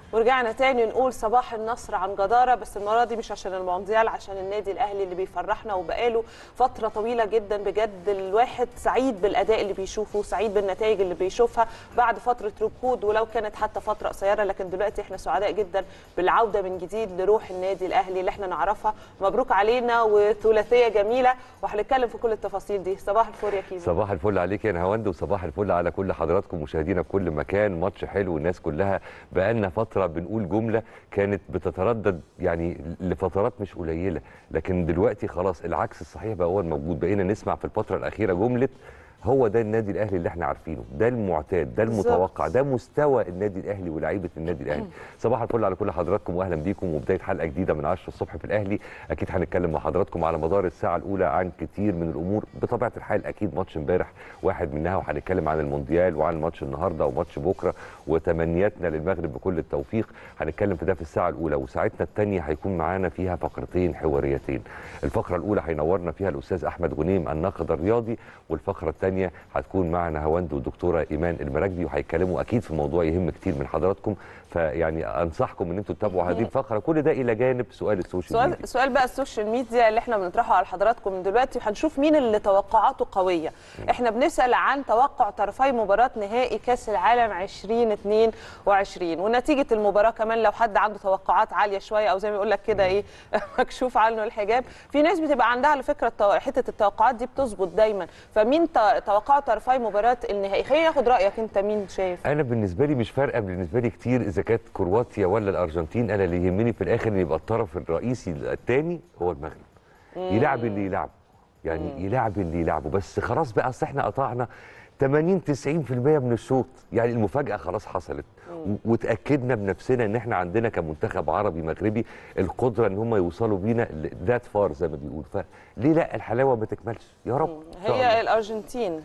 ورجعنا تاني نقول صباح النصر عن جداره بس المره دي مش عشان المونديال عشان النادي الاهلي اللي بيفرحنا وبقاله فتره طويله جدا بجد الواحد سعيد بالاداء اللي بيشوفه سعيد بالنتائج اللي بيشوفها بعد فتره ركود ولو كانت حتى فتره قصيره لكن دلوقتي احنا سعداء جدا بالعوده من جديد لروح النادي الاهلي اللي احنا نعرفها مبروك علينا وثلاثيه جميله وهنتكلم في كل التفاصيل دي صباح الفل يا كيمو صباح الفل عليك يا نهاوند وصباح الفل على كل حضراتكم مشاهدينا في كل مكان ماتش حلو الناس كلها بقالنا فتره بنقول جمله كانت بتتردد يعني لفترات مش قليله لكن دلوقتي خلاص العكس الصحيح بقى هو الموجود بقينا نسمع في الفتره الاخيره جمله هو ده النادي الاهلي اللي احنا عارفينه ده المعتاد ده بالظبط. المتوقع ده مستوى النادي الاهلي ولاعيبه النادي الاهلي صباح الفل على كل حضراتكم واهلا بيكم وبدايه حلقه جديده من 10 الصبح في الاهلي اكيد هنتكلم مع حضراتكم على مدار الساعه الاولى عن كتير من الامور بطبيعه الحال اكيد ماتش امبارح واحد منها وهنتكلم عن المونديال وعن ماتش النهارده وماتش بكره وتمنياتنا للمغرب بكل التوفيق هنتكلم في ده في الساعه الاولى وساعتنا الثانيه هيكون معانا فيها فقرتين حواريتين الفقره الاولى هينورنا فيها الاستاذ احمد غنيم الناقد الرياضي والفقره الثانيه هتكون معنا هوند والدكتوره ايمان المراكبي وهيتكلموا اكيد في موضوع يهم كتير من حضراتكم فيعني انصحكم ان انتم تتابعوا هذه الفقره كل ده الى جانب سؤال السوشيال ميديا سؤال سؤال بقى السوشيال ميديا اللي احنا بنطرحه على حضراتكم من دلوقتي وهنشوف مين اللي توقعاته قويه احنا بنسال عن توقع طرفي مباراه نهائي كاس العالم 2022 ونتيجه المباراه كمان لو حد عنده توقعات عاليه شويه او زي ما يقول لك كده ايه مكشوف عنه الحجاب في ناس بتبقى عندها على فكره التو- حته التوقعات دي بتظبط دايما فمين ت- توقع طرفي مباراه النهائي خلينا ناخد رايك انت مين شايف انا بالنسبه لي مش فارقه بالنسبه لي كتير اذا كانت كرواتيا ولا الارجنتين انا اللي يهمني في الاخر ان يبقى الطرف الرئيسي الثاني هو المغرب يلعب اللي يلعبه يعني يلعب اللي يلعبه بس خلاص بقى اصل احنا قطعنا 80 90% من الشوط يعني المفاجاه خلاص حصلت و- وتاكدنا بنفسنا ان احنا عندنا كمنتخب عربي مغربي القدره ان هم يوصلوا بينا ذات فار زي ما بيقولوا فليه لا الحلاوه ما تكملش يا رب إن شاء الله. هي الارجنتين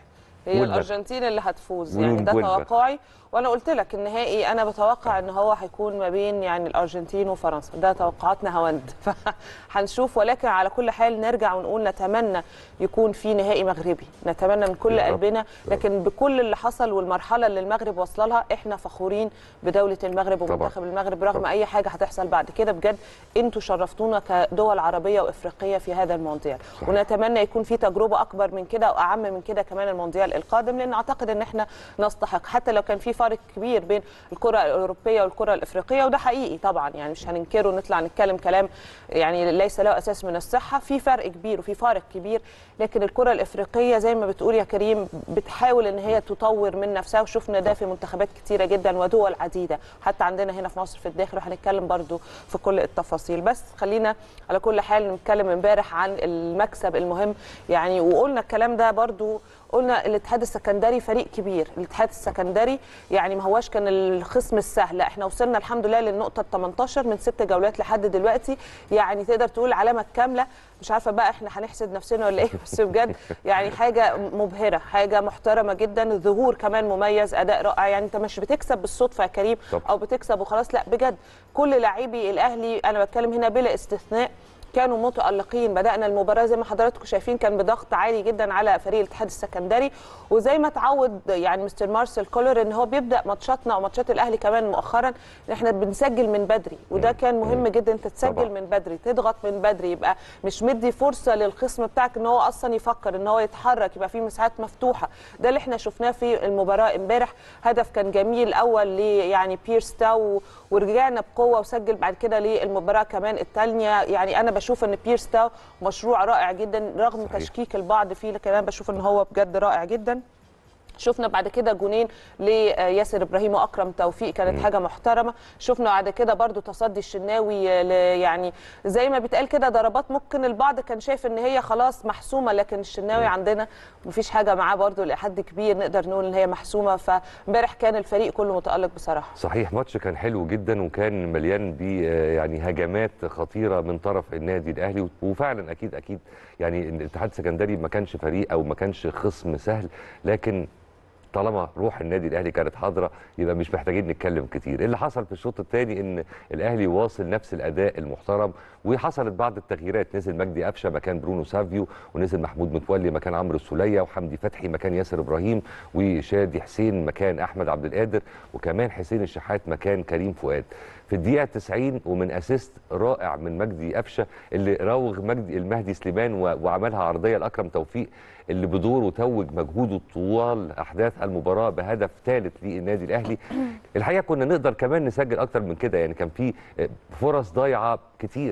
هي والمغرب. الارجنتين اللي هتفوز يعني ده والمغرب. توقعي وانا قلت لك النهائي انا بتوقع ان هو هيكون ما بين يعني الارجنتين وفرنسا ده توقعاتنا هوند فهنشوف ولكن على كل حال نرجع ونقول نتمنى يكون في نهائي مغربي نتمنى من كل يا رب. قلبنا لكن بكل اللي حصل والمرحله اللي المغرب واصله لها احنا فخورين بدوله المغرب طبعا. ومنتخب المغرب رغم طبعا. اي حاجه هتحصل بعد كده بجد انتوا شرفتونا كدول عربيه وافريقيه في هذا المونديال صحيح. ونتمنى يكون في تجربه اكبر من كده واعم من كده كمان المونديال القادم لان اعتقد ان احنا نستحق حتى لو كان في فارق كبير بين الكره الاوروبيه والكره الافريقيه وده حقيقي طبعا يعني مش هننكره ونطلع نتكلم كلام يعني ليس له اساس من الصحه في فرق كبير وفي فارق كبير لكن الكره الافريقيه زي ما بتقول يا كريم بتحاول ان هي تطور من نفسها وشفنا ده في منتخبات كتيره جدا ودول عديده حتى عندنا هنا في مصر في الداخل وهنتكلم برضو في كل التفاصيل بس خلينا على كل حال نتكلم امبارح عن المكسب المهم يعني وقلنا الكلام ده برضو قلنا الاتحاد السكندري فريق كبير الاتحاد السكندري يعني ما هواش كان الخصم السهل لا احنا وصلنا الحمد لله للنقطه ال 18 من ست جولات لحد دلوقتي يعني تقدر تقول العلامه الكامله مش عارفه بقى احنا هنحسد نفسنا ولا ايه بس بجد يعني حاجه مبهره حاجه محترمه جدا ظهور كمان مميز اداء رائع يعني انت مش بتكسب بالصدفه يا كريم طبعا. او بتكسب وخلاص لا بجد كل لاعبي الاهلي انا بتكلم هنا بلا استثناء كانوا متألقين بدأنا المباراة زي ما حضراتكم شايفين كان بضغط عالي جدا على فريق الاتحاد السكندري وزي ما تعود يعني مستر مارسيل كولر ان هو بيبدأ ماتشاتنا وماتشات الاهلي كمان مؤخرا ان احنا بنسجل من بدري وده كان مهم جدا انت تسجل طبعا. من بدري تضغط من بدري يبقى مش مدي فرصة للخصم بتاعك ان هو اصلا يفكر ان هو يتحرك يبقى في مساحات مفتوحة ده اللي احنا شفناه في المباراة امبارح هدف كان جميل اول ل يعني بيرس تاو ورجعنا بقوة وسجل بعد كده للمباراة كمان الثانية يعني انا بشوف ان بيرس تاو مشروع رائع جدا رغم صحيح. تشكيك البعض فيه لكن انا بشوف ان هو بجد رائع جدا شفنا بعد كده جونين لياسر ابراهيم واكرم توفيق كانت حاجه محترمه شفنا بعد كده برضو تصدي الشناوي ل- يعني زي ما بيتقال كده ضربات ممكن البعض كان شايف ان هي خلاص محسومه لكن الشناوي عندنا مفيش حاجه معاه برضو لحد كبير نقدر نقول ان هي محسومه فامبارح كان الفريق كله متالق بصراحه صحيح ماتش كان حلو جدا وكان مليان ب يعني هجمات خطيره من طرف النادي الاهلي وفعلا اكيد اكيد يعني الاتحاد السكندري ما كانش فريق او ما كانش خصم سهل لكن طالما روح النادي الاهلي كانت حاضره يبقى مش محتاجين نتكلم كتير اللي حصل في الشوط الثاني ان الاهلي واصل نفس الاداء المحترم وحصلت بعض التغييرات نزل مجدي قفشه مكان برونو سافيو ونزل محمود متولي مكان عمرو السوليه وحمدي فتحي مكان ياسر ابراهيم وشادي حسين مكان احمد عبد القادر وكمان حسين الشحات مكان كريم فؤاد في الدقيقه 90 ومن اسيست رائع من مجدي قفشه اللي راوغ مجدي المهدي سليمان و- وعملها عرضيه لاكرم توفيق اللي بدوره توج مجهوده طوال احداث المباراه بهدف ثالث للنادي الاهلي الحقيقه كنا نقدر كمان نسجل اكتر من كده يعني كان في فرص ضايعه كتير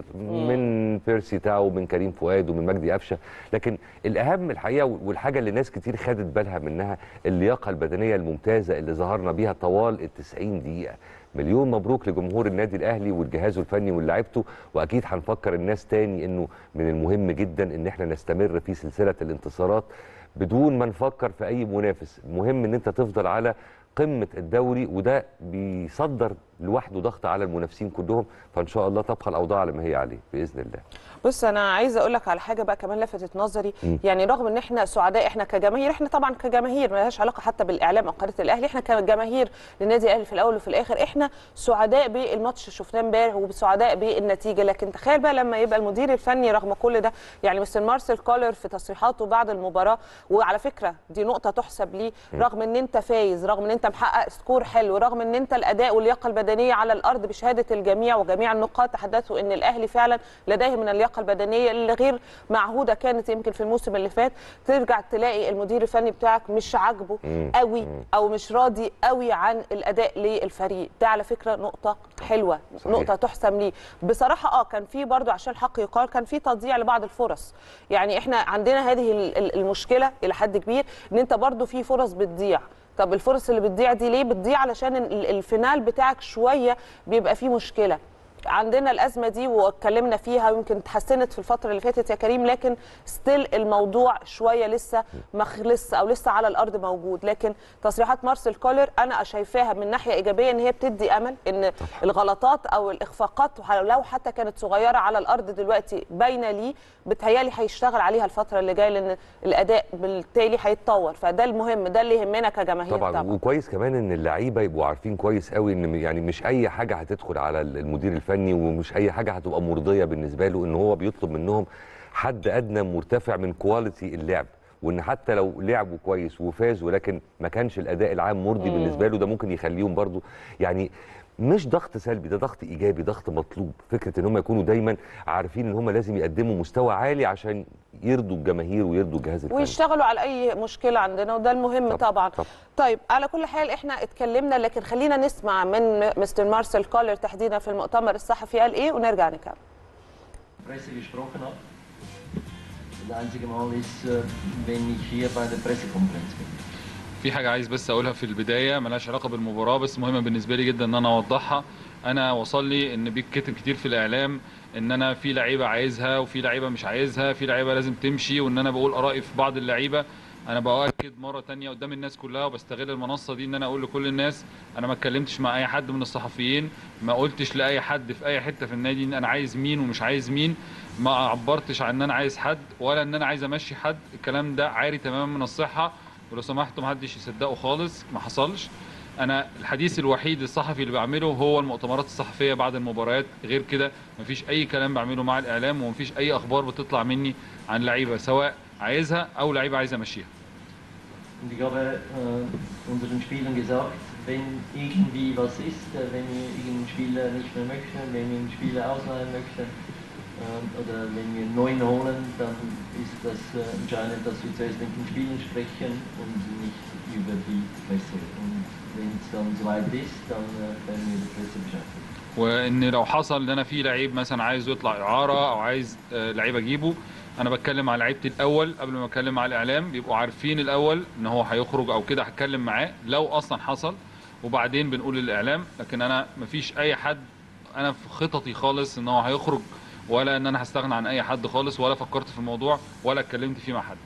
من بيرسي تاو ومن كريم فؤاد ومن مجدي قفشه لكن الاهم الحقيقه والحاجه اللي ناس كتير خدت بالها منها اللياقه البدنيه الممتازه اللي ظهرنا بيها طوال ال 90 دقيقه مليون مبروك لجمهور النادي الاهلي والجهاز الفني ولاعيبته واكيد هنفكر الناس تاني انه من المهم جدا ان احنا نستمر في سلسله الانتصارات بدون ما نفكر في اي منافس مهم ان انت تفضل على قمه الدوري وده بيصدر لوحده ضغط على المنافسين كلهم فان شاء الله تبقى الاوضاع على ما هي عليه باذن الله بص انا عايزه اقول لك على حاجه بقى كمان لفتت نظري م. يعني رغم ان احنا سعداء احنا كجماهير احنا طبعا كجماهير ما لهاش علاقه حتى بالاعلام او قناه الاهلي احنا كجماهير للنادي الاهلي في الاول وفي الاخر احنا سعداء بالماتش اللي شفناه امبارح وسعداء بالنتيجه لكن تخيل بقى لما يبقى المدير الفني رغم كل ده يعني مستر مارسيل كولر في تصريحاته بعد المباراه وعلى فكره دي نقطه تحسب ليه رغم ان انت فايز رغم ان انت محقق سكور حلو رغم ان انت الاداء واللياقه البدنيه على الارض بشهاده الجميع وجميع النقاد تحدثوا ان الاهلي فعلا لديه من اللياقه البدنيه اللي غير معهوده كانت يمكن في الموسم اللي فات ترجع تلاقي المدير الفني بتاعك مش عاجبه مم. قوي مم. او مش راضي قوي عن الاداء للفريق ده على فكره نقطه حلوه صحيح. نقطه تحسم ليه بصراحه اه كان في برضو عشان الحق يقال كان في تضييع لبعض الفرص يعني احنا عندنا هذه ال- ال- المشكله الى حد كبير ان انت برضو في فرص بتضيع طب الفرص اللي بتضيع دي ليه بتضيع علشان ال- الفينال بتاعك شويه بيبقى فيه مشكله عندنا الازمه دي واتكلمنا فيها ويمكن اتحسنت في الفتره اللي فاتت يا كريم لكن ستيل الموضوع شويه لسه ما خلص او لسه على الارض موجود لكن تصريحات مارسيل كولر انا شايفاها من ناحيه ايجابيه ان هي بتدي امل ان الغلطات او الاخفاقات لو حتى كانت صغيره على الارض دلوقتي باينه ليه بتهيالي هيشتغل عليها الفتره اللي جايه لان الاداء بالتالي هيتطور فده المهم ده اللي يهمنا كجماهير طبعا, طبعا, وكويس كمان ان اللعيبه يبقوا عارفين كويس قوي ان يعني مش اي حاجه هتدخل على المدير الفني ومش اي حاجه هتبقى مرضيه بالنسبه له ان هو بيطلب منهم حد ادنى مرتفع من كواليتي اللعب وان حتى لو لعبوا كويس وفازوا ولكن ما كانش الاداء العام مرضي مم. بالنسبه له ده ممكن يخليهم برضو يعني مش ضغط سلبي ده ضغط ايجابي ضغط مطلوب فكره ان هم يكونوا دايما عارفين ان هم لازم يقدموا مستوى عالي عشان يرضوا الجماهير ويرضوا الجهاز الفني ويشتغلوا على اي مشكله عندنا وده المهم طبعاً، طبعا, طبعاً. طيب على كل حال احنا اتكلمنا لكن خلينا نسمع من م- مستر مارسيل كولر تحديدا في المؤتمر الصحفي قال ايه ونرجع نكمل Presse gesprochen habe. Das einzige Mal ist, äh, wenn ich hier bei der Pressekonferenz bin. في حاجة عايز بس أقولها في البداية ملهاش علاقة بالمباراة بس مهمة بالنسبة لي جدا إن أنا أوضحها أنا وصل لي إن بيتكتب كتير في الإعلام إن أنا في لعيبة عايزها وفي لعيبة مش عايزها في لعيبة لازم تمشي وإن أنا بقول آرائي في بعض اللعيبة أنا بأكد مرة تانية قدام الناس كلها وبستغل المنصة دي إن أنا أقول لكل الناس أنا ما اتكلمتش مع أي حد من الصحفيين ما قلتش لأي حد في أي حتة في النادي إن أنا عايز مين ومش عايز مين ما عبرتش عن إن أنا عايز حد ولا إن أنا عايز أمشي حد الكلام ده عاري تماما من الصحة ولو سمحتوا محدش يصدقه خالص ما حصلش انا الحديث الوحيد الصحفي اللي بعمله هو المؤتمرات الصحفيه بعد المباريات غير كده مفيش اي كلام بعمله مع الاعلام ومفيش اي اخبار بتطلع مني عن لعيبه سواء عايزها او لعيبه عايز امشيها Und ich habe äh, unseren Spielern gesagt, wenn irgendwie was ist, äh, wenn wir irgendeinen Spieler nicht mehr möchten, wenn wir einen Spieler ausleihen möchten äh, oder wenn wir einen neuen holen, dann ist das äh, entscheidend, dass wir zuerst mit den Spielern sprechen und nicht über die Presse. Und wenn es dann soweit ist, dann äh, werden wir der Presse Bescheid geben. وان لو حصل ان انا في لعيب مثلا عايزه يطلع اعاره او عايز آه، لعيب اجيبه انا بتكلم مع لعيبتي الاول قبل ما اتكلم مع الاعلام بيبقوا عارفين الاول ان هو هيخرج او كده هتكلم معاه لو اصلا حصل وبعدين بنقول للاعلام لكن انا مفيش اي حد انا في خططي خالص ان هو هيخرج ولا ان انا هستغنى عن اي حد خالص ولا فكرت في الموضوع ولا اتكلمت فيه مع حد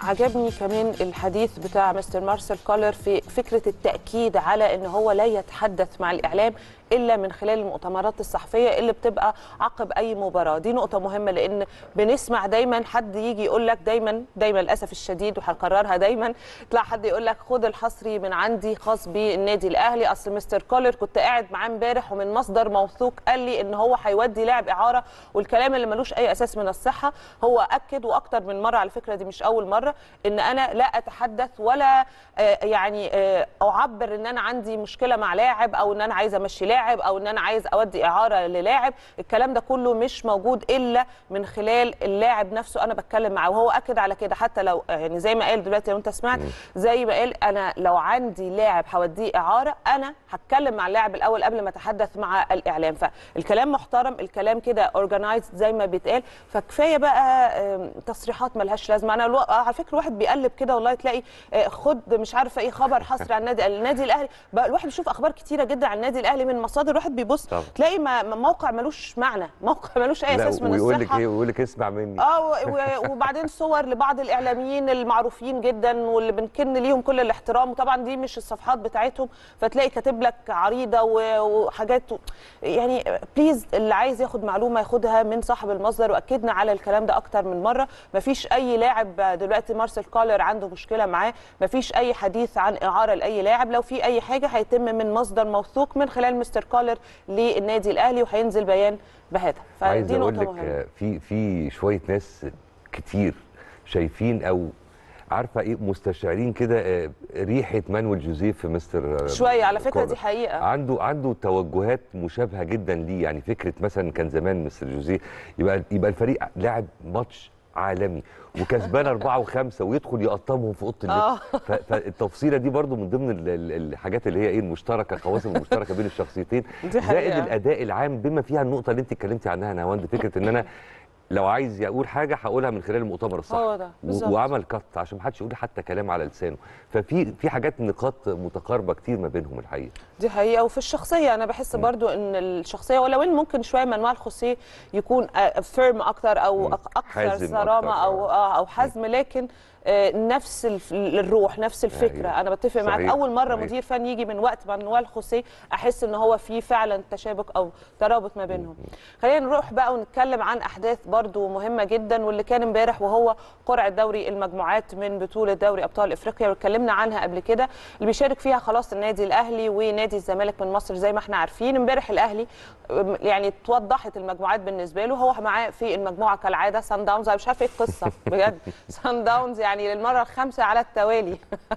عجبني كمان الحديث بتاع مستر مارسيل كولر في فكره التاكيد على ان هو لا يتحدث مع الاعلام الا من خلال المؤتمرات الصحفيه اللي بتبقى عقب اي مباراه دي نقطه مهمه لان بنسمع دايما حد يجي يقول لك دايما دايما للاسف الشديد وهنكررها دايما تلاقي حد يقول لك خد الحصري من عندي خاص بالنادي الاهلي اصل مستر كولر كنت قاعد معاه امبارح ومن مصدر موثوق قال لي ان هو هيودي لاعب اعاره والكلام اللي ملوش اي اساس من الصحه هو اكد واكتر من مره على فكره دي مش اول مره ان انا لا اتحدث ولا آه، يعني آه، اعبر ان انا عندي مشكله مع لاعب او ان انا عايزه امشي لاعب او ان انا عايز اودي اعاره للاعب الكلام ده كله مش موجود الا من خلال اللاعب نفسه انا بتكلم معاه وهو اكد على كده حتى لو يعني زي ما قال دلوقتي لو انت سمعت زي ما قال انا لو عندي لاعب هوديه اعاره انا هتكلم مع اللاعب الاول قبل ما اتحدث مع الاعلام فالكلام محترم الكلام كده اورجنايزد زي ما بيتقال فكفايه بقى آم، تصريحات ملهاش لازمه انا الو... على فكره الواحد بيقلب كده والله تلاقي آه، خد مش عارفه ايه خبر حصري عن النادي النادي الاهلي بقى الواحد بيشوف اخبار كتيره جدا عن النادي الاهلي من مصادر الواحد بيبص طبعا. تلاقي ما ما- موقع ملوش معنى موقع ملوش اي لا اساس من ويقول لك الصحه ايه ويقول لك اسمع مني اه و- و- وبعدين صور لبعض الاعلاميين المعروفين جدا واللي بنكن ليهم كل الاحترام وطبعا دي مش الصفحات بتاعتهم فتلاقي كاتب لك عريضه و- وحاجات و- يعني بليز اللي عايز ياخد معلومه ياخدها من صاحب المصدر واكدنا على الكلام ده اكتر من مره مفيش اي لاعب دلوقتي مارسيل كولر عنده مشكله معاه مفيش اي حديث عن اعاره لاي لاعب لو في اي حاجه هيتم من مصدر موثوق من خلال مستر كولر للنادي الاهلي وهينزل بيان بهذا عايز فدي اقول نقطه لك مهمه آه، في في شويه ناس كتير شايفين او عارفه ايه مستشعرين كده آه، ريحه مانويل جوزيف في مستر آه، شويه على فكره كولر. دي حقيقه عنده عنده توجهات مشابهه جدا ليه يعني فكره مثلا كان زمان مستر جوزيه يبقى يبقى الفريق لاعب ماتش عالمي وكسبان أربعة وخمسة ويدخل يقطمهم في أوضة آه. اللبس ف- فالتفصيلة دي برضو من ضمن ال- ال- الحاجات اللي هي إيه المشتركة القواسم المشتركة بين الشخصيتين دي زائد حقيقة. الأداء العام بما فيها النقطة اللي أنت اتكلمتي عنها نهاوند فكرة إن أنا لو عايز يقول حاجة هقولها من خلال المؤتمر الصحفي هو ده، و- بالظبط. وعمل كت عشان محدش يقول حتى كلام على لسانه ففي في حاجات نقاط متقاربة كتير ما بينهم الحقيقة دي حقيقه وفي الشخصيه انا بحس برضو ان الشخصيه ولو ان ممكن شويه من انواع الخصيه يكون فيرم اكتر او مم. أك- اكثر حازم صرامه أكتر، او آه. آه، او حزم لكن آه، نفس الف- الروح نفس الفكره أيوة. انا بتفق معاك صحيح، اول مره صحيح. مدير فني يجي من وقت مانويل خوسيه احس ان هو في فعلا تشابك او ترابط ما بينهم خلينا نروح بقى ونتكلم عن احداث برضو مهمه جدا واللي كان امبارح وهو قرعه دوري المجموعات من بطوله دوري ابطال افريقيا واتكلمنا عنها قبل كده اللي بيشارك فيها خلاص النادي الاهلي ونادي الزمالك من مصر زي ما احنا عارفين امبارح الاهلي أم، يعني اتوضحت المجموعات بالنسبه له هو معاه في المجموعه كالعاده سان داونز انا مش عارفه ايه القصه بجد سان داونز يعني للمره الخامسه على التوالي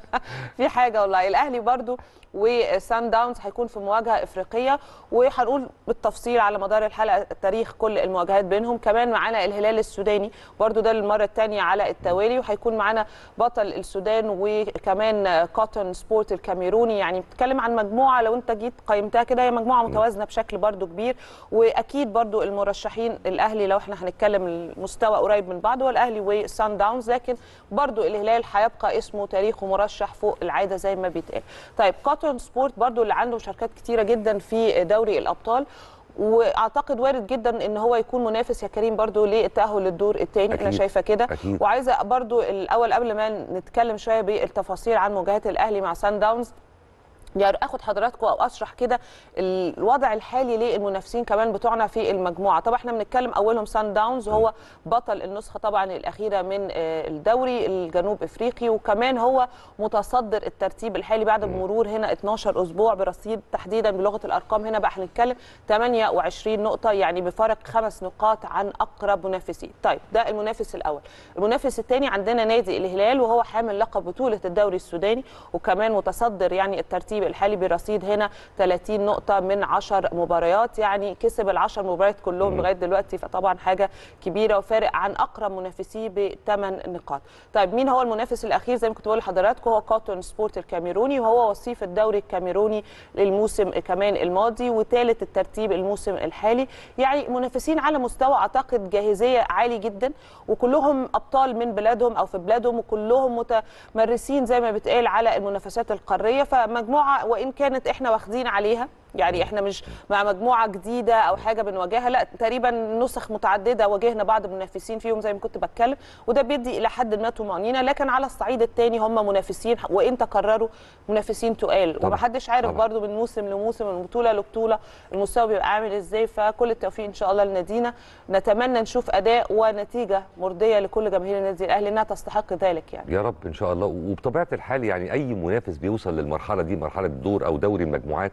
في حاجه والله الاهلي برضو وسان داونز هيكون في مواجهه افريقيه وهنقول بالتفصيل على مدار الحلقه تاريخ كل المواجهات بينهم كمان معانا الهلال السوداني برضو ده للمره الثانيه على التوالي وهيكون معانا بطل السودان وكمان كوتون سبورت الكاميروني يعني بتتكلم عن مجموعه لو انت جيت قيمتها كده هي مجموعه متوازنه بشكل برضو كبير واكيد برضو المرشحين الاهلي لو احنا هنتكلم المستوى قريب من بعض هو الاهلي وسان داونز لكن برضو الهلال هيبقى اسمه تاريخه مرشح فوق العاده زي ما بيتقال طيب كوتون سبورت برضو اللي عنده مشاركات كتيره جدا في دوري الابطال واعتقد وارد جدا ان هو يكون منافس يا كريم برضو للتاهل للدور الثاني انا أكيد. شايفه كده أكيد. وعايزه برضو الاول قبل ما نتكلم شويه بالتفاصيل عن مواجهات الاهلي مع سان داونز يعني اخد حضراتكم او اشرح كده الوضع الحالي للمنافسين كمان بتوعنا في المجموعه طبعا احنا بنتكلم اولهم سان داونز وهو بطل النسخه طبعا الاخيره من آه، الدوري الجنوب افريقي وكمان هو متصدر الترتيب الحالي بعد مرور هنا 12 اسبوع برصيد تحديدا بلغه الارقام هنا بقى هنتكلم 28 نقطه يعني بفرق خمس نقاط عن اقرب منافسين طيب ده المنافس الاول المنافس الثاني عندنا نادي الهلال وهو حامل لقب بطوله الدوري السوداني وكمان متصدر يعني الترتيب الحالي برصيد هنا 30 نقطه من 10 مباريات يعني كسب ال 10 مباريات كلهم لغايه دلوقتي فطبعا حاجه كبيره وفارق عن اقرب منافسيه بثمان نقاط طيب مين هو المنافس الاخير زي ما كنت بقول لحضراتكم هو كوتون سبورت الكاميروني وهو وصيف الدوري الكاميروني للموسم كمان الماضي وثالث الترتيب الموسم الحالي يعني منافسين على مستوى اعتقد جاهزيه عالي جدا وكلهم ابطال من بلادهم او في بلادهم وكلهم متمرسين زي ما بتقال على المنافسات القاريه فمجموعه وان كانت احنا واخدين عليها يعني احنا مش مع مجموعه جديده او حاجه بنواجهها لا تقريبا نسخ متعدده واجهنا بعض المنافسين فيهم زي ما كنت بتكلم وده بيدي الى حد ما طمانينه لكن على الصعيد الثاني هم منافسين وان تكرروا منافسين تقال طبعاً. ومحدش عارف طبعاً. برضو من موسم لموسم من بطوله لبطوله المستوى بيبقى عامل ازاي فكل التوفيق ان شاء الله لنادينا نتمنى نشوف اداء ونتيجه مرضيه لكل جماهير النادي الاهلي انها تستحق ذلك يعني يا رب ان شاء الله وبطبيعه الحال يعني اي منافس بيوصل للمرحله دي مرحله الدور او دوري المجموعات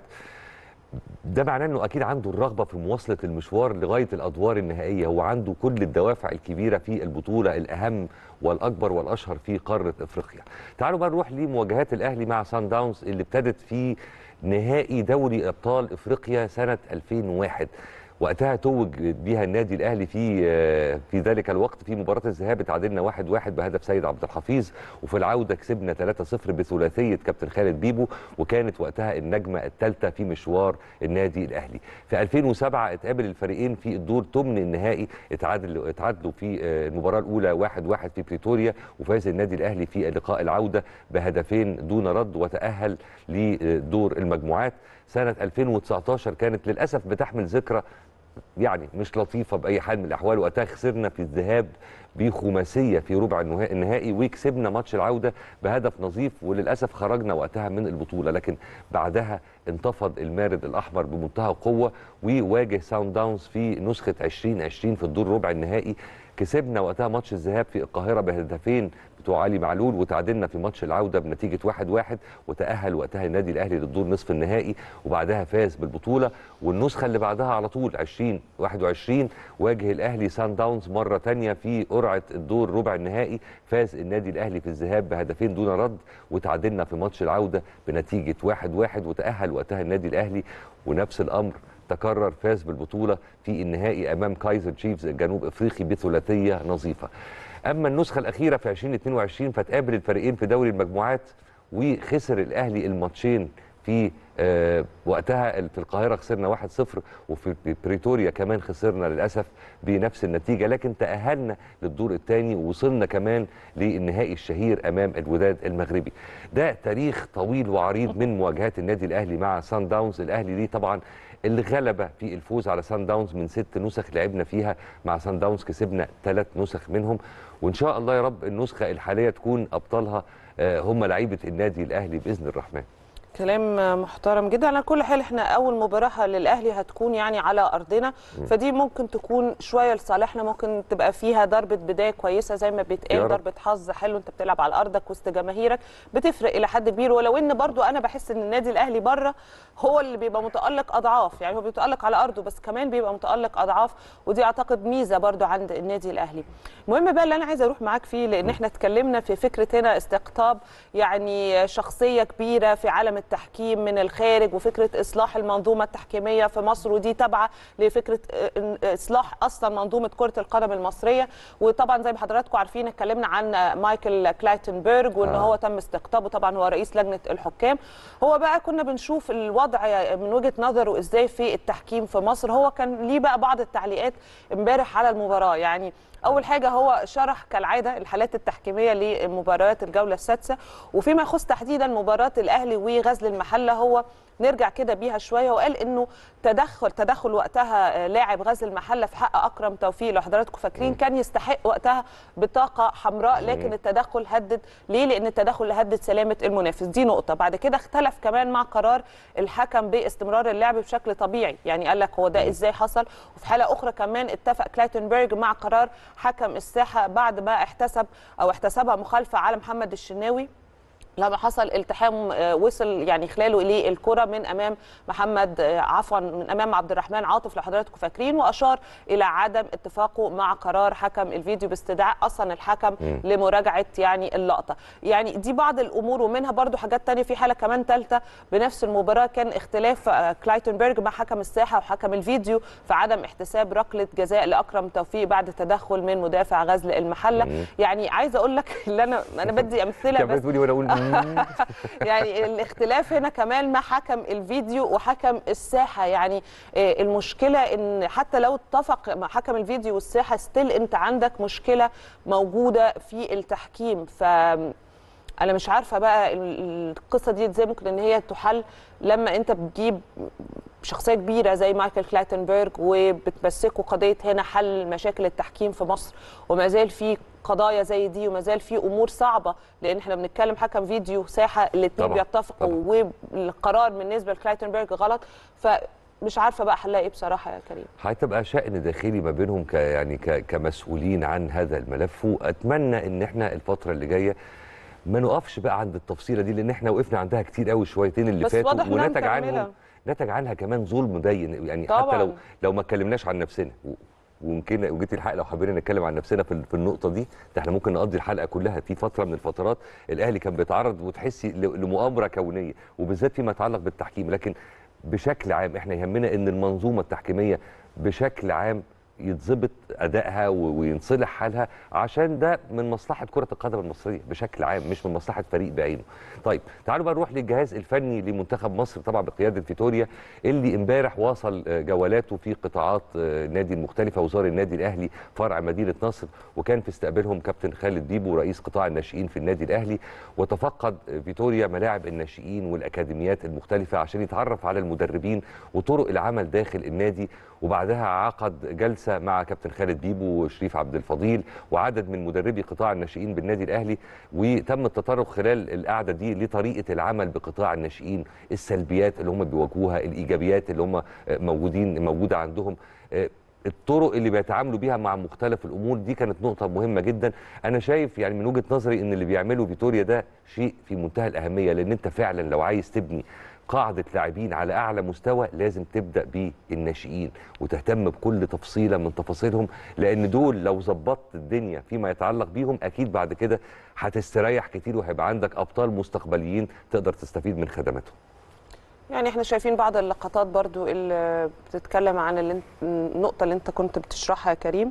ده معناه انه اكيد عنده الرغبه في مواصله المشوار لغايه الادوار النهائيه هو عنده كل الدوافع الكبيره في البطوله الاهم والاكبر والاشهر في قاره افريقيا تعالوا بقى نروح لمواجهات الاهلي مع سان داونز اللي ابتدت في نهائي دوري ابطال افريقيا سنه 2001 وقتها توج بيها النادي الاهلي في في ذلك الوقت في مباراه الذهاب تعادلنا 1-1 واحد واحد بهدف سيد عبد الحفيظ وفي العوده كسبنا 3-0 بثلاثيه كابتن خالد بيبو وكانت وقتها النجمه الثالثه في مشوار النادي الاهلي في 2007 اتقابل الفريقين في الدور ثمن النهائي اتعادلوا اتعادلوا في المباراه الاولى 1-1 واحد واحد في بريتوريا وفاز النادي الاهلي في لقاء العوده بهدفين دون رد وتاهل لدور المجموعات سنه 2019 كانت للاسف بتحمل ذكرى يعني مش لطيفه باي حال من الاحوال وقتها خسرنا في الذهاب بخماسيه في ربع النها- النهائي وكسبنا ماتش العوده بهدف نظيف وللاسف خرجنا وقتها من البطوله لكن بعدها انتفض المارد الاحمر بمنتهى قوه وواجه ساوند داونز في نسخه 2020 في الدور ربع النهائي كسبنا وقتها ماتش الذهاب في القاهره بهدفين بتوع علي معلول وتعادلنا في ماتش العوده بنتيجه 1-1 واحد واحد وتاهل وقتها النادي الاهلي للدور نصف النهائي وبعدها فاز بالبطوله والنسخه اللي بعدها على طول 2021 واجه الاهلي سان داونز مره ثانيه في قرعه الدور ربع النهائي فاز النادي الاهلي في الذهاب بهدفين دون رد وتعادلنا في ماتش العوده بنتيجه 1-1 واحد واحد وتاهل وقتها النادي الاهلي ونفس الامر تكرر فاز بالبطوله في النهائي امام كايزر تشيفز الجنوب افريقي بثلاثيه نظيفه اما النسخه الاخيره في 2022 فتقابل الفريقين في دوري المجموعات وخسر الاهلي الماتشين في آه وقتها في القاهره خسرنا 1-0 وفي بريتوريا كمان خسرنا للاسف بنفس النتيجه لكن تاهلنا للدور الثاني ووصلنا كمان للنهائي الشهير امام الوداد المغربي ده تاريخ طويل وعريض من مواجهات النادي الاهلي مع سان داونز الاهلي ليه طبعا الغلبه في الفوز على سان داونز من ست نسخ لعبنا فيها مع سان داونز كسبنا ثلاث نسخ منهم وان شاء الله يا رب النسخه الحاليه تكون ابطالها آه، هم لعيبه النادي الاهلي باذن الرحمن كلام محترم جدا على كل حال احنا اول مباراه للاهلي هتكون يعني على ارضنا فدي ممكن تكون شويه لصالحنا ممكن تبقى فيها ضربه بدايه كويسه زي ما يا بيتقال رب. ضربه حظ حلو انت بتلعب على ارضك وسط جماهيرك بتفرق الى حد كبير ولو ان برضو انا بحس ان النادي الاهلي بره هو اللي بيبقى متالق اضعاف يعني هو بيتالق على ارضه بس كمان بيبقى متالق اضعاف ودي اعتقد ميزه برضو عند النادي الاهلي المهم بقى اللي انا عايزه اروح معاك فيه لان احنا اتكلمنا في فكره هنا استقطاب يعني شخصيه كبيره في عالم التحكيم من الخارج وفكره اصلاح المنظومه التحكيميه في مصر ودي تابعه لفكره اه، اصلاح اصلا منظومه كره القدم المصريه وطبعا زي ما حضراتكم عارفين اتكلمنا عن مايكل كلايتنبرج وان آه. هو تم استقطابه طبعا هو رئيس لجنه الحكام هو بقى كنا بنشوف الوضع من وجهه نظره ازاي في التحكيم في مصر هو كان ليه بقى بعض التعليقات امبارح على المباراه يعني اول حاجه هو شرح كالعاده الحالات التحكيميه لمباريات الجوله السادسه وفيما يخص تحديدا مباراه الاهلي وغزل المحله هو نرجع كده بيها شويه وقال انه تدخل تدخل وقتها آه، لاعب غزل المحله في حق اكرم توفيق لو حضراتكم فاكرين كان يستحق وقتها بطاقه حمراء لكن التدخل هدد ليه لان التدخل هدد سلامه المنافس دي نقطه بعد كده اختلف كمان مع قرار الحكم باستمرار اللعب بشكل طبيعي يعني قال لك هو ده ازاي حصل وفي حاله اخرى كمان اتفق كلايتنبرج مع قرار حكم الساحه بعد ما احتسب او احتسبها مخالفه على محمد الشناوي لما حصل التحام آه، وصل يعني خلاله اليه الكره من امام محمد آه، عفوا من امام عبد الرحمن عاطف لو حضراتكم فاكرين واشار الى عدم اتفاقه مع قرار حكم الفيديو باستدعاء اصلا الحكم لمراجعه يعني اللقطه يعني دي بعض الامور ومنها برضو حاجات تانية في حاله كمان ثالثه بنفس المباراه كان اختلاف آه، كلايتنبرج مع حكم الساحه وحكم الفيديو في عدم احتساب ركله جزاء لاكرم توفيق بعد تدخل من مدافع غزل المحله يعني عايزه اقول لك اللي انا انا بدي امثله كمان بس بتقولي وانا اقول مم. يعني الاختلاف هنا كمان مع حكم الفيديو وحكم الساحه يعني آه، المشكله ان حتى لو اتفق مع حكم الفيديو والساحه ستيل انت عندك مشكله موجوده في التحكيم ف انا مش عارفه بقى ال- القصه دي ازاي ممكن ان هي تحل لما انت بتجيب شخصيه كبيره زي مايكل كلاتنبرج وبتمسكوا قضيه هنا حل مشاكل التحكيم في مصر وما زال في قضايا زي دي وما زال في امور صعبه لان احنا بنتكلم حكم فيديو ساحه الاثنين طبعاً، بيتفقوا والقرار بالنسبه لكلايتنبرج غلط فمش عارفه بقى حلها ايه بصراحه يا كريم هتبقى شأن داخلي ما بينهم ك يعني ك كمسؤولين عن هذا الملف واتمنى ان احنا الفتره اللي جايه ما نقفش بقى عند التفصيله دي لان احنا وقفنا عندها كتير قوي شويتين اللي بس فاتوا واضح إنها ونتج عنهم مكملة. نتج عنها كمان ظلم مبين يعني طبعاً. حتى لو لو ما اتكلمناش عن نفسنا و- ويمكن وجيت الحلقه لو حبينا نتكلم عن نفسنا في ال- في النقطه دي ده احنا ممكن نقضي الحلقه كلها في فتره من الفترات الاهلي كان بيتعرض وتحسي ل- لمؤامره كونيه وبالذات فيما يتعلق بالتحكيم لكن بشكل عام احنا يهمنا ان المنظومه التحكيميه بشكل عام يتظبط ادائها و- وينصلح حالها عشان ده من مصلحه كره القدم المصريه بشكل عام مش من مصلحه فريق بعينه. طيب تعالوا بقى نروح للجهاز الفني لمنتخب مصر طبعا بقياده فيتوريا اللي امبارح واصل آه، جولاته في قطاعات آه، النادي المختلفه وزار النادي الاهلي فرع مدينه نصر وكان في استقبالهم كابتن خالد بيبو رئيس قطاع الناشئين في النادي الاهلي وتفقد آه، فيتوريا ملاعب الناشئين والاكاديميات المختلفه عشان يتعرف على المدربين وطرق العمل داخل النادي وبعدها عقد جلسه مع كابتن خالد بيبو وشريف عبد الفضيل وعدد من مدربي قطاع الناشئين بالنادي الاهلي وتم التطرق خلال القعده دي لطريقه العمل بقطاع الناشئين السلبيات اللي هم بيواجهوها الايجابيات اللي هم موجودين موجوده عندهم الطرق اللي بيتعاملوا بيها مع مختلف الامور دي كانت نقطه مهمه جدا انا شايف يعني من وجهه نظري ان اللي بيعمله فيتوريا ده شيء في منتهى الاهميه لان انت فعلا لو عايز تبني قاعدة لاعبين على أعلى مستوى لازم تبدأ بالناشئين وتهتم بكل تفصيلة من تفاصيلهم لأن دول لو ظبطت الدنيا فيما يتعلق بيهم أكيد بعد كده هتستريح كتير وهيبقى عندك أبطال مستقبليين تقدر تستفيد من خدماتهم يعني احنا شايفين بعض اللقطات برضو اللي بتتكلم عن اللي انت النقطة اللي انت كنت بتشرحها يا كريم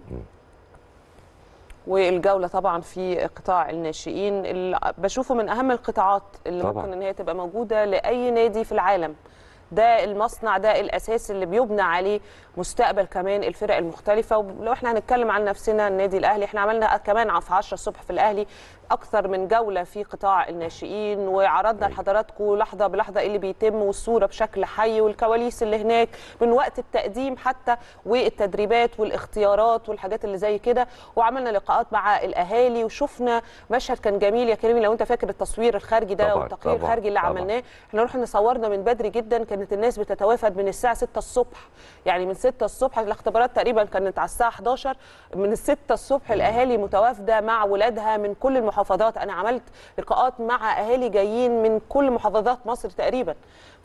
والجولة طبعا في قطاع الناشئين اللي بشوفه من أهم القطاعات اللي طبعاً. ممكن إن هي تبقى موجودة لأي نادي في العالم ده المصنع ده الأساس اللي بيبنى عليه مستقبل كمان الفرق المختلفة ولو احنا هنتكلم عن نفسنا النادي الأهلي احنا عملنا كمان في 10 الصبح في الأهلي أكثر من جولة في قطاع الناشئين وعرضنا أيوة. لحضراتكم لحظة بلحظة إيه اللي بيتم والصورة بشكل حي والكواليس اللي هناك من وقت التقديم حتى والتدريبات والاختيارات والحاجات اللي زي كده وعملنا لقاءات مع الأهالي وشفنا مشهد كان جميل يا كريم لو أنت فاكر التصوير الخارجي ده طبعاً، والتقرير طبعاً، الخارجي اللي طبعاً. عملناه احنا رحنا صورنا من بدري جدا كانت الناس بتتوافد من الساعة 6 الصبح يعني من 6 الصبح الاختبارات تقريبا كانت على الساعة 11 من 6 الصبح الأهالي متوافدة مع ولادها من كل المحافظات أنا عملت لقاءات مع أهالي جايين من كل محافظات مصر تقريبا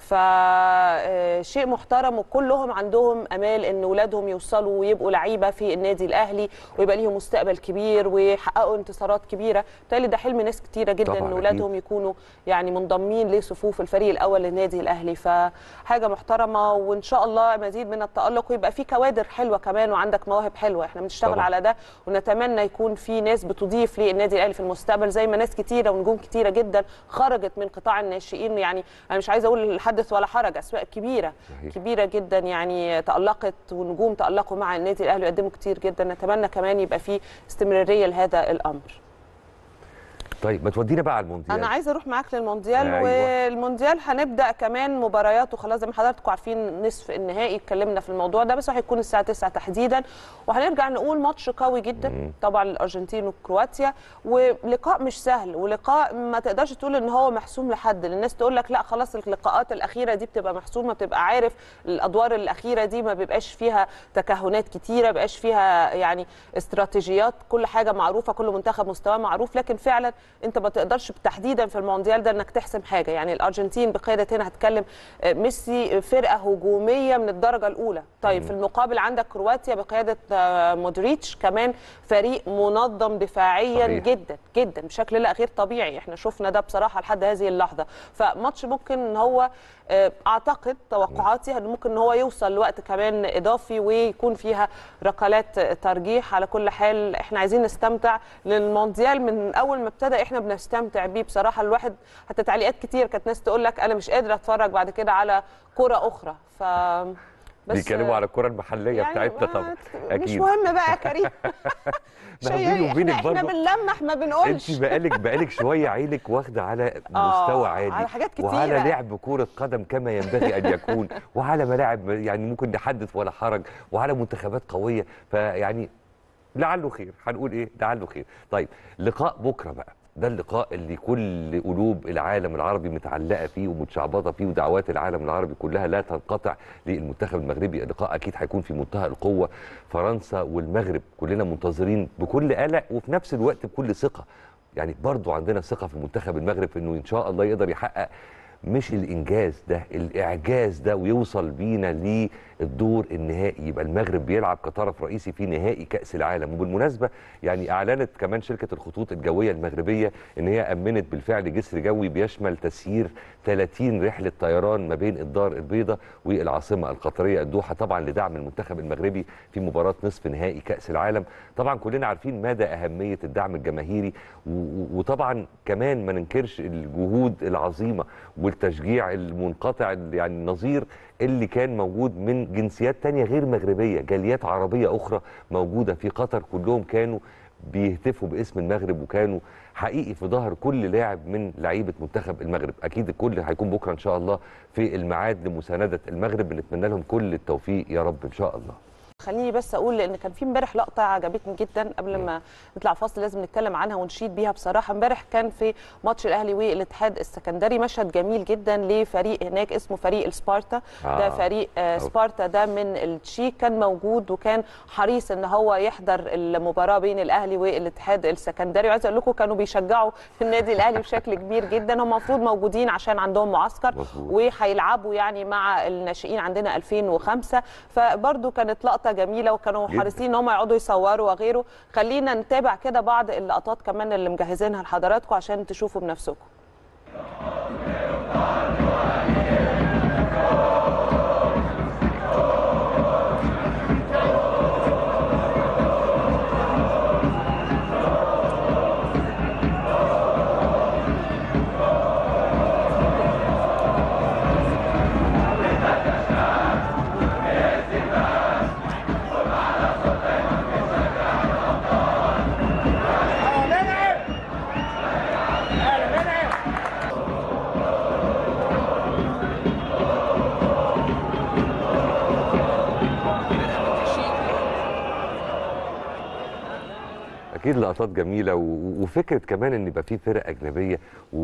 فشيء محترم وكلهم عندهم امال ان ولادهم يوصلوا ويبقوا لعيبه في النادي الاهلي ويبقى ليهم مستقبل كبير ويحققوا انتصارات كبيره بالتالي ده حلم ناس كتيره جدا طبعاً ان أكيد. ولادهم يكونوا يعني منضمين لصفوف الفريق الاول للنادي الاهلي فحاجه محترمه وان شاء الله مزيد من التالق ويبقى في كوادر حلوه كمان وعندك مواهب حلوه احنا بنشتغل طبعاً. على ده ونتمنى يكون في ناس بتضيف للنادي الاهلي في المستقبل زي ما ناس كتيره ونجوم كتيره جدا خرجت من قطاع الناشئين يعني انا مش عايزه اقول حدث ولا حرج اسماء كبيره صحيح. كبيره جدا يعني تالقت ونجوم تالقوا مع النادي الاهلي وقدموا كتير جدا نتمنى كمان يبقى في استمراريه لهذا الامر طيب ما تودينا بقى على المونديال انا عايزه اروح معاك للمونديال أيوة. والمونديال هنبدا كمان مباريات وخلاص زي ما حضراتكم عارفين نصف النهائي اتكلمنا في الموضوع ده بس هو هيكون الساعه 9 تحديدا وهنرجع نقول ماتش قوي جدا طبعا الارجنتين وكرواتيا ولقاء مش سهل ولقاء ما تقدرش تقول ان هو محسوم لحد الناس تقول لك لا خلاص اللقاءات الاخيره دي بتبقى محسومه بتبقى عارف الادوار الاخيره دي ما بيبقاش فيها تكهنات كتيره ما بيبقاش فيها يعني استراتيجيات كل حاجه معروفه كل منتخب مستواه معروف لكن فعلا انت ما تقدرش تحديدا في المونديال ده انك تحسم حاجه يعني الارجنتين بقياده هنا هتكلم آه، ميسي فرقه هجوميه من الدرجه الاولى طيب في المقابل عندك كرواتيا بقياده آه، مودريتش كمان فريق منظم دفاعيا صحيح. جدا جدا بشكل لا غير طبيعي احنا شفنا ده بصراحه لحد هذه اللحظه فماتش ممكن ان هو آه، اعتقد توقعاتي ان ممكن ان هو يوصل لوقت كمان اضافي ويكون فيها ركلات ترجيح على كل حال احنا عايزين نستمتع للمونديال من اول ما ابتدى احنا بنستمتع بيه بصراحه الواحد حتى تعليقات كتير كانت ناس تقول لك انا مش قادره اتفرج بعد كده على كره اخرى ف بس بيتكلموا على الكره المحليه بتاعتنا ما- طبعا مش اكيد مهم بقى يا كريم ما هو بيني وبينك احنا, احنا برضه بنلمح ما بنقولش انت بقالك بقالك شويه عينك واخده على آه، مستوى عالي على حاجات كتيرة. وعلى لعب كره قدم كما ينبغي ان يكون وعلى ملاعب يعني ممكن نحدث ولا حرج وعلى منتخبات قويه فيعني لعله خير هنقول ايه لعله خير طيب لقاء بكره بقى ده اللقاء اللي كل قلوب العالم العربي متعلقه فيه ومتشعبطه فيه ودعوات العالم العربي كلها لا تنقطع للمنتخب المغربي اللقاء اكيد هيكون في منتهى القوه فرنسا والمغرب كلنا منتظرين بكل قلق وفي نفس الوقت بكل ثقه يعني برضو عندنا ثقه في منتخب المغرب في انه ان شاء الله يقدر يحقق مش الانجاز ده الاعجاز ده ويوصل بينا للدور النهائي يبقى المغرب بيلعب كطرف رئيسي في نهائي كاس العالم وبالمناسبه يعني اعلنت كمان شركه الخطوط الجويه المغربيه ان هي امنت بالفعل جسر جوي بيشمل تسيير 30 رحله طيران ما بين الدار البيضاء والعاصمه القطريه الدوحه طبعا لدعم المنتخب المغربي في مباراه نصف نهائي كاس العالم طبعا كلنا عارفين مدى اهميه الدعم الجماهيري و- و- وطبعا كمان ما ننكرش الجهود العظيمه والتشجيع المنقطع يعني النظير اللي كان موجود من جنسيات تانية غير مغربية جاليات عربية أخرى موجودة في قطر كلهم كانوا بيهتفوا باسم المغرب وكانوا حقيقي في ظهر كل لاعب من لعيبة منتخب المغرب أكيد الكل هيكون بكرة إن شاء الله في الميعاد لمساندة المغرب بنتمنى لهم كل التوفيق يا رب إن شاء الله خليني بس اقول لان كان في امبارح لقطه عجبتني جدا قبل ما نطلع فاصل لازم نتكلم عنها ونشيد بيها بصراحه امبارح كان في ماتش الاهلي والاتحاد السكندري مشهد جميل جدا لفريق هناك اسمه فريق السبارتا آه. ده فريق آه سبارتا ده من التشيك كان موجود وكان حريص ان هو يحضر المباراه بين الاهلي والاتحاد السكندري وعايز اقول لكم كانوا بيشجعوا النادي الاهلي بشكل كبير جدا هم المفروض موجودين عشان عندهم معسكر مظبوط. وهيلعبوا يعني مع الناشئين عندنا 2005 فبرضو كانت لقطه جميله وكانوا جداً. حريصين ان هم يقعدوا يصوروا وغيره خلينا نتابع كده بعض اللقطات كمان اللي مجهزينها لحضراتكم عشان تشوفوا بنفسكم اكيد لقطات جميله و- وفكره كمان ان يبقى في فرق اجنبيه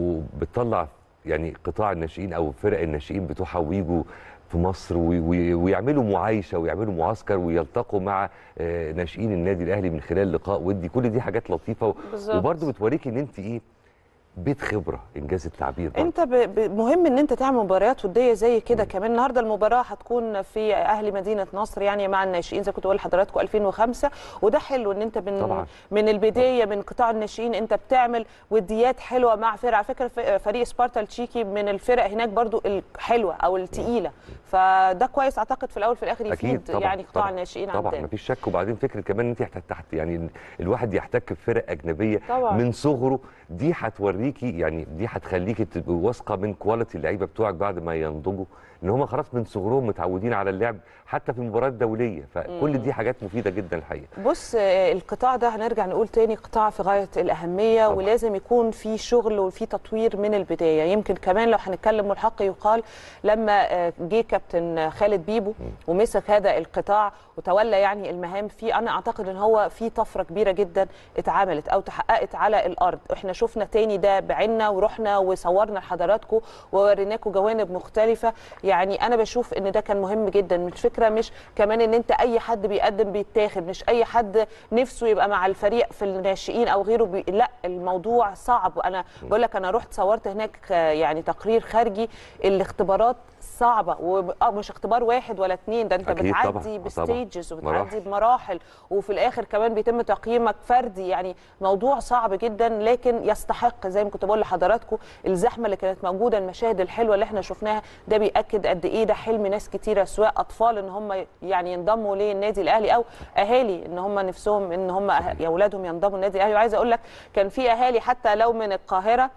وبتطلع يعني قطاع الناشئين او فرق الناشئين بتوعها ويجوا في مصر وي- وي- ويعملوا معايشه ويعملوا معسكر ويلتقوا مع آه، ناشئين النادي الاهلي من خلال لقاء ودي كل دي حاجات لطيفه و- بالظبط. وبرضه بتوريكي ان انت ايه بيت خبره انجاز التعبير برضه. انت ب... ب... مهم ان انت تعمل مباريات وديه زي كده كمان النهارده المباراه هتكون في اهلي مدينه نصر يعني مع الناشئين زي كنت بقول لحضراتكم 2005 وده حلو ان انت من طبعاً. من البدايه من قطاع الناشئين انت بتعمل وديات حلوه مع فرق على فكره ف- فريق سبارتا التشيكي من الفرق هناك برضو الحلوه او التقيله فده كويس اعتقد في الاول في الاخر يفيد اكيد طبعا يعني قطاع طبعا الناشئين طبعا عندنا مفيش شك وبعدين فكره كمان ان انت تحت تحت يعني إن الواحد يحتك بفرق اجنبيه طبعاً. من صغره دي هتوريكي يعني دي هتخليكي تبقي واثقه من كواليتي اللعيبه بتوعك بعد ما ينضجوا ان هم خلاص من صغرهم متعودين على اللعب حتى في المباريات الدوليه فكل دي حاجات مفيده جدا الحقيقه بص آه، القطاع ده هنرجع نقول تاني قطاع في غايه الاهميه طبعا. ولازم يكون في شغل وفي تطوير من البدايه يمكن كمان لو هنتكلم والحق يقال لما آه، جه كابتن خالد بيبو ومسك هذا القطاع وتولى يعني المهام فيه انا اعتقد ان هو في طفره كبيره جدا اتعملت او تحققت على الارض احنا شفنا تاني ده بعيننا ورحنا وصورنا لحضراتكم ووريناكم جوانب مختلفه يعني انا بشوف ان ده كان مهم جدا مش فكره مش كمان ان انت اي حد بيقدم بيتاخد مش اي حد نفسه يبقى مع الفريق في الناشئين او غيره بي... لا الموضوع صعب انا بقول لك انا رحت صورت هناك آه، يعني تقرير خارجي الاختبارات صعبه ومش اختبار واحد ولا اتنين ده انت أكيد بتعدي طبعاً. آه طبعاً. بستيجز وبتعدي مراحل. بمراحل وفي الاخر كمان بيتم تقييمك فردي يعني موضوع صعب جدا لكن يستحق زي ما كنت بقول لحضراتكم الزحمه اللي كانت موجوده المشاهد الحلوه اللي احنا شفناها ده بياكد قد ايه ده حلم ناس كتيره سواء اطفال ان هم يعني ينضموا للنادي الاهلي او اهالي ان هم نفسهم ان هم أه- يا اولادهم ينضموا للنادي الاهلي وعايزه اقول لك كان في اهالي حتى لو من القاهره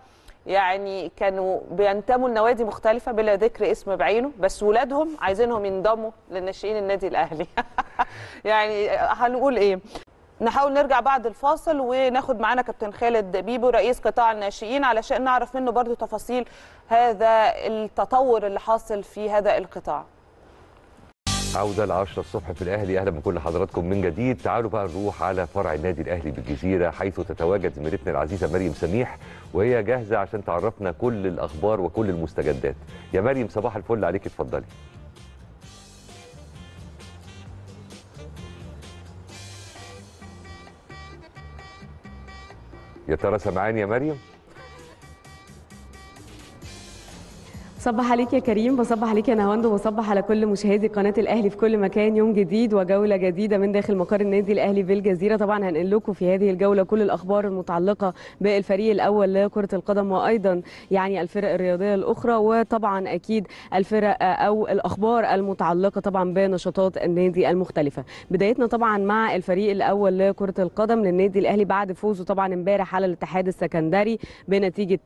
يعني كانوا بينتموا لنوادي مختلفه بلا ذكر اسم بعينه بس ولادهم عايزينهم ينضموا لناشئين النادي الاهلي يعني هنقول ايه نحاول نرجع بعد الفاصل وناخد معانا كابتن خالد بيبو رئيس قطاع الناشئين علشان نعرف منه برضو تفاصيل هذا التطور اللي حاصل في هذا القطاع عودة ل 10 الصبح في الأهلي أهلا بكل حضراتكم من جديد تعالوا بقى نروح على فرع النادي الأهلي بالجزيرة حيث تتواجد زميلتنا العزيزة مريم سميح وهي جاهزة عشان تعرفنا كل الأخبار وكل المستجدات يا مريم صباح الفل عليك اتفضلي يا ترى سامعاني يا مريم صبح عليك يا كريم بصبح عليك يا نهاوند وبصبح على كل مشاهدي قناه الاهلي في كل مكان يوم جديد وجوله جديده من داخل مقر النادي الاهلي بالجزيره طبعا هنقل لكم في هذه الجوله كل الاخبار المتعلقه بالفريق الاول لكره القدم وايضا يعني الفرق الرياضيه الاخرى وطبعا اكيد الفرق او الاخبار المتعلقه طبعا بنشاطات النادي المختلفه بدايتنا طبعا مع الفريق الاول لكره القدم للنادي الاهلي بعد فوزه طبعا امبارح على الاتحاد السكندري بنتيجه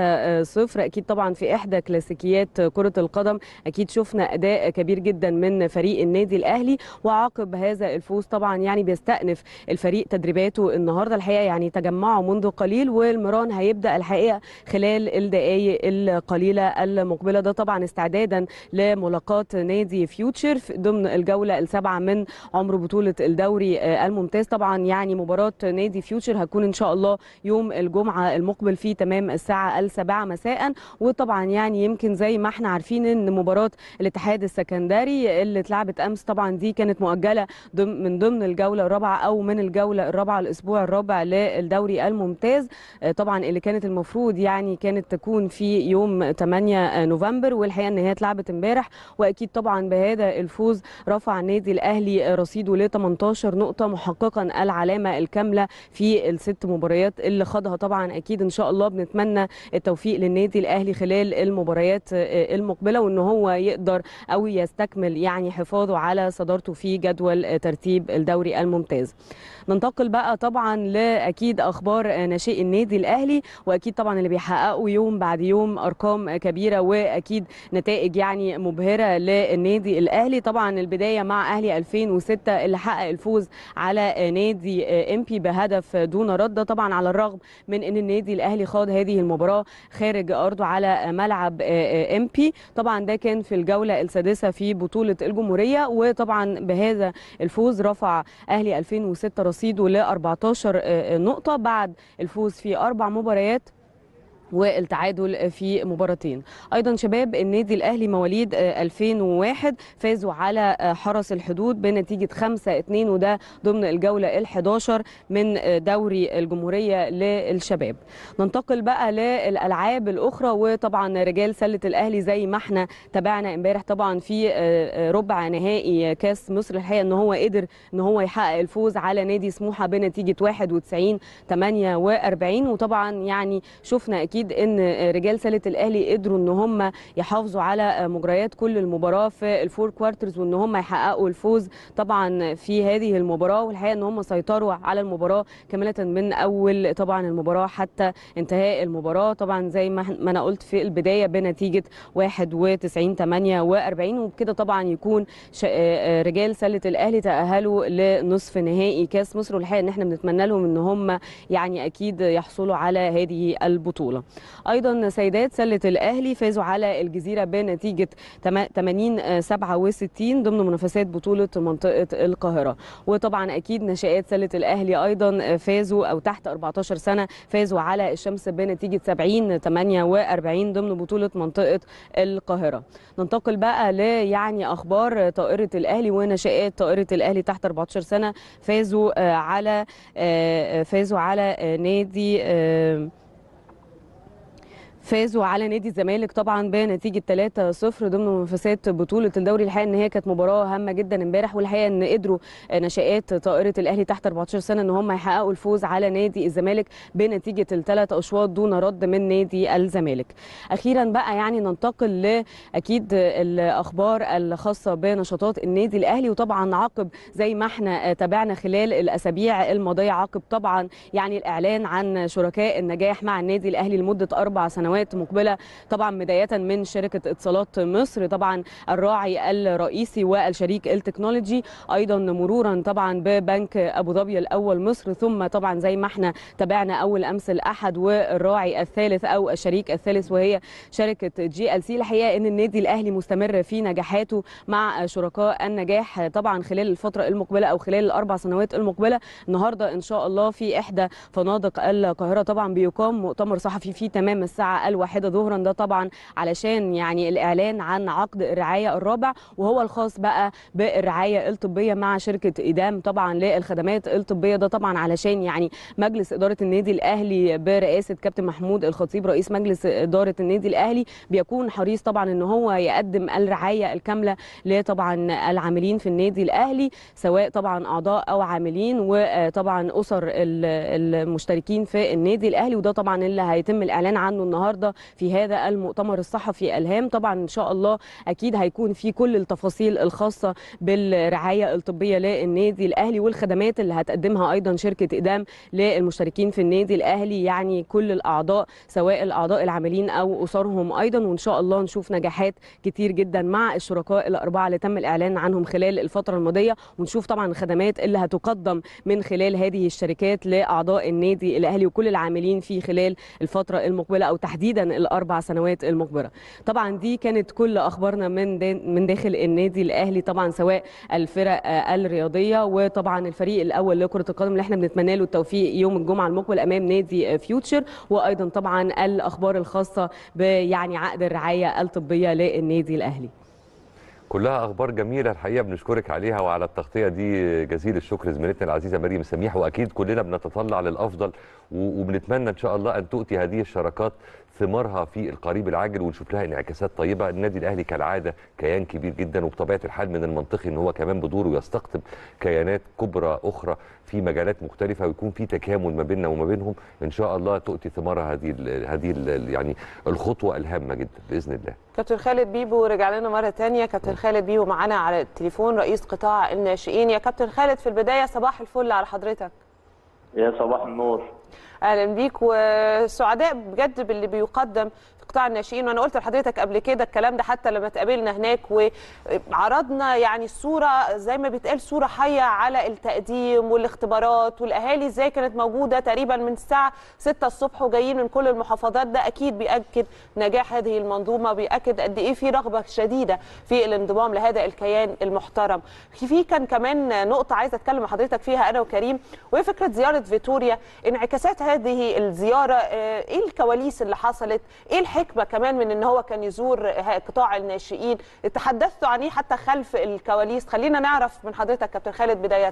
3-0 اكيد طبعا في احدى كلاسيكيات كرة القدم أكيد شفنا أداء كبير جدا من فريق النادي الأهلي وعقب هذا الفوز طبعا يعني بيستأنف الفريق تدريباته النهاردة الحقيقة يعني تجمعوا منذ قليل والمران هيبدأ الحقيقة خلال الدقائق القليلة المقبلة ده طبعا استعدادا لملاقاة نادي فيوتشر ضمن الجولة السابعة من عمر بطولة الدوري الممتاز طبعا يعني مباراة نادي فيوتشر هتكون إن شاء الله يوم الجمعة المقبل في تمام الساعة السابعة مساء وطبعا يعني يمكن زي ما احنا عارفين ان مباراه الاتحاد السكندري اللي اتلعبت امس طبعا دي كانت مؤجله من ضمن الجوله الرابعه او من الجوله الرابعه الاسبوع الرابع للدوري الممتاز طبعا اللي كانت المفروض يعني كانت تكون في يوم 8 نوفمبر والحقيقه ان هي اتلعبت امبارح واكيد طبعا بهذا الفوز رفع النادي الاهلي رصيده ل 18 نقطه محققا العلامه الكامله في الست مباريات اللي خاضها طبعا اكيد ان شاء الله بنتمنى التوفيق للنادي الاهلي خلال المباريات المقبله وان هو يقدر او يستكمل يعني حفاظه على صدارته في جدول ترتيب الدوري الممتاز. ننتقل بقى طبعا لاكيد اخبار ناشئي النادي الاهلي واكيد طبعا اللي بيحققوا يوم بعد يوم ارقام كبيره واكيد نتائج يعني مبهره للنادي الاهلي طبعا البدايه مع اهلي 2006 اللي حقق الفوز على نادي امبي بهدف دون رد طبعا على الرغم من ان النادي الاهلي خاض هذه المباراه خارج ارضه على ملعب ام بي طبعا ده كان في الجوله السادسه في بطوله الجمهوريه وطبعا بهذا الفوز رفع اهلي 2006 رصيده ل 14 نقطه بعد الفوز في اربع مباريات والتعادل في مباراتين ايضا شباب النادي الاهلي مواليد 2001 فازوا على حرس الحدود بنتيجه 5 2 وده ضمن الجوله ال11 من دوري الجمهوريه للشباب ننتقل بقى للالعاب الاخرى وطبعا رجال سله الاهلي زي ما احنا تابعنا امبارح طبعا في ربع نهائي كاس مصر الحقيقه ان هو قدر ان هو يحقق الفوز على نادي سموحه بنتيجه 91 48 وطبعا يعني شفنا اكيد ان رجال سله الاهلي قدروا ان هم يحافظوا على مجريات كل المباراه في الفور كوارترز وان هم يحققوا الفوز طبعا في هذه المباراه والحقيقه ان هم سيطروا على المباراه كامله من اول طبعا المباراه حتى انتهاء المباراه طبعا زي ما انا قلت في البدايه بنتيجه 91 48 وبكده طبعا يكون رجال سله الاهلي تاهلوا لنصف نهائي كاس مصر والحقيقه ان احنا بنتمنى لهم ان هم يعني اكيد يحصلوا على هذه البطوله ايضا سيدات سله الاهلي فازوا على الجزيره بنتيجه 80 67 ضمن منافسات بطوله منطقه القاهره وطبعا اكيد نشات سله الاهلي ايضا فازوا او تحت 14 سنه فازوا على الشمس بنتيجه 70 48 ضمن بطوله منطقه القاهره ننتقل بقى ل يعني اخبار طائره الاهلي ونشات طائره الاهلي تحت 14 سنه فازوا على فازوا على نادي فازوا على نادي الزمالك طبعا بنتيجه 3-0 ضمن منافسات بطوله الدوري الحقيقه ان هي كانت مباراه هامه جدا امبارح والحقيقه ان قدروا نشات طائره الاهلي تحت 14 سنه ان هم يحققوا الفوز على نادي الزمالك بنتيجه الثلاث اشواط دون رد من نادي الزمالك. اخيرا بقى يعني ننتقل لاكيد الاخبار الخاصه بنشاطات النادي الاهلي وطبعا عقب زي ما احنا تابعنا خلال الاسابيع الماضيه عقب طبعا يعني الاعلان عن شركاء النجاح مع النادي الاهلي لمده اربع سنوات سنوات مقبله طبعا بدايه من شركه اتصالات مصر طبعا الراعي الرئيسي والشريك التكنولوجي ايضا مرورا طبعا ببنك ابو ظبي الاول مصر ثم طبعا زي ما احنا تابعنا اول امس الاحد والراعي الثالث او الشريك الثالث وهي شركه جي ال سي الحقيقه ان النادي الاهلي مستمر في نجاحاته مع شركاء النجاح طبعا خلال الفتره المقبله او خلال الاربع سنوات المقبله النهارده ان شاء الله في احدى فنادق القاهره طبعا بيقام مؤتمر صحفي في تمام الساعه الواحده ظهرا ده طبعا علشان يعني الاعلان عن عقد الرعايه الرابع وهو الخاص بقى بالرعايه الطبيه مع شركه ايدام طبعا للخدمات الطبيه ده طبعا علشان يعني مجلس اداره النادي الاهلي برئاسه كابتن محمود الخطيب رئيس مجلس اداره النادي الاهلي بيكون حريص طبعا ان هو يقدم الرعايه الكامله لطبعا العاملين في النادي الاهلي سواء طبعا اعضاء او عاملين وطبعا اسر المشتركين في النادي الاهلي وده طبعا اللي هيتم الاعلان عنه النهارده في هذا المؤتمر الصحفي الهام طبعا ان شاء الله اكيد هيكون في كل التفاصيل الخاصه بالرعايه الطبيه للنادي الاهلي والخدمات اللي هتقدمها ايضا شركه اقدام للمشتركين في النادي الاهلي يعني كل الاعضاء سواء الاعضاء العاملين او اسرهم ايضا وان شاء الله نشوف نجاحات كتير جدا مع الشركاء الاربعه اللي تم الاعلان عنهم خلال الفتره الماضيه ونشوف طبعا الخدمات اللي هتقدم من خلال هذه الشركات لاعضاء النادي الاهلي وكل العاملين فيه خلال الفتره المقبله او تحديدا الاربع سنوات المقبله طبعا دي كانت كل اخبارنا من من داخل النادي الاهلي طبعا سواء الفرق الرياضيه وطبعا الفريق الاول لكره القدم اللي احنا بنتمنى له التوفيق يوم الجمعه المقبل امام نادي فيوتشر وايضا طبعا الاخبار الخاصه بيعني عقد الرعايه الطبيه للنادي الاهلي كلها اخبار جميله الحقيقه بنشكرك عليها وعلى التغطيه دي جزيل الشكر زميلتنا العزيزه مريم سميح واكيد كلنا بنتطلع للافضل وبنتمنى ان شاء الله ان تؤتي هذه الشراكات ثمارها في القريب العاجل ونشوف لها انعكاسات طيبه النادي الاهلي كالعاده كيان كبير جدا وبطبيعه الحال من المنطقي ان هو كمان بدوره يستقطب كيانات كبرى اخرى في مجالات مختلفه ويكون في تكامل ما بيننا وما بينهم ان شاء الله تؤتي ثمارها هذه ال هذه ال يعني الخطوه الهامه جدا باذن الله كابتن خالد بيبو رجع لنا مره ثانيه كابتن خالد بيبو معانا على التليفون رئيس قطاع الناشئين يا كابتن خالد في البدايه صباح الفل على حضرتك يا صباح النور اهلا بيك وسعداء بجد باللي بيقدم في قطاع الناشئين وانا قلت لحضرتك قبل كده الكلام ده حتى لما اتقابلنا هناك وعرضنا يعني الصوره زي ما بيتقال صوره حيه على التقديم والاختبارات والاهالي ازاي كانت موجوده تقريبا من الساعه 6 الصبح وجايين من كل المحافظات ده اكيد بياكد نجاح هذه المنظومه بياكد قد ايه في رغبه شديده في الانضمام لهذا الكيان المحترم في كان كمان نقطه عايزه اتكلم مع حضرتك فيها انا وكريم وهي فكره زياره فيتوريا انعكاسات هذه الزياره ايه الكواليس اللي حصلت ايه الحكمه كمان من ان هو كان يزور قطاع الناشئين تحدثتوا عن ايه حتى خلف الكواليس خلينا نعرف من حضرتك كابتن خالد بدايه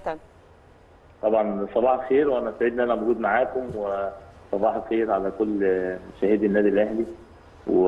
طبعا صباح الخير وانا سعيد ان انا موجود معاكم وصباح الخير على كل مشاهدي النادي الاهلي و...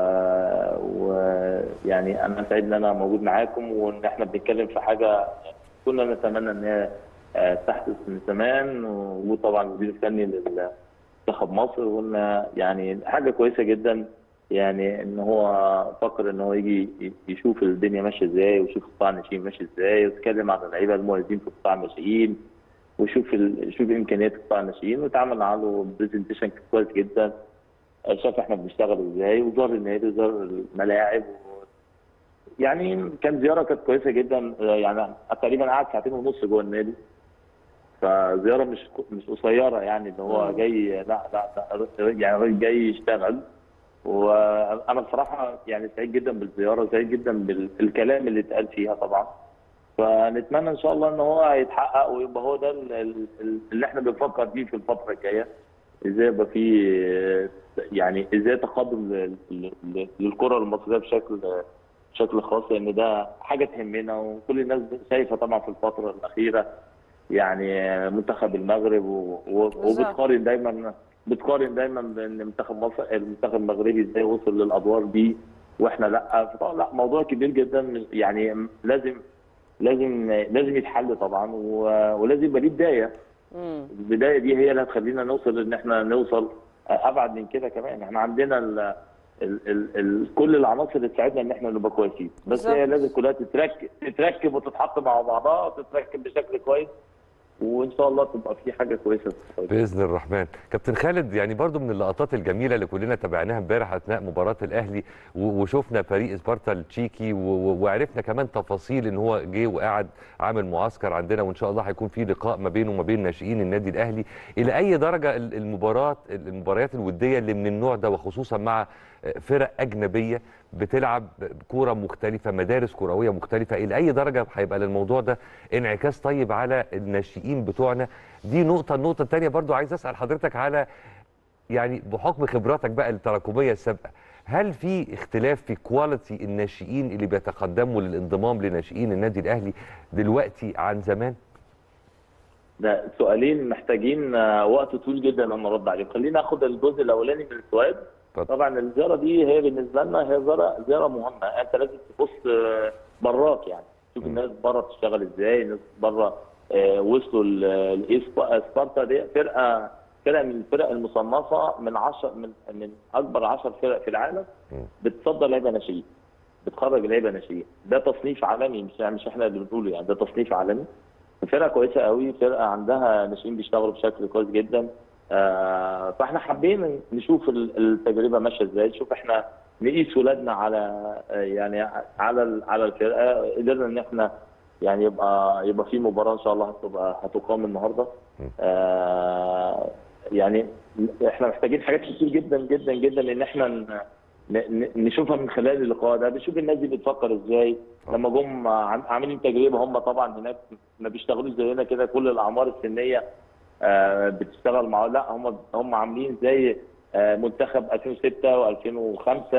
ويعني انا سعيد ان انا موجود معاكم وان احنا بنتكلم في حاجه كنا نتمنى ان هي تحدث من زمان وطبعا المدير الفني لمنتخب مصر وقلنا يعني حاجه كويسه جدا يعني ان هو فكر ان هو يجي يشوف الدنيا ماشيه ازاي ويشوف قطاع الناشئين ماشي ازاي ويتكلم عن اللعيبه المميزين في قطاع الناشئين ويشوف ال... يشوف امكانيات قطاع الناشئين واتعمل له برزنتيشن كويس جدا شاف احنا بنشتغل ازاي وزار النادي وزار الملاعب و... يعني كان زياره كانت كويسه جدا يعني تقريبا قعد ساعتين ونص جوه النادي فزياره مش مش قصيره يعني ان هو جاي لا لا, لا يعني الراجل جاي يشتغل وانا بصراحه يعني سعيد جدا بالزياره سعيد جدا بالكلام اللي اتقال فيها طبعا فنتمنى ان شاء الله ان هو يتحقق ويبقى هو ده اللي احنا بنفكر فيه في الفتره الجايه ازاي يبقى في يعني ازاي تقدم للكره المصريه بشكل بشكل خاص لان ده حاجه تهمنا وكل الناس شايفه طبعا في الفتره الاخيره يعني منتخب المغرب وبتقارن دايما بتقارن دايما بان منتخب مصر المنتخب المغربي ازاي وصل للادوار دي واحنا لا فطبعا لا موضوع كبير جدا يعني لازم لازم لازم يتحل طبعا ولازم يبقى ليه بدايه البدايه دي هي اللي هتخلينا نوصل ان احنا نوصل ابعد من كده كمان احنا عندنا ال ال ال ال كل العناصر اللي تساعدنا ان احنا نبقى كويسين بس هي لازم كلها تتركب تتركب وتتحط مع بعضها وتتركب بشكل كويس وان شاء الله تبقى في حاجه كويسه باذن الرحمن كابتن خالد يعني برضو من اللقطات الجميله اللي كلنا تابعناها امبارح اثناء مباراه الاهلي و- وشفنا فريق سبارتا التشيكي و- و- وعرفنا كمان تفاصيل ان هو جه وقعد عامل معسكر عندنا وان شاء الله هيكون في لقاء ما بينه وما بين ناشئين النادي الاهلي الى اي درجه ال- المباراه المباريات الوديه اللي من النوع ده وخصوصا مع فرق اجنبيه بتلعب كوره مختلفه مدارس كرويه مختلفه الى اي درجه هيبقى للموضوع ده انعكاس طيب على الناشئين بتوعنا دي نقطه النقطه الثانيه برضو عايز اسال حضرتك على يعني بحكم خبراتك بقى التراكميه السابقه هل في اختلاف في كواليتي الناشئين اللي بيتقدموا للانضمام لناشئين النادي الاهلي دلوقتي عن زمان ده سؤالين محتاجين آه، وقت طويل جدا ان نرد عليهم خلينا ناخد الجزء الاولاني من السؤال اتفضل. طبعا الزياره دي هي بالنسبه لنا هي زياره زياره مهمه انت لازم تبص آه، براك يعني شوف الناس بره بتشتغل ازاي الناس بره آه، وصلوا ل- لايه سبا- سبارتا دي فرقه فرقه من الفرق المصنفه من 10 من من اكبر 10 فرق في العالم بتصدر لعيبه ناشئين بتخرج لعيبه ناشئين ده تصنيف عالمي مش يعني مش احنا اللي بنقوله يعني ده تصنيف عالمي فرقه كويسه قوي فرقه عندها ناشئين بيشتغلوا بشكل كويس جدا آه فاحنا حابين نشوف ال- التجربه ماشيه ازاي نشوف احنا نقيس ولادنا على آه، يعني على ال- على الفرقه قدرنا ان احنا يعني يبقى يبقى في مباراه ان شاء الله هتبقى هتقام النهارده آه يعني احنا محتاجين حاجات كتير جدا جدا جدا ان احنا ن- ن- نشوفها من خلال اللقاء ده بنشوف الناس دي بتفكر ازاي لما جم عم- عاملين تجربه هم طبعا هناك ما بيشتغلوش زينا كده كل الاعمار السنيه آه، بتشتغل مع لا هم هم عاملين زي آه، منتخب 2006 و2005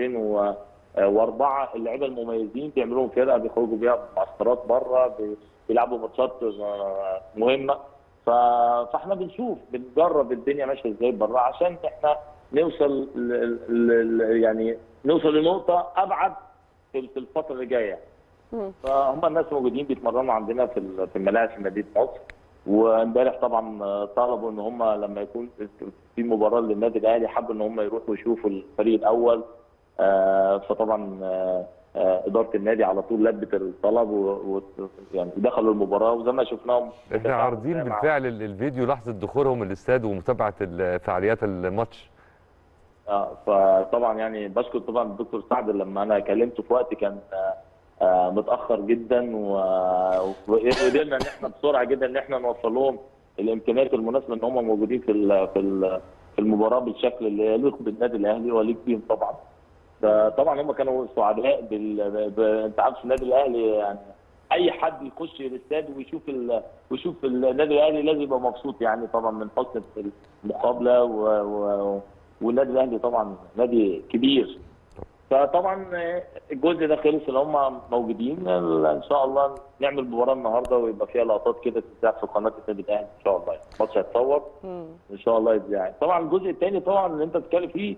و2004 اللعيبه المميزين بيعملوا لهم فرقه بيخرجوا بيها معسكرات بره بي- بيلعبوا ماتشات آه، مهمه ف- فاحنا بنشوف بنجرب الدنيا ماشيه ازاي بره عشان احنا نوصل ل- ل- ل- يعني نوصل لنقطه ابعد في في الفتره اللي جايه فهم الناس موجودين بيتمرنوا عندنا في ال- في الملاعب في مدينه مصر وامبارح طبعا آه، طلبوا ان هم لما يكون في مباراه للنادي الاهلي حبوا ان هم يروحوا يشوفوا الفريق الاول آه، فطبعا آه، آه، اداره النادي على طول لبت الطلب و و- يعني دخلوا المباراه وزي ما شفناهم احنا عارضين مع- بالفعل ال- الفيديو لحظه دخولهم الاستاد ومتابعه ال- فعاليات الماتش اه فطبعا يعني بشكر طبعا الدكتور سعد لما انا كلمته في وقت كان آه، آه، متاخر جدا و- وقدرنا ان احنا بسرعه جدا ان احنا نوصل لهم الامكانيات المناسبه ان هم موجودين في ال- في ال- في المباراه بالشكل اللي يليق بالنادي الاهلي ويليق بيهم طبعا. فطبعا هم كانوا سعداء بال... ب... انت عارف النادي الاهلي يعني اي حد يخش الاستاد ويشوف ال... ويشوف النادي الاهلي لازم يبقى مبسوط يعني طبعا من حسن المقابله و... و... والنادي الاهلي طبعا نادي كبير فطبعا الجزء ده خلص اللي هم موجودين ان شاء الله نعمل مباراه النهارده ويبقى فيها لقطات كده تتذاع في قناه النادي الاهلي ان شاء الله الماتش هيتصور ان شاء الله يتذاع طبعا الجزء الثاني طبعا اللي انت بتتكلم فيه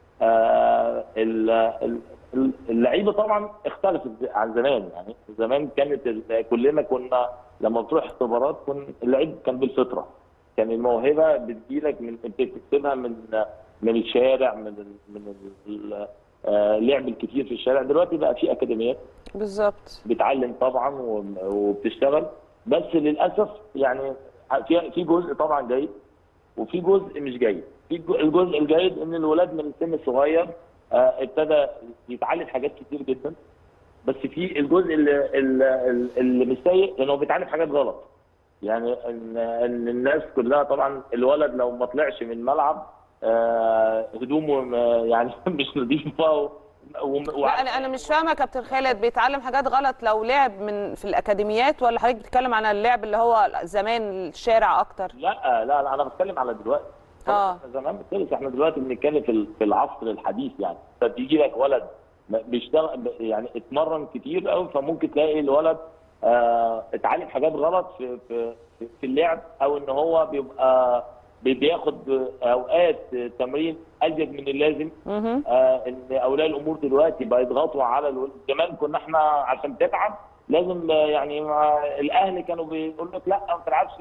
آه ال- ال- ال- اللعيبه طبعا اختلفت عن زمان يعني زمان كانت ال- كلنا كنا لما بتروح اختبارات كن اللعيب كان بالفطره كان الموهبه بتجيلك من بتكتسبها من من الشارع من ال من ال- آه، اللعب الكتير في الشارع دلوقتي بقى في اكاديميات بالظبط بتعلم طبعا و- وبتشتغل بس للاسف يعني في في جزء طبعا جيد وفي جزء مش جيد في الج- الجزء الجيد ان الولاد من السن الصغير آه، ابتدى يتعلم حاجات كتير جدا بس في الجزء اللي اللي, اللي مش سيء انه بيتعلم حاجات غلط يعني ان ان الناس كلها طبعا الولد لو ما طلعش من الملعب آه، هدومه آه، يعني مش نظيفه و- و- لا انا انا مش فاهمه يا كابتن خالد بيتعلم حاجات غلط لو لعب من في الاكاديميات ولا حضرتك بتتكلم عن اللعب اللي هو زمان الشارع اكتر لا لا لا انا بتكلم على دلوقتي اه احنا زمان بتخلص احنا دلوقتي بنتكلم في ال- في العصر الحديث يعني فبيجي لك ولد م- بيشتغل ب- يعني اتمرن كتير قوي فممكن تلاقي الولد آه اتعلم حاجات غلط في في في- في اللعب او ان هو بيبقى بي- بياخد اوقات تمرين ازيد من اللازم مهم. آه ان اولياء الامور دلوقتي بقى يضغطوا على الولد زمان كنا احنا عشان تتعب لازم آه، يعني مع الاهل كانوا بيقولوا لك لا ما تلعبش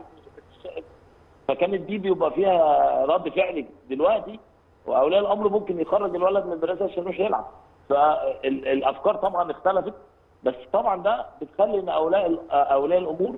فكانت دي بيبقى فيها رد فعل دلوقتي واولياء الامر ممكن يخرج الولد من المدرسه عشان يروح يلعب فالافكار طبعا اختلفت بس طبعا ده بتخلي ان اولياء اولياء الامور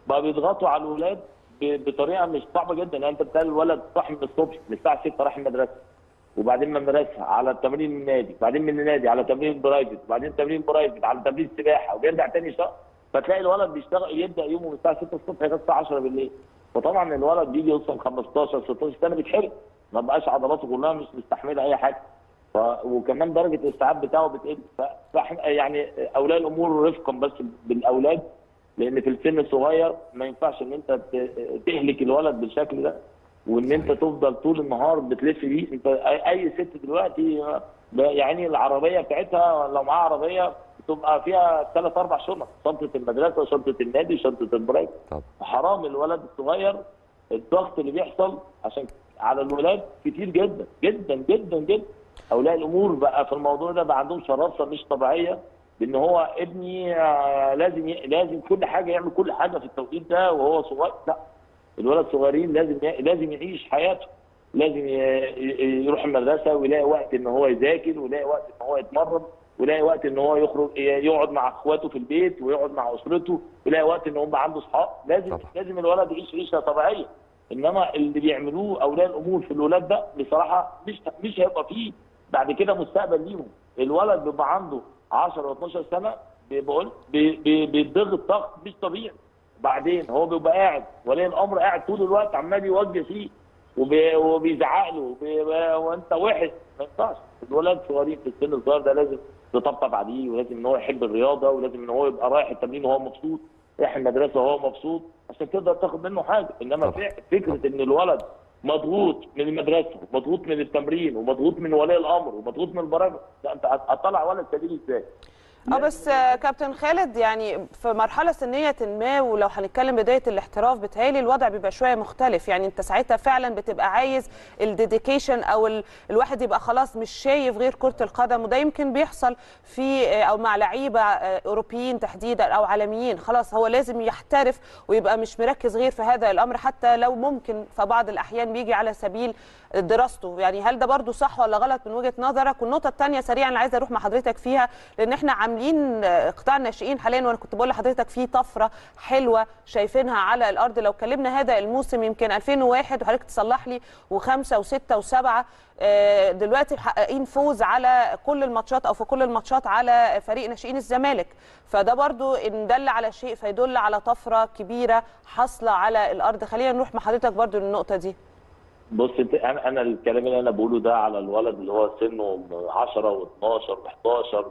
بقى بيضغطوا على الولاد ب- بطريقه مش صعبه جدا يعني انت بتلاقي الولد صاحي من الصبح من الساعه 6 رايح المدرسه وبعدين من المدرسه على تمرين النادي بعدين من النادي على تمرين برايفت بعدين تمرين برايفت على تمرين سباحه وبيرجع تاني شهر فتلاقي الولد بيشتغل يبدا يومه من الساعه 6 الصبح لغايه الساعه 10 بالليل فطبعا الولد بيجي يوصل 15 16 سنه بيتحرق ما بقاش عضلاته كلها مش مستحمله اي حاجه ف... وكمان درجه الاستيعاب بتاعه بتقل ف... فاحنا يعني اولياء الامور رفقا بس بالاولاد لان في السن الصغير ما ينفعش ان انت ت- تهلك الولد بالشكل ده وان انت تفضل طول النهار بتلف بيه انت اي أي ست دلوقتي ب- يعني العربيه بتاعتها لو معاها عربيه بتبقى فيها ثلاث اربع شنط شنطه المدرسه شنطه النادي شنطه البريك طبعا حرام الولد الصغير الضغط اللي بيحصل عشان على الولاد كتير جدا جدا جدا جدا اولياء الامور بقى في الموضوع ده بقى عندهم شراسه مش طبيعيه بان هو ابني آه، لازم ي... لازم كل حاجه يعمل كل حاجه في التوقيت ده وهو صغير لا الولد الصغيرين لازم ي... لازم يعيش حياته لازم ي... ي- يروح المدرسه ويلاقي وقت ان هو يذاكر ويلاقي وقت ان هو يتمرن ويلاقي وقت ان هو يخرج ي- يقعد مع اخواته في البيت ويقعد مع اسرته ويلاقي وقت ان هم عنده اصحاب لازم طبعا. لازم الولد يعيش عيشه طبيعيه انما اللي بيعملوه اولياء الامور في الولاد ده بصراحه مش مش هيبقى فيه بعد كده مستقبل ليهم الولد بيبقى عنده 10 و12 سنه بيقول بي- بي- بيتضغط ضغط مش طبيعي بعدين هو بيبقى قاعد ولي الامر قاعد طول الوقت عمال يوجه فيه وبي- وبيزعق له وبي- وانت وحش ما ينفعش الولاد صغيرين في السن الصغير ده لازم تطبطب عليه ولازم ان هو يحب الرياضه ولازم ان هو يبقى رايح التمرين وهو مبسوط رايح المدرسه وهو مبسوط عشان تقدر تاخد منه حاجه انما طبعا. فك- فكره ان الولد مضغوط من المدرسه ومضغوط من التمرين ومضغوط من ولي الامر ومضغوط من البرامج لا انت هتطلع ولد سبيل ازاي؟ اه بس آه، كابتن خالد يعني في مرحله سنيه ما ولو هنتكلم بدايه الاحتراف بتهيألي الوضع بيبقى شويه مختلف يعني انت ساعتها فعلا بتبقى عايز الديديكيشن او ال... الواحد يبقى خلاص مش شايف غير كره القدم وده يمكن بيحصل في آه، او مع لعيبه آه، اوروبيين تحديدا او عالميين خلاص هو لازم يحترف ويبقى مش مركز غير في هذا الامر حتى لو ممكن في بعض الاحيان بيجي على سبيل دراسته يعني هل ده برضو صح ولا غلط من وجهه نظرك والنقطه الثانيه سريعا اللي عايزه اروح مع حضرتك فيها لان احنا عاملين آه، قطاع الناشئين حاليا وانا كنت بقول لحضرتك في طفره حلوه شايفينها على الارض لو كلمنا هذا الموسم يمكن 2001 وحضرتك تصلح لي وخمسه وسته وسبعه آه، دلوقتي محققين فوز على كل الماتشات او في كل الماتشات على فريق ناشئين الزمالك فده برضو ان دل على شيء فيدل على طفره كبيره حاصله على الارض خلينا نروح مع حضرتك برضو للنقطه دي بص انت انا انا الكلام اللي انا بقوله ده على الولد اللي هو سنه 10 و12 و11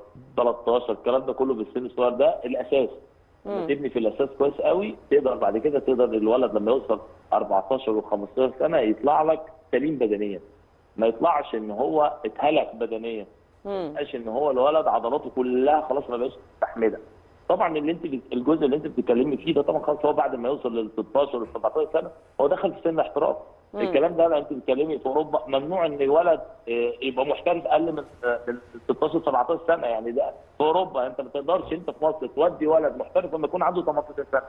13 الكلام ده كله بالسن الصغير ده الاساس لما تبني في الاساس كويس قوي تقدر بعد كده تقدر الولد لما يوصل 14 و15 سنه يطلع لك سليم بدنيا ما يطلعش ان هو اتهلك بدنيا ما يبقاش ان هو الولد عضلاته كلها خلاص ما بقاش مستحمله طبعا اللي انت الجزء اللي انت بتتكلمي فيه ده طبعا خلاص هو بعد ما يوصل لل 16 و 17 سنه هو دخل في سن الاحتراف الكلام ده لو انت بتتكلمي في اوروبا ممنوع ان الولد اه، يبقى محترف اقل من اه، من 16 17 سنه يعني ده في اوروبا انت ما تقدرش انت في مصر تودي ولد محترف لما يكون عنده 18 سنه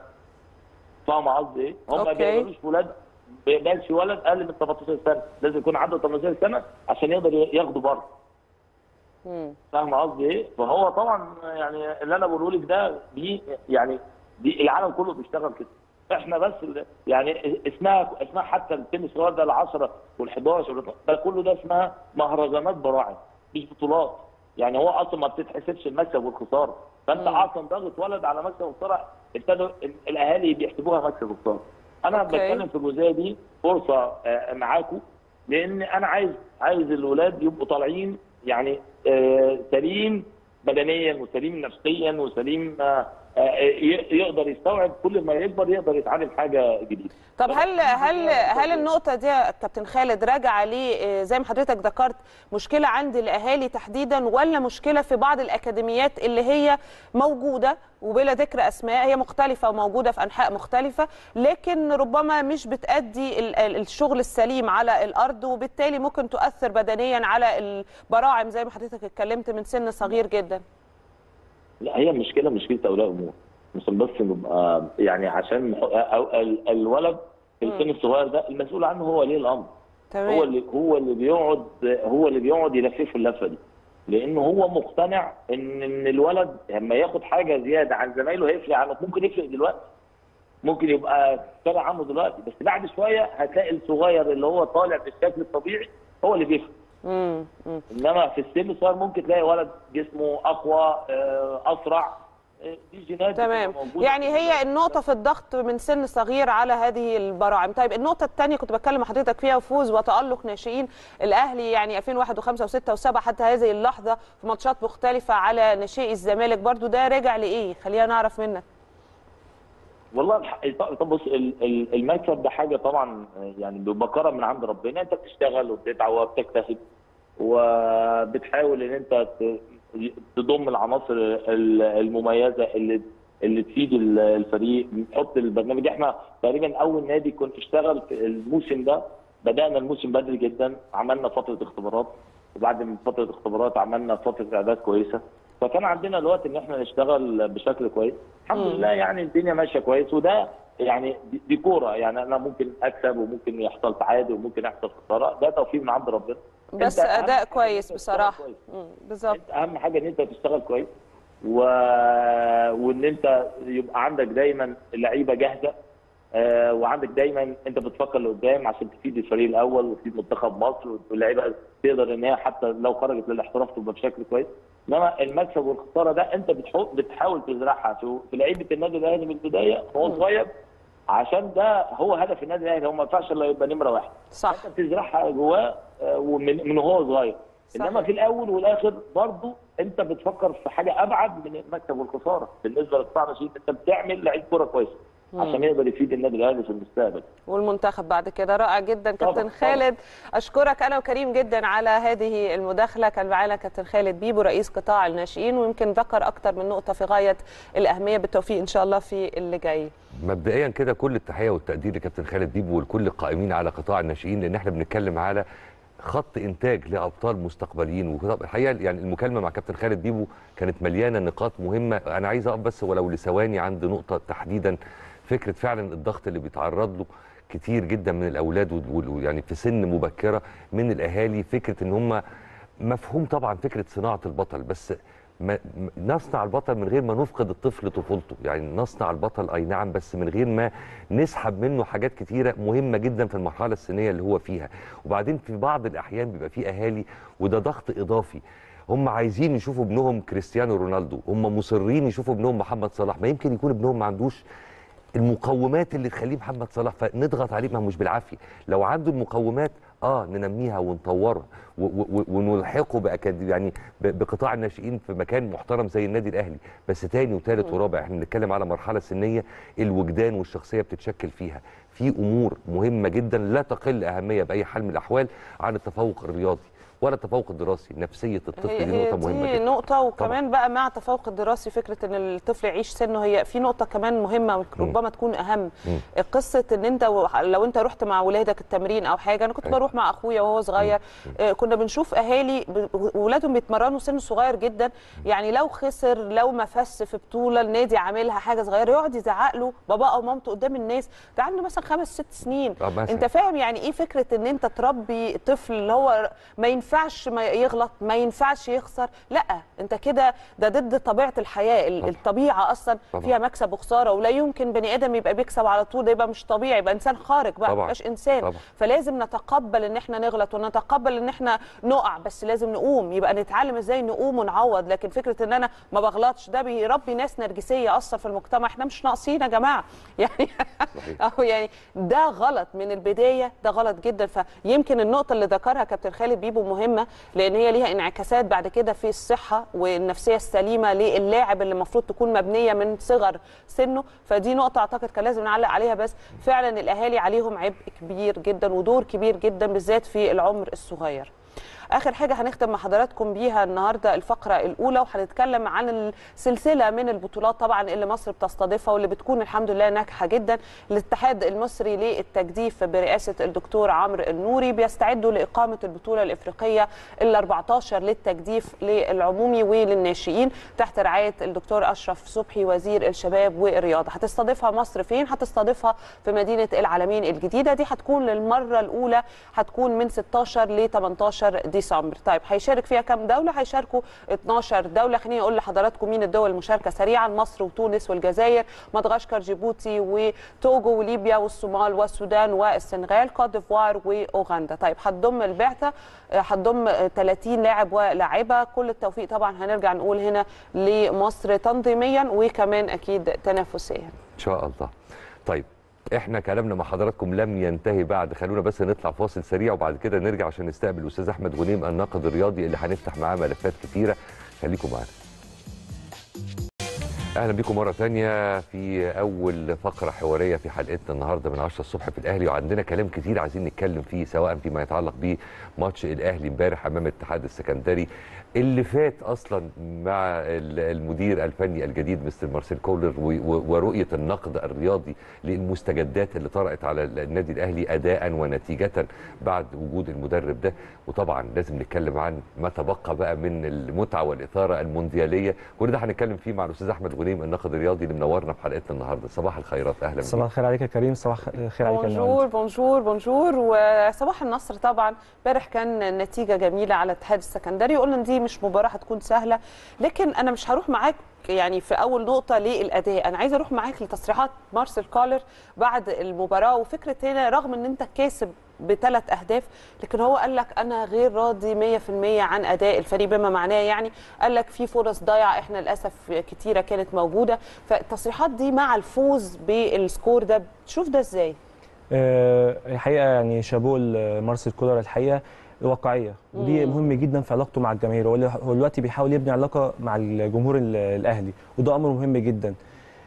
فاهم قصدي ايه؟ هم ما اوكي. بيقبلوش ولاد ما بيقبلش ولد اقل من 18 سنه لازم يكون عنده 18 سنه عشان يقدر ياخده بره مم. فاهم قصدي ايه؟ فهو طبعا يعني اللي انا بقوله لك ده دي يعني دي العالم كله بيشتغل كده احنا بس اللي يعني اسمها اسمها حتى التنس الصغير ده ال 10 وال 11 ده كله ده اسمها مهرجانات براعم مش بطولات يعني هو اصلا ما بتتحسبش المكسب والخساره فانت اصلا ضاغط ولد على مكسب وخساره ابتدوا ال- الاهالي بيحسبوها مكسب وخساره انا أوكي. بتكلم في الجزئيه دي فرصه آه، معاكم لان انا عايز عايز الولاد يبقوا طالعين يعني آه، سليم بدنيا وسليم نفسيا وسليم آه، آه، ي- يقدر يستوعب كل ما يكبر يقدر يتعلم حاجه جديده طب هل هل هل النقطة دي يا كابتن خالد راجعة ليه آه، زي ما حضرتك ذكرت مشكلة عند الأهالي تحديدا ولا مشكلة في بعض الأكاديميات اللي هي موجودة وبلا ذكر أسماء هي مختلفة وموجودة في أنحاء مختلفة لكن ربما مش بتأدي ال- ال- الشغل السليم على الأرض وبالتالي ممكن تؤثر بدنيا على البراعم زي ما حضرتك اتكلمت من سن صغير جدا لا هي مشكله مشكله اولياء امور مش بس نبقى يعني عشان أو ال- الولد في السن الصغير ده المسؤول عنه هو ولي الامر هو تمام اللي هو اللي بيقعد هو اللي بيقعد يلففه اللفه دي لانه هو مقتنع ان ان الولد لما ياخد حاجه زياده عن زمايله هيفرق عنه ممكن يفرق دلوقتي ممكن يبقى فرق عنه دلوقتي بس بعد شويه هتلاقي الصغير اللي هو طالع بالشكل الطبيعي هو اللي بيفرق مم. مم. انما في السن الصغير ممكن تلاقي ولد جسمه اقوى آه، اسرع آه، دي جينات تمام بتبقى موجودة. يعني هي النقطة في الضغط من سن صغير على هذه البراعم طيب النقطة الثانية كنت بتكلم مع حضرتك فيها فوز وتألق ناشئين الأهلي يعني 2001 و5 و6 و7 حتى هذه اللحظة في ماتشات مختلفة على ناشئي الزمالك برضو ده راجع لإيه خلينا نعرف منك والله الح- طب بص ال- ال- المكسب ده حاجه طبعا يعني بيبقى كرم من عند ربنا انت بتشتغل وبتتعب وبتجتهد وبتحاول ان انت ت- تضم العناصر ال- المميزه اللي اللي تفيد ال- الفريق نحط البرنامج احنا تقريبا اول نادي كنت اشتغل في الموسم ده بدانا الموسم بدري جدا عملنا فتره اختبارات وبعد من فتره اختبارات عملنا فتره اعداد كويسه فكان عندنا الوقت ان احنا نشتغل بشكل كويس الحمد لله يعني الدنيا ماشيه كويس وده يعني دي- دي كوره يعني انا ممكن اكسب وممكن يحصل تعادل وممكن يحصل خساره ده توفيق من عند ربنا بس أنت أهم أداء حاجة كويس إن أنت تشتغل بصراحة كويس. مم. بالظبط انت اهم حاجه ان انت تشتغل كويس و... وان انت يبقى عندك دايما لعيبه جاهزه آه، وعندك دايما انت بتفكر لقدام عشان تفيد الفريق الاول وتفيد منتخب مصر واللعيبه تقدر ان هي حتى لو خرجت للاحتراف تبقى بشكل كويس انما المكسب والخساره ده انت بتحو... بتحاول تزرعها في في لعيبه النادي الاهلي من البدايه وهو صغير عشان ده هو هدف النادي الاهلي هو ما ينفعش الا يبقى نمره واحد صح انت بتزرعها جواه آه، ومن من هو صغير صحيح. انما في الاول والاخر برضه انت بتفكر في حاجه ابعد من المكسب والخساره بالنسبه لقطاع الناشئين انت بتعمل لعيب كوره كويس عشان يقدر يفيد النادي الاهلي في المستقبل والمنتخب بعد كده رائع جدا كابتن طبعاً، خالد اشكرك انا وكريم جدا على هذه المداخله كان معانا كابتن خالد بيبو رئيس قطاع الناشئين ويمكن ذكر اكتر من نقطه في غايه الاهميه بالتوفيق ان شاء الله في اللي جاي مبدئيا كده كل التحيه والتقدير لكابتن خالد بيبو ولكل القائمين على قطاع الناشئين لان احنا بنتكلم على خط انتاج لابطال مستقبليين والحقيقه يعني المكالمه مع كابتن خالد بيبو كانت مليانه نقاط مهمه انا عايز اقف بس ولو لثواني عند نقطه تحديدا فكره فعلا الضغط اللي بيتعرض له كتير جدا من الاولاد وال- وال- يعني في سن مبكره من الاهالي فكره ان هم مفهوم طبعا فكره صناعه البطل بس ما م- نصنع البطل من غير ما نفقد الطفل طفولته يعني نصنع البطل اي نعم بس من غير ما نسحب منه حاجات كتيره مهمه جدا في المرحله السنيه اللي هو فيها وبعدين في بعض الاحيان بيبقى في اهالي وده ضغط اضافي هم عايزين يشوفوا ابنهم كريستيانو رونالدو هم مصرين يشوفوا ابنهم محمد صلاح ما يمكن يكون ابنهم ما عندوش المقومات اللي تخليه محمد صلاح فنضغط عليه ما هو مش بالعافيه لو عنده المقومات اه ننميها ونطورها و- و- و- ونلحقه بأكاد يعني ب- بقطاع الناشئين في مكان محترم زي النادي الاهلي بس تاني وتالت ورابع احنا بنتكلم على مرحله سنيه الوجدان والشخصيه بتتشكل فيها في امور مهمه جدا لا تقل اهميه باي حال من الاحوال عن التفوق الرياضي ولا التفوق الدراسي نفسيه الطفل هي دي هي نقطه مهمه دي جدا نقطة وكمان بقى مع التفوق الدراسي فكرة ان الطفل يعيش سنه هي في نقطة كمان مهمة ربما تكون اهم قصة ان انت و- لو انت رحت مع ولادك التمرين او حاجة انا كنت أيوة. بروح مع اخويا وهو صغير آه، كنا بنشوف اهالي ب- ولادهم بيتمرنوا سن صغير جدا يعني لو خسر لو ما فاز في بطولة النادي عاملها حاجة صغيرة يقعد يزعق له بابا او مامته قدام الناس ده عنده مثلا خمس ست سنين آه، مثلاً. انت فاهم يعني ايه فكره ان انت تربي طفل اللي هو ما ينفعش ما يغلط ما ينفعش يخسر لا انت كده ده ضد طبيعه الحياه ال- طبعا. الطبيعه اصلا طبعا. فيها مكسب وخساره ولا يمكن بني ادم يبقى بيكسب على طول ده يبقى مش طبيعي يبقى انسان خارق بقى ما طبعا. يبقاش انسان طبعا. فلازم نتقبل ان احنا نغلط ونتقبل ان احنا نقع بس لازم نقوم يبقى نتعلم ازاي نقوم ونعوض لكن فكره ان انا ما بغلطش ده بيربي ناس نرجسيه اصلا في المجتمع احنا مش ناقصين يا جماعه يعني صحيح. أو يعني ده غلط من البدايه ده غلط جدا فيمكن النقطه اللي ذكرها كابتن خالد بيبو مهمه لان هي ليها انعكاسات بعد كده في الصحه والنفسيه السليمه للاعب اللي المفروض تكون مبنيه من صغر سنه فدي نقطه اعتقد كان لازم نعلق عليها بس فعلا الاهالي عليهم عبء كبير جدا ودور كبير جدا بالذات في العمر الصغير اخر حاجه هنختم مع حضراتكم بيها النهارده الفقره الاولى وهنتكلم عن السلسله من البطولات طبعا اللي مصر بتستضيفها واللي بتكون الحمد لله ناجحه جدا الاتحاد المصري للتجديف برئاسه الدكتور عمرو النوري بيستعدوا لاقامه البطوله الافريقيه ال 14 للتجديف للعمومي وللناشئين تحت رعايه الدكتور اشرف صبحي وزير الشباب والرياضه هتستضيفها مصر فين هتستضيفها في مدينه العالمين الجديده دي هتكون للمره الاولى هتكون من 16 ل 18 ديسمبر ديسمبر طيب هيشارك فيها كام دوله هيشاركوا 12 دوله خليني اقول لحضراتكم مين الدول المشاركه سريعا مصر وتونس والجزائر مدغشقر جيبوتي وتوجو وليبيا والصومال والسودان والسنغال كوت ديفوار واوغندا طيب هتضم البعثه آه، هتضم آه، 30 لاعب ولاعبه كل التوفيق طبعا هنرجع نقول هنا لمصر تنظيميا وكمان اكيد تنافسيا ان شاء الله طيب احنا كلامنا مع حضراتكم لم ينتهي بعد خلونا بس نطلع فاصل سريع وبعد كده نرجع عشان نستقبل الاستاذ احمد غنيم الناقد الرياضي اللي هنفتح معاه ملفات كتيره خليكم معانا اهلا بكم مره ثانيه في اول فقره حواريه في حلقتنا النهارده من 10 الصبح في الاهلي وعندنا كلام كتير عايزين نتكلم فيه سواء فيما يتعلق بماتش الاهلي امبارح امام الاتحاد السكندري اللي فات اصلا مع ال- المدير الفني الجديد مستر مارسيل كولر و- و- ورؤيه النقد الرياضي للمستجدات اللي طرأت على النادي الاهلي اداء ونتيجه بعد وجود المدرب ده وطبعا لازم نتكلم عن ما تبقى بقى من المتعه والاثاره الموندياليه كل ده هنتكلم فيه مع الاستاذ احمد غنيم الناقد الرياضي اللي منورنا في حلقتنا النهارده صباح الخيرات اهلا بيك صباح الخير عليك يا كريم صباح الخير عليك يا بونجور نهاوند بونجور بونجور وصباح النصر طبعا امبارح كان نتيجه جميله على الاتحاد السكندري قلنا ان دي مش مباراه هتكون سهله لكن انا مش هروح معاك يعني في اول نقطه للاداء انا عايزه اروح معاك لتصريحات مارسيل كولر بعد المباراه وفكره هنا رغم ان انت كاسب بثلاث اهداف لكن هو قال لك انا غير راضي 100% عن اداء الفريق بما معناه يعني قال لك في فرص ضايعه احنا للاسف كتيره كانت موجوده فالتصريحات دي مع الفوز بالسكور ده تشوف ده ازاي آه، الحقيقه يعني شابوه لمارسيل كولر الحقيقه واقعيه ودي مم. مهم جدا في علاقته مع الجماهير هو هو دلوقتي بيحاول يبني علاقه مع الجمهور ال- الاهلي وده امر مهم جدا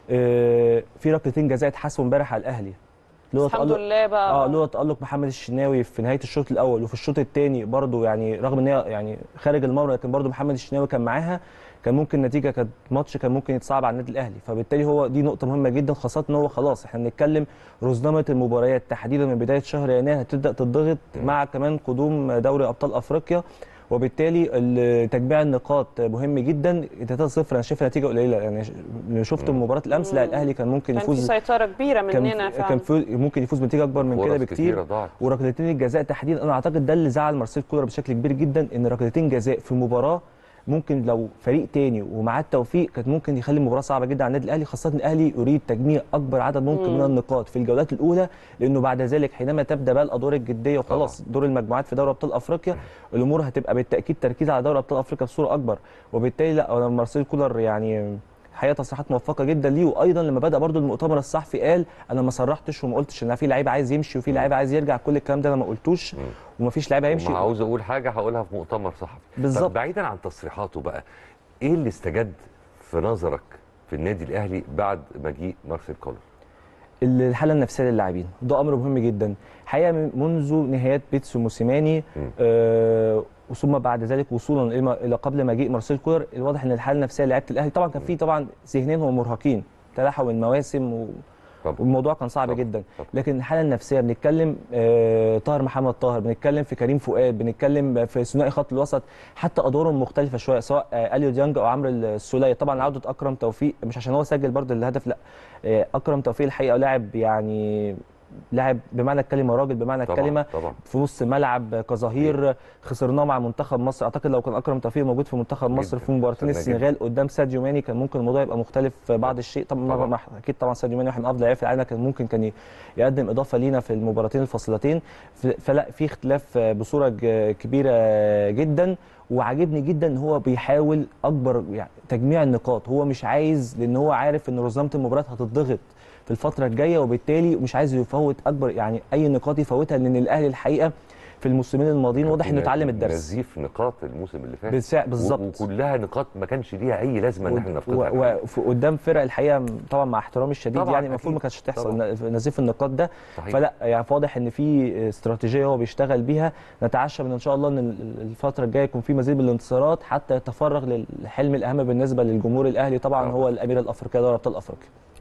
آه، في ركلتين جزاء اتحسبوا امبارح على الاهلي لولا الحمد تألق- لله بقى اه لولا تألق محمد الشناوي في نهايه الشوط الاول وفي الشوط الثاني برضه يعني رغم ان هي يعني خارج المرمى لكن برضه محمد الشناوي كان معاها كان ممكن النتيجه كانت ماتش كان ممكن يتصعب على النادي الاهلي فبالتالي هو دي نقطه مهمه جدا خاصه ان هو خلاص احنا بنتكلم رزنامه المباريات تحديدا من بدايه شهر يناير هتبدا تضغط مع كمان قدوم دوري ابطال افريقيا وبالتالي ال- تجميع النقاط مهم جدا 3-0 انا شايفها نتيجه قليله يعني ش- شفت مباراه الامس لا الاهلي كان ممكن كان في يفوز سيطره كبيره كان مننا كان فعلا في ممكن يفوز بنتيجه اكبر من كده فرص بكتير كتيره ضاعت وركلتين الجزاء تحديدا انا اعتقد ده اللي زعل مارسيل كولر بشكل كبير جدا ان ركلتين جزاء في مباراه ممكن لو فريق تاني ومعاه التوفيق كانت ممكن يخلي المباراه صعبه جدا على النادي الاهلي خاصه ان الاهلي يريد تجميع اكبر عدد ممكن من النقاط في الجولات الاولى لانه بعد ذلك حينما تبدا بقى الادوار الجديه وخلاص دور المجموعات في دوري ابطال افريقيا الامور هتبقى بالتاكيد تركيز على دوري ابطال افريقيا بصوره اكبر وبالتالي لا أنا مارسيل كولر يعني الحقيقه تصريحات موفقه جدا ليه وايضا لما بدا برضو المؤتمر الصحفي قال انا ما صرحتش وما قلتش ان في لعيب عايز يمشي وفي لعيب عايز يرجع كل الكلام ده انا ما قلتوش ومفيش لعيب هيمشي وما عاوز اقول حاجه هقولها في مؤتمر صحفي بالظبط. طب بعيدا عن تصريحاته بقى ايه اللي استجد في نظرك في النادي الاهلي بعد مجيء مارسيل كولر الحاله النفسيه للاعبين ده امر مهم جدا حقيقه من- منذ نهايات بيتسو موسيماني آه ثم بعد ذلك وصولا الى الى قبل مجيء مارسيل كولر الواضح ان الحاله النفسيه للاعيبه الاهلي طبعا كان في طبعا ذهنيا هم مرهقين تلاحم المواسم و... طبعا. والموضوع كان صعب طبعا. جدا طبعا. لكن الحاله النفسيه بنتكلم آه طاهر محمد طاهر بنتكلم في كريم فؤاد بنتكلم في ثنائي خط الوسط حتى ادوارهم مختلفه شويه سواء آه اليو ديانج او عمرو السوليه طبعا عوده اكرم توفيق مش عشان هو سجل برضه الهدف لا آه اكرم توفيق الحقيقه لاعب يعني لاعب بمعنى الكلمه راجل بمعنى طبعا الكلمه طبعا في نص ملعب كظهير خسرناه مع منتخب مصر اعتقد لو كان اكرم توفيق موجود في منتخب مصر جداً. في مباراتين خسرناه السنغال قدام ساديو ماني كان ممكن الموضوع يبقى مختلف بعض الشيء طبعا, طبعاً. طبعا. اكيد طبعا ساديو ماني واحد من افضل لعيبه في العالم كان ممكن كان ي- يقدم اضافه لينا في المباراتين الفاصلتين ف- فلا في اختلاف بصوره ج- كبيره جدا وعاجبني جدا ان هو بيحاول اكبر يعني تجميع النقاط هو مش عايز لان هو عارف ان رزنامه المباراه هتضغط في الفتره الجايه وبالتالي مش عايز يفوت اكبر يعني اي نقاط يفوتها لان الاهلي الحقيقه في الموسمين الماضيين واضح انه اتعلم الدرس نزيف نقاط الموسم اللي فات بالسع- و- بالظبط. وكلها نقاط ما كانش ليها اي لازمه ان احنا نفقدها و- وف- قدام فرق الحقيقه طبعا مع احترامي الشديد طبعاً يعني المفروض ما أكيد. كانتش تحصل طبعاً. ن- نزيف النقاط ده صحيح. فلا يعني واضح ان في استراتيجيه هو بيشتغل بيها نتعشى من ان شاء الله ان ال- الفتره الجايه يكون في مزيد من الانتصارات حتى يتفرغ للحلم الاهم بالنسبه للجمهور الاهلي طبعا طبعاً. هو الاميره الافريقيه دوري ابطال افريقيا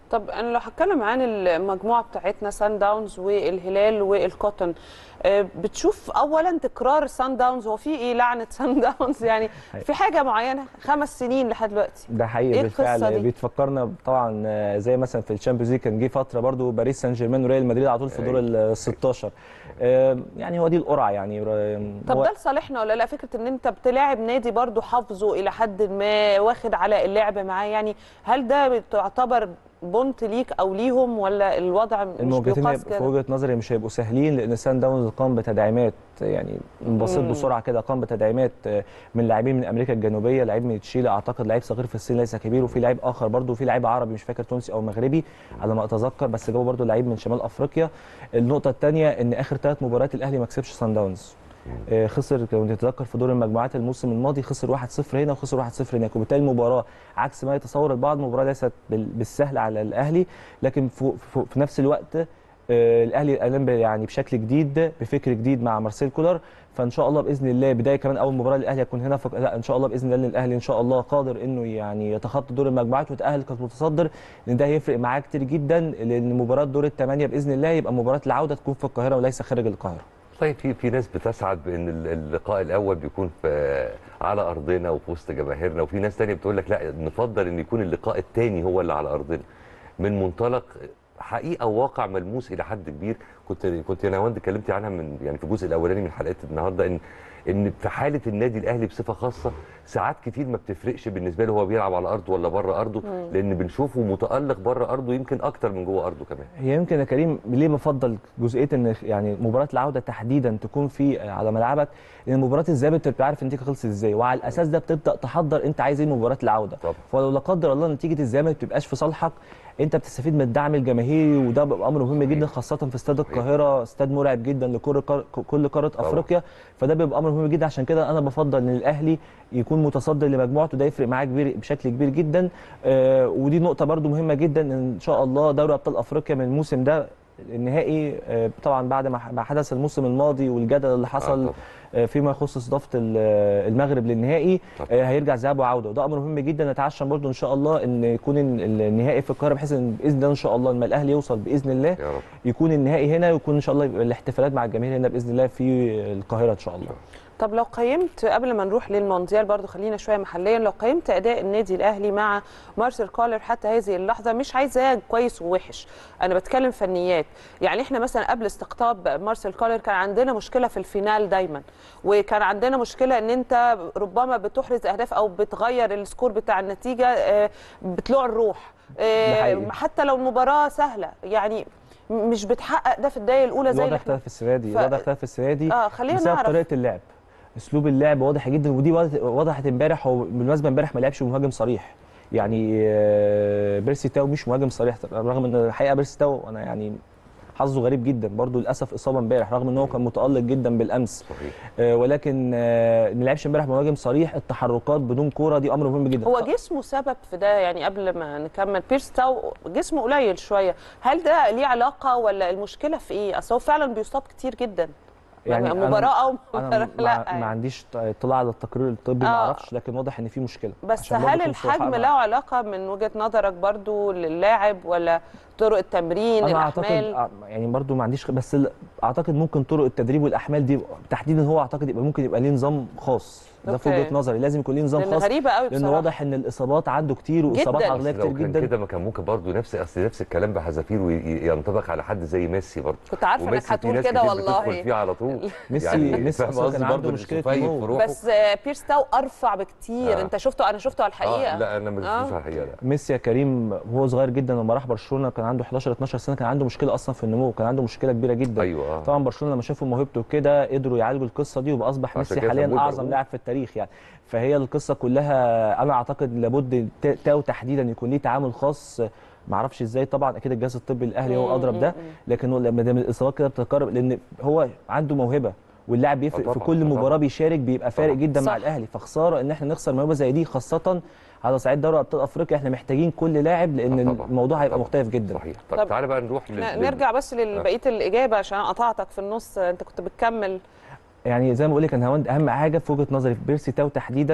طب انا لو هتكلم عن المجموعه بتاعتنا سان داونز والهلال والكوتن آه، بتشوف اولا تكرار سان داونز هو في ايه لعنه سان داونز يعني في حاجه معينه خمس سنين لحد دلوقتي ده حقيقي إيه بالفعل القصة دي؟ بيتفكرنا طبعا آه، زي مثلا في الشامبيونز ليج كان جه فتره برضو باريس سان جيرمان وريال مدريد على طول في دور ال 16 آه، يعني هو دي القرعه يعني آه، طب هو- ده لصالحنا ولا لا فكره ان انت بتلاعب نادي برضو حافظه الى حد ما واخد على اللعب معاه يعني هل ده تعتبر بونت ليك او ليهم ولا الوضع مش المواجهتين بيقاس هيبقوا- في كده وجهه نظري مش هيبقوا سهلين لان سان داونز قام بتدعيمات يعني بصيت مم. بسرعه كده قام بتدعيمات آه، من لاعبين من امريكا الجنوبيه لعيب من تشيلي اعتقد لعيب صغير في السن ليس كبير وفي لعيب اخر برضه وفي لعيب عربي مش فاكر تونسي او مغربي على ما اتذكر بس جابوا برضه لعيب من شمال افريقيا النقطه الثانيه ان اخر ثلاث مباريات الاهلي ما كسبش سان داونز آه، خسر لو تتذكر في دور المجموعات الموسم الماضي خسر 1-0 هنا وخسر 1-0 هناك وبالتالي المباراه عكس ما يتصور البعض المباراه ليست بال- بالسهل على الاهلي لكن في, في, في نفس الوقت آه، الاهلي قام ب- يعني بشكل جديد بفكر جديد مع مارسيل كولر فان شاء الله باذن الله بدايه كمان اول مباراه للاهلي هتكون هنا فك... لا ان شاء الله باذن الله الاهلي ان شاء الله قادر انه يعني يتخطى دور المجموعات ويتاهل كمتصدر لان ده هيفرق معاه كتير جدا لان مباراه دور الثمانيه باذن الله يبقى مباراه العوده تكون في القاهره وليس خارج القاهره طيب في في ناس بتسعد بان ال- اللقاء الاول بيكون في على ارضنا وفي وسط جماهيرنا وفي ناس تانية بتقول لك لا نفضل ان يكون اللقاء الثاني هو اللي على ارضنا من منطلق حقيقه وواقع ملموس الى حد كبير كنت كنت انا وانت اتكلمتي عنها من يعني في الجزء الاولاني من حلقه النهارده ان ان في حاله النادي الاهلي بصفه خاصه ساعات كتير ما بتفرقش بالنسبه له هو بيلعب على ارضه ولا بره ارضه لان بنشوفه متالق بره ارضه يمكن اكتر من جوه ارضه كمان هي يمكن يا كريم ليه بفضل جزئيه ان يعني مباراه العوده تحديدا تكون في على ملعبك لان مباراه الذهاب انت بتبقى عارف النتيجه خلصت ازاي وعلى الاساس ده بتبدا تحضر انت عايز ايه مباراه العوده طبعا. فلو لا قدر الله نتيجه الذهاب ما بتبقاش في صالحك انت بتستفيد من الدعم الجماهيري وده بيبقى امر مهم جدا خاصه في استاد القاهره استاد مرعب جدا لكل قار- كل قاره طبعا. افريقيا فده بيبقى امر مهم جدا عشان كده انا بفضل ان الاهلي يكون متصدر لمجموعته ده يفرق معاه كبير بشكل كبير جدا آه ودي نقطه برده مهمه جدا ان شاء الله دوري ابطال افريقيا من الموسم ده النهائي آه، طبعا بعد ما ما حدث الموسم الماضي والجدل اللي حصل طبعا. آه، فيما يخص استضافه ال- آه، المغرب للنهائي طبعا. آه، هيرجع ذهاب وعوده وده امر مهم جدا نتعشم برضو ان شاء الله ان يكون ال- النهائي في القاهره بحيث ان باذن الله ان شاء الله لما الاهلي يوصل باذن الله يا رب يكون النهائي هنا ويكون ان شاء الله يبقى الاحتفالات مع الجماهير هنا باذن الله في القاهره ان شاء الله طب لو قيمت قبل ما نروح للمونديال برضو خلينا شويه محليا لو قيمت اداء النادي الاهلي مع مارسيل كولر حتى هذه اللحظه مش عايزاه كويس ووحش انا بتكلم فنيات يعني احنا مثلا قبل استقطاب مارسيل كولر كان عندنا مشكله في الفينال دايما وكان عندنا مشكله ان انت ربما بتحرز اهداف او بتغير السكور بتاع النتيجه آه، بطلوع الروح آه، ده حقيقي. حتى لو المباراه سهله يعني مش بتحقق ده في الدقايق الاولى زي الوضع اللي احنا اختلف السنه دي ف- الوضع اختلف السنه دي اه خلينا بسبب نعرف طريقه اللعب اسلوب اللعب واضح جدا ودي وضحت- وضحت امبارح هو بالمناسبه امبارح ما لعبش مهاجم صريح يعني آه، بيرسي تاو مش مهاجم صريح رغم ان الحقيقه بيرسي تاو انا يعني حظه غريب جدا برضو للاسف اصابه امبارح رغم ان هو كان متالق جدا بالامس صحيح آه، ولكن آه، ما لعبش امبارح مهاجم صريح التحركات بدون كوره دي امر مهم جدا هو جسمه سبب في ده يعني قبل ما نكمل بيرس تاو جسمه قليل شويه هل ده ليه علاقه ولا المشكله في ايه اصل هو فعلا بيصاب كتير جدا يعني أنا- مباراه او انا مباراه ما, لا ما يعني. عنديش اطلاع على التقرير الطبي ما آه. اعرفش لكن واضح ان في مشكله بس عشان برضه هل أكون صراحة الحجم معاك. له علاقه من وجهه نظرك برضو للاعب ولا طرق التمرين انا الاحمال اعتقد آه، يعني برضو ما عنديش بس ال- اعتقد ممكن طرق التدريب والاحمال دي تحديدا هو اعتقد يبقى ممكن يبقى ليه نظام خاص ده في أوكي. وجهه نظري لازم يكون ليه نظام لان خاص غريبه قوي لان بصراحه واضح ان الاصابات عنده كتير واصابات جداً. عضليه بس كتير لو كان جدا كده ما كان ممكن برضه نفس اصل نفس الكلام بحذافير وينطبق على حد زي ميسي برضه كنت عارفه انك وميسي في هتقول ناس كده كتير والله بتدخل فيه على طول ميسي يعني ميسي فاهم أصلاً قصدي كان برضه عنده مشكله السفايف نمو. في روحه بس آه، بيرس تاو ارفع بكتير آه. انت شفته انا شفته على الحقيقه آه لا انا ما آه. شفتوش على الحقيقه لا ميسي يا كريم وهو صغير جدا لما راح برشلونه كان عنده 11 12 سنه كان عنده مشكله اصلا في النمو كان عنده مشكله كبيره جدا ايوه اه طبعا برشلونه لما شافوا موهبته كده قدروا يعالجوا القصه دي وبقى اصبح عشان ميسي كده حاليا سموه اعظم البرغوث. لاعب في التاريخ يعني فهي القصه كلها انا اعتقد لابد تا- تاو تحديدا يكون ليه تعامل خاص ما اعرفش ازاي طبعا اكيد الجهاز الطبي الاهلي هو اضرب ده لكن هو لما دام الاصابات كده بتتكرر لان هو عنده موهبه واللاعب بيفرق في طبعاً، كل طبعاً. مباراه بيشارك بيبقى فارق طبعاً. جدا صح. مع الاهلي فخساره ان احنا نخسر موهبه زي دي خاصه على صعيد دوري ابطال افريقيا احنا محتاجين كل لاعب لان آه، طبعاً. الموضوع هيبقى طبعاً. مختلف جدا صحيح طب طب تعالى بقى نروح لل- ن- لل- نرجع بس لبقيه الاجابه عشان قطعتك في النص انت كنت بتكمل يعني زي ما بقول لك انا هوند اهم حاجه في وجهه نظري في بيرسي تاو تحديدا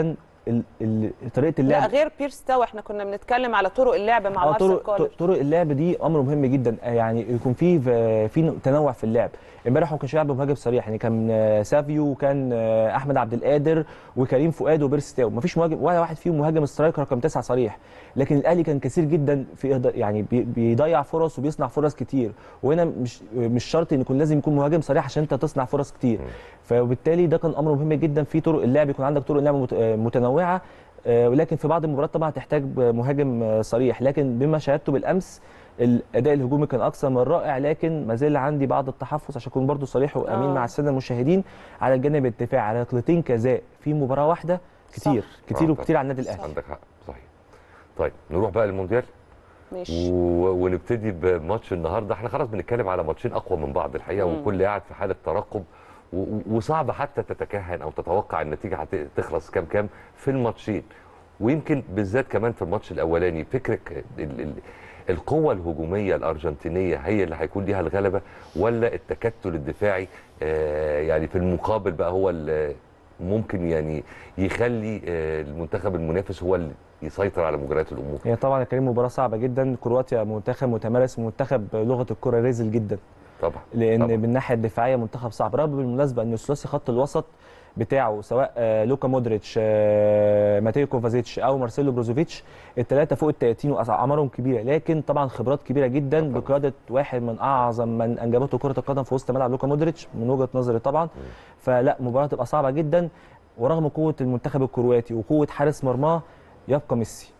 ال- ال- طريقه لا اللعب غير بيرس تاو احنا كنا بنتكلم على طرق اللعب مع آه، مارسيل طرق كولر طرق اللعب دي امر مهم جدا آه، يعني يكون في في تنوع في اللعب امبارح ما كانش بيلعب بمهاجم صريح يعني كان آه، سافيو وكان آه، احمد عبد القادر وكريم فؤاد وبيرس تاو ما فيش مهاجم ولا واحد فيهم مهاجم سترايكر رقم تسعه صريح لكن الاهلي كان كثير جدا في إهدا- يعني بي- بيضيع فرص وبيصنع فرص كتير وهنا مش مش شرط ان يكون لازم يكون مهاجم صريح عشان انت تصنع فرص كتير فبالتالي ده كان امر مهم جدا في طرق اللعب يكون عندك طرق لعب مت- آه، متنوعه آه، ولكن في بعض المباريات طبعا هتحتاج مهاجم آه، صريح لكن بما شاهدته بالامس الاداء الهجومي كان اكثر من رائع لكن ما زال عندي بعض التحفظ عشان اكون برضو صريح وامين آه. مع الساده المشاهدين على الجانب الدفاعي على ركلتين كذاء في مباراه واحده كتير صح. كتير آه، وكتير على النادي الاهلي عندك حق صحيح طيب نروح بقى للمونديال ماشي و... ونبتدي بماتش النهارده احنا خلاص بنتكلم على ماتشين اقوى من بعض الحقيقه مم. وكل قاعد في حاله ترقب و... و- وصعب حتى تتكهن او تتوقع النتيجه هتخلص كام كام في الماتشين ويمكن بالذات كمان في الماتش الاولاني فكره ال... ال... القوة الهجومية الأرجنتينية هي اللي هيكون ليها الغلبة ولا التكتل الدفاعي آه يعني في المقابل بقى هو اللي ممكن يعني يخلي آه المنتخب المنافس هو اللي يسيطر على مجريات الأمور هي طبعا يا كريم مباراه صعبه جدا كرواتيا منتخب متمرس منتخب لغه الكره رزل جدا طبعا لان طبعاً. من الناحيه الدفاعيه منتخب صعب رغم بالمناسبه ان ثلاثي خط الوسط بتاعه سواء آه، لوكا مودريتش آه، ماتيو كوفازيتش او مارسيلو بروزوفيتش الثلاثه فوق ال 30 واعمارهم كبيره لكن طبعا خبرات كبيره جدا بقياده واحد من اعظم من انجبته كره القدم في وسط ملعب لوكا مودريتش من وجهه نظري طبعا فلا مباراه تبقى صعبه جدا ورغم قوه المنتخب الكرواتي وقوه حارس مرماه يبقى ميسي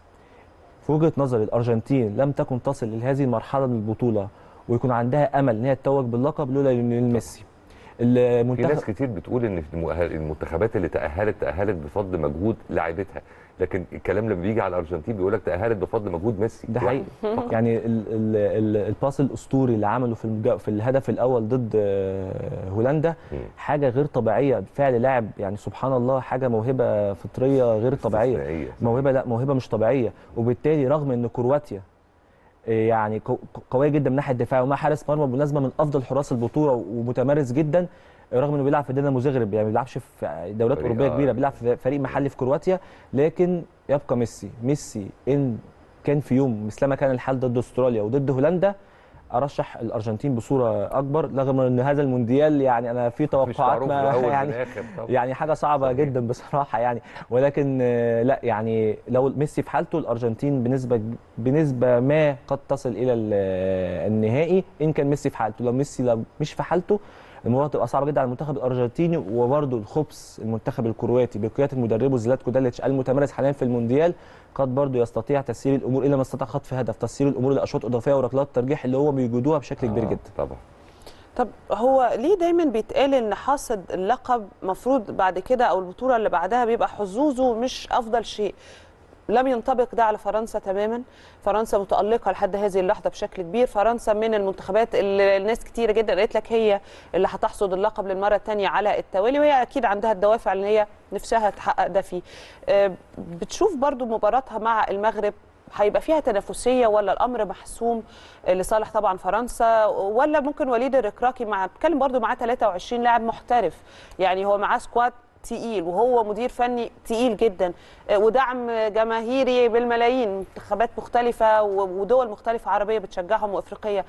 في وجهه نظري الارجنتين لم تكن تصل لهذه المرحله من البطوله ويكون عندها امل ان هي تتوج باللقب لولا ليونيل ميسي في ناس المنتخب كتير بتقول ان المؤهل- المنتخبات اللي تاهلت تاهلت بفضل مجهود لاعبتها لكن الكلام لما بيجي على الارجنتين بيقول لك تاهلت بفضل مجهود ميسي ده حقيقي يعني ال- ال- ال- الباس الاسطوري اللي عمله في المجا- في الهدف الاول ضد آه، هولندا مم. حاجه غير طبيعيه فعل لاعب يعني سبحان الله حاجه موهبه فطريه غير طبيعيه استثنائية. موهبه لا موهبه مش طبيعيه وبالتالي رغم ان كرواتيا آه، يعني قو- قويه جدا من ناحيه الدفاع ومع حارس مرمى بالمناسبه من افضل حراس البطوله ومتمرس جدا آه، رغم انه بيلعب في دينامو زغرب يعني ما بيلعبش في دوريات فريق- اوروبيه آه. كبيره بيلعب في فريق محلي في كرواتيا لكن يبقى ميسي ميسي ان كان في يوم مثلما كان الحال ضد استراليا وضد هولندا ارشح الارجنتين بصوره اكبر رغم ان هذا المونديال يعني انا في مش توقعات معروف ما الاول يعني من الاخر طبعا يعني حاجه صعبه صحيح. جدا بصراحه يعني ولكن آه، لا يعني لو ميسي في حالته الارجنتين بنسبه بنسبه ما قد تصل الى ال- آه، النهائي ان كان ميسي في حالته لو ميسي لو مش في حالته المباراه تبقى صعبه جدا على المنتخب الارجنتيني وبرده الخبث المنتخب الكرواتي بقياده مدربه زلاتكو داليتش المتمرس حاليا في المونديال قد برضه يستطيع تسيير الامور الى ما استطاع خطف هدف تسيير الامور لاشواط اضافيه وركلات ترجيح اللي هو بيجودوها بشكل كبير آه، جدا طبعا طب هو ليه دايما بيتقال ان حاصد اللقب مفروض بعد كده او البطوله اللي بعدها بيبقى حظوظه مش افضل شيء لم ينطبق ده على فرنسا تماما فرنسا متألقة لحد هذه اللحظة بشكل كبير فرنسا من المنتخبات اللي الناس كتير جدا قالت لك هي اللي هتحصد اللقب للمرة الثانية على التوالي وهي أكيد عندها الدوافع اللي هي نفسها تحقق ده فيه آه، بتشوف برضو مباراتها مع المغرب هيبقى فيها تنافسيه ولا الامر محسوم لصالح طبعا فرنسا ولا ممكن وليد الركراكي مع بتكلم برضو معاه 23 لاعب محترف يعني هو معاه سكواد تقيل وهو مدير فني تقيل جدا آه، ودعم جماهيري بالملايين منتخبات مختلفه و- ودول مختلفه عربيه بتشجعهم وافريقيه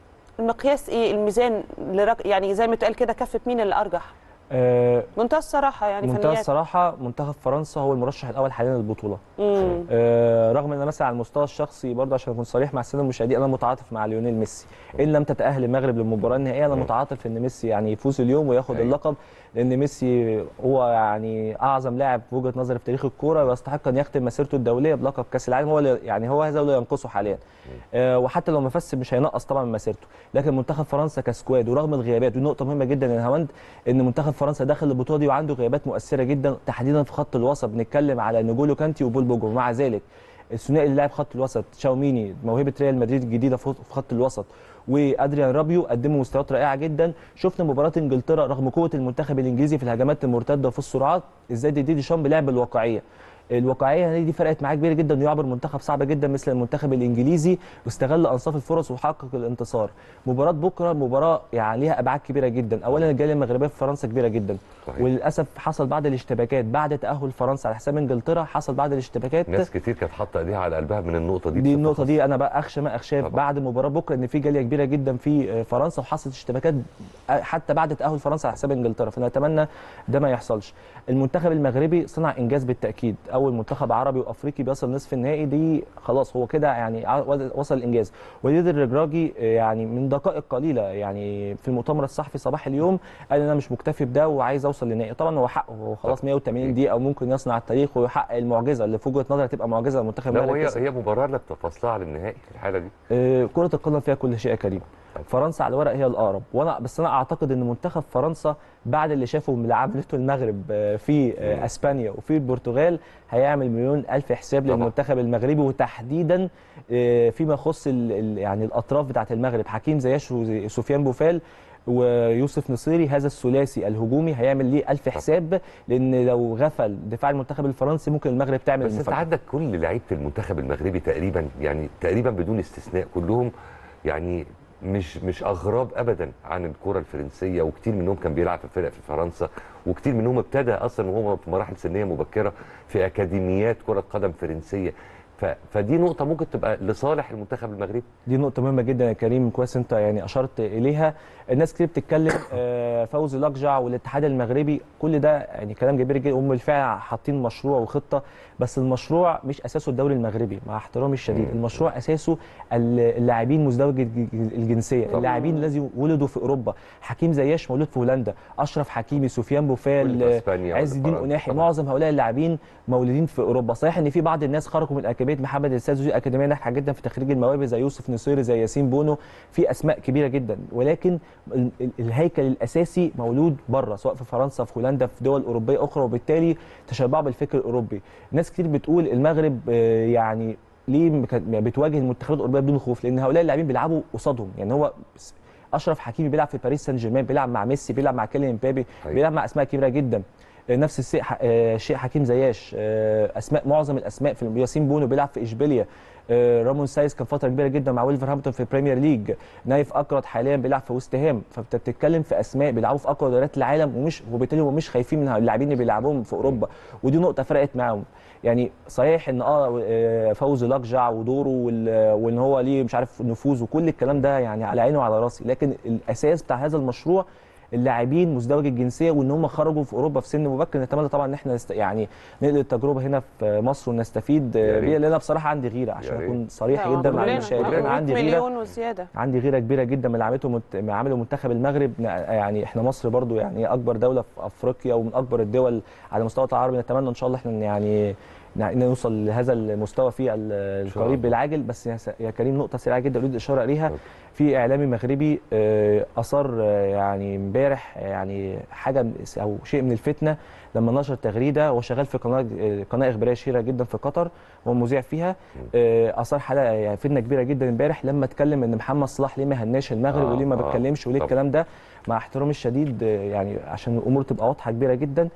المقياس ايه الميزان لرك... يعني زي ما اتقال كده كفه مين اللي ارجح آه، منتهى الصراحه يعني منتهى فنيات الصراحه منتخب فرنسا هو المرشح الاول حاليا للبطوله مم. آه، رغم ان أنا مثلا على المستوى الشخصي برضه عشان اكون صريح مع الساده المشاهدين انا متعاطف مع ليونيل ميسي ان لم تتاهل المغرب للمباراه النهائيه انا متعاطف ان ميسي يعني يفوز اليوم وياخد أيوة. اللقب لان ميسي هو يعني اعظم لاعب في وجهه نظري في تاريخ الكوره ويستحق ان يختم مسيرته الدوليه بلقب كاس العالم هو اللي- يعني هو هذا اللي ينقصه حاليا آه، وحتى لو ما فاز مش هينقص طبعا من مسيرته لكن منتخب فرنسا كسكواد ورغم الغيابات ودي نقطه مهمه جدا يا هوند ان منتخب فرنسا داخل البطوله دي وعنده غيابات مؤثره جدا تحديدا في خط الوسط بنتكلم على نجولو كانتي وبول بوجو ومع ذلك الثنائي اللي لعب خط الوسط تشاوميني موهبه ريال مدريد الجديده في في خط الوسط وادريان رابيو قدموا مستويات رائعه جدا شفنا مباراه انجلترا رغم قوه المنتخب الانجليزي في الهجمات المرتده وفي السرعات ازاي دي دي شامب لعب الواقعيه الواقعيه دي فرقت معاه كبير جدا انه يعبر منتخب صعب جدا مثل المنتخب الانجليزي واستغل انصاف الفرص وحقق الانتصار مباراه بكره مباراه يعني ليها ابعاد كبيره جدا اولا الجاليه المغربيه في فرنسا كبيره جدا صحيح. وللاسف حصل بعض الاشتباكات بعد تاهل فرنسا على حساب انجلترا حصل بعض الاشتباكات ناس كتير كانت حاطه ايديها على قلبها من النقطه دي دي بصفة النقطه خاصة. دي انا بقى اخشى ما اخشاه طبعا. بعد مباراه بكره ان في جاليه كبيره جدا في فرنسا وحصلت اشتباكات حتى بعد تاهل فرنسا على حساب انجلترا فنتمنى ده ما يحصلش المنتخب المغربي صنع انجاز بالتاكيد اول منتخب عربي وافريقي بيصل نصف النهائي دي خلاص هو كده يعني ع- وصل الانجاز وليد الرجراجي يعني من دقائق قليله يعني في المؤتمر الصحفي صباح اليوم قال انا مش مكتفي بده وعايز اوصل للنهائي طبعا هو حقه هو خلاص 180 دقيقه وممكن يصنع التاريخ ويحقق المعجزه اللي في وجهه نظري هتبقى معجزه للمنتخب لا المغربي وهي كسب. هي مباراه لك تفاصلها على النهائي في الحاله دي آه، كرة القدم فيها كل شيء يا كريم فرنسا على الورق هي الأقرب وأنا بس أنا أعتقد إن منتخب فرنسا بعد اللي شافه من اللي عملته المغرب آه، في آه، أسبانيا وفي البرتغال هيعمل مليون ألف حساب طبعا. للمنتخب المغربي وتحديدا آه، فيما يخص ال- ال- يعني الأطراف بتاعة المغرب حكيم زياش وسفيان بوفال ويوسف نصيري هذا الثلاثي الهجومي هيعمل ليه ألف حساب لأن لو غفل دفاع المنتخب الفرنسي ممكن المغرب تعمل بس انت المفاجأة. عندك كل لعيبه المنتخب المغربي تقريبا يعني تقريبا بدون استثناء كلهم يعني مش مش اغراب ابدا عن الكره الفرنسيه وكتير منهم كان بيلعب في فرق في فرنسا وكتير منهم ابتدى اصلا وهو في مراحل سنيه مبكره في اكاديميات كره قدم فرنسيه ف... فدي نقطه ممكن تبقى لصالح المنتخب المغربي دي نقطة مهمة جدا يا كريم كويس انت يعني اشرت اليها الناس كتير بتتكلم آه، فوزي لقجع والاتحاد المغربي كل ده يعني كلام كبير جدا هم بالفعل حاطين مشروع وخطة بس المشروع مش اساسه الدوري المغربي مع احترامي الشديد المشروع اساسه ال- اللاعبين مزدوج الج- الجنسية اللاعبين الذين ولدوا في اوروبا حكيم زياش مولود في هولندا اشرف حكيمي سفيان واللي بوفال في آه، إسبانيا عز واللي الدين في قناحي فرنسا. معظم هؤلاء اللاعبين مولودين في اوروبا صحيح ان في بعض الناس خرجوا من اكاديميه محمد السادس ودي اكاديميه ناجحه جدا في تخريج المواهب زي يوسف نصيري زي ياسين بونو في اسماء كبيره جدا ولكن ال- ال- الهيكل الاساسي مولود بره سواء في فرنسا في هولندا في دول اوروبيه اخرى وبالتالي تشبعوا بالفكر الاوروبي ناس كتير بتقول المغرب آه، يعني ليه ما كان- يعني بتواجه المنتخبات الاوروبيه بدون خوف لان هؤلاء اللاعبين بيلعبوا قصادهم يعني هو س- اشرف حكيمي بيلعب في باريس سان جيرمان بيلعب مع ميسي بيلعب مع كيليان امبابي أيوة. بيلعب مع اسماء كبيره جدا نفس الشيء ح- آه، شيء حكيم زياش آه، اسماء معظم الاسماء في ياسين بونو بيلعب في اشبيليا آه، رامون سايس كان فتره كبيره جدا مع ولفرهامبتون في البريمير ليج نايف اكرد حاليا بيلعب في وست هام فانت بتتكلم في اسماء بيلعبوا في اقوى دوريات العالم ومش وبالتالي هم مش خايفين من اللاعبين اللي بيلعبوهم في اوروبا ودي نقطه فرقت معاهم يعني صحيح ان اه آه، فوزي لقجع ودوره وال- وان هو ليه مش عارف نفوذ وكل الكلام ده يعني على عيني وعلى راسي لكن الاساس بتاع هذا المشروع اللاعبين مزدوج الجنسيه وان هم خرجوا في اوروبا في سن مبكر نتمنى طبعا ان احنا نست... يعني نقل التجربه هنا في مصر ونستفيد يا آه، ريت. بيها لان انا بصراحه عندي غيره عشان يا ريت. اكون صريح لا، جدا مع كلنا- المشاهدين كلنا انا عندي 100 غيره مليون وزياده عندي غيره كبيره جدا من اللي عملته مت... ما عمله منتخب المغرب ن- يعني احنا مصر برضو يعني اكبر دوله في افريقيا ومن اكبر الدول على مستوى العربي نتمنى ان شاء الله احنا يعني ن- نوصل لهذا المستوى في ال- شاء القريب الله. بالعاجل بس يا, س... يا كريم نقطه سريعه جدا اريد الاشاره اليها أوكي. في اعلامي مغربي آه، اثار آه، يعني امبارح يعني حاجه من- او شيء من الفتنه لما نشر تغريده هو شغال في قناه آه، قناه اخباريه شهيره جدا في قطر هو مذيع فيها آه، اثار حلقه يعني فتنه كبيره جدا امبارح لما اتكلم ان محمد صلاح ليه ما هناش المغرب آه، وليه ما آه، بتكلمش وليه طبعا. الكلام ده مع احترامي الشديد آه، يعني عشان الامور تبقى واضحه كبيره جدا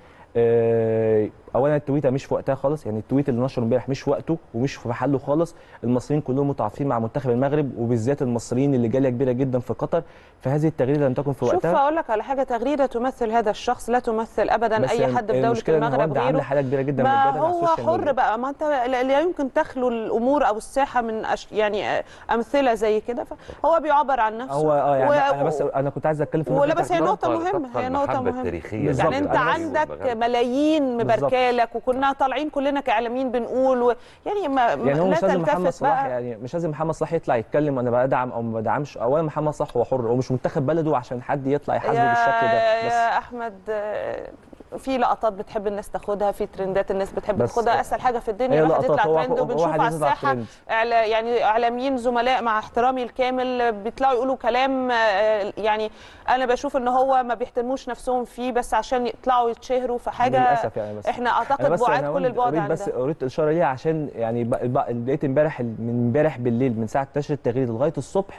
آه، اولا التويته مش في وقتها خالص يعني التويت اللي نشره امبارح مش في وقته ومش في محله خالص المصريين كلهم متعاطفين مع منتخب المغرب وبالذات المصريين اللي جاليه كبيره جدا في قطر فهذه التغريده لم تكن في شوف وقتها اقول لك على حاجه تغريده تمثل هذا الشخص لا تمثل ابدا بس اي يعني حد في دوله المشكلة إن المغرب هولندا عامله غيره حاله كبيره جدا من ما الجدل على هو السوشيال حر ميديا. بقى ما انت لا لا يمكن تخلو الامور او الساحه من أش... يعني آه، امثله زي كده فهو بيعبر عن نفسه هو اه يعني و- انا بس انا كنت عايز اتكلم في ولا النقطة بس هي دي. نقطة تبقى- مهمة تبقى هي نقطة المحبة مهمة التاريخية بالظبط. يعني انت أنا بس- عندك ملايين بالظبط. مباركالك وكنا طالعين كلنا كاعلاميين بنقول و... يعني ما يعني هو لا مش لازم محمد تلتفت صلاح بقى يعني مش لازم محمد صلاح يطلع يتكلم انا بدعم او ما بدعمش اولا محمد صلاح هو حر هو مش منتخب بلده عشان حد يطلع يحاسبه بالشكل ده بس يا احمد آه، في لقطات بتحب الناس تاخدها في ترندات الناس بتحب بس- تاخدها اسهل حاجه في الدنيا هي الواحد لقطات. يطلع هو- ترند هو وبنشوف واحد على يطلع الساحه ترند. إعلا- يعني اعلاميين زملاء مع احترامي الكامل بيطلعوا يقولوا كلام آه، يعني انا بشوف ان هو ما بيحترموش نفسهم فيه بس عشان يطلعوا يتشهروا في حاجه للاسف يعني بس احنا انا اعتقد بس بعاد انا كل البعد اريد عن بس ده اريد اشاره ليها عشان يعني ب- ب- لقيت امبارح من امبارح بالليل من ساعه نشر التغريده لغايه الصبح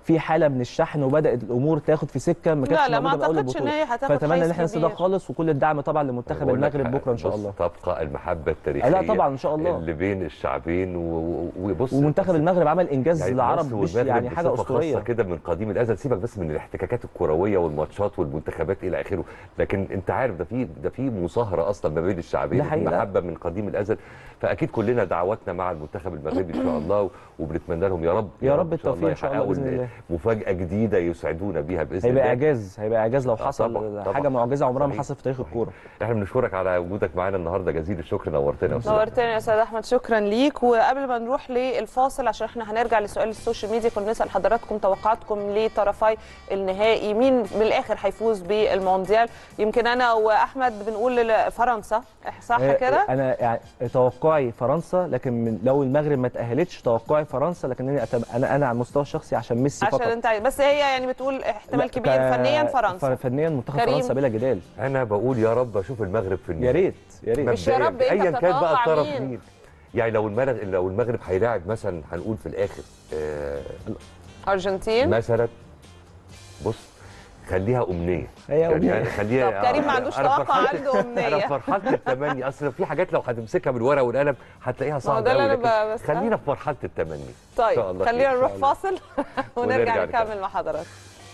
في حاله من الشحن وبدات الامور تاخد في سكه ما لا كانتش لا ما موجوده من اول اعتقدش ان البطوله هي هتاخد فاتمنى ان حيز احنا نسيبها كبير. خالص وكل الدعم طبعا لمنتخب بقول لك المغرب حاجة، بكره ان شاء بص، الله تبقى المحبه التاريخيه لا طبعا ان شاء الله اللي بين الشعبين و- و- وبص ومنتخب المغرب عمل انجاز يعني للعرب مصر مش والمغرب يعني حاجه بصفة اسطوريه خاصة كده من قديم الازل سيبك بس من الاحتكاكات الكرويه والماتشات والمنتخبات الى اخره لكن انت عارف ده في ده في مصاهره اصلا ما بين الشعبين ده وفي حقيقة. محبه من قديم الازل فاكيد كلنا دعواتنا مع المنتخب المغربي ان شاء الله وبنتمنى لهم يا رب يا رب التوفيق إن شاء الله يحققوا بإذن الله. مفاجاه جديده يسعدونا بيها باذن هيبقى الله اعجاز هيبقى اعجاز لو آه، حصل طبعاً، طبعاً. حاجه معجزه عمرها ما صحيح. حصلت في تاريخ الكوره احنا بنشكرك على وجودك معانا النهارده جزيل الشكر نورتنا يا أستاذ نورتنا يا استاذ احمد شكرا ليك وقبل ما نروح للفاصل عشان احنا هنرجع لسؤال السوشيال ميديا كنا نسال حضراتكم توقعاتكم لطرفي النهائي مين من الاخر هيفوز بالمونديال يمكن انا واحمد بنقول فرنسا صح آه، كده انا يعني توقعي فرنسا لكن من لو المغرب ما تاهلتش توقعي فرنسا لكن انا أتم- انا انا على المستوى الشخصي عشان ميسي عشان فقط انت عايز- بس هي يعني بتقول احتمال لا، كبير ك- فنيا فرنسا ف- فنيا منتخب كريم. فرنسا بلا جدال انا بقول يا رب اشوف المغرب في النهائي يا ريت يا ريت مش يا مبدئياً، رب، أنت ايا كان بقى تتوقع الطرف مين؟ مين يعني لو المغرب لو المغرب هيلاعب مثلا هنقول في الاخر آه ارجنتين مثلا بص خليها امنيه هي أمنية. يعني خليها طب كريم ما عندوش أنا توقع، فرحان- عنده أمنية. انا فرحان التمني اصل في حاجات لو هتمسكها بالورقه والقلم هتلاقيها صعبه ده اللي أوي، أنا لكن ب- بس- خلينا في مرحله التمني إن طيب شاء الله خلينا خير. نروح فاصل ونرجع ونرجع نكمل نكمل. مع حضرتك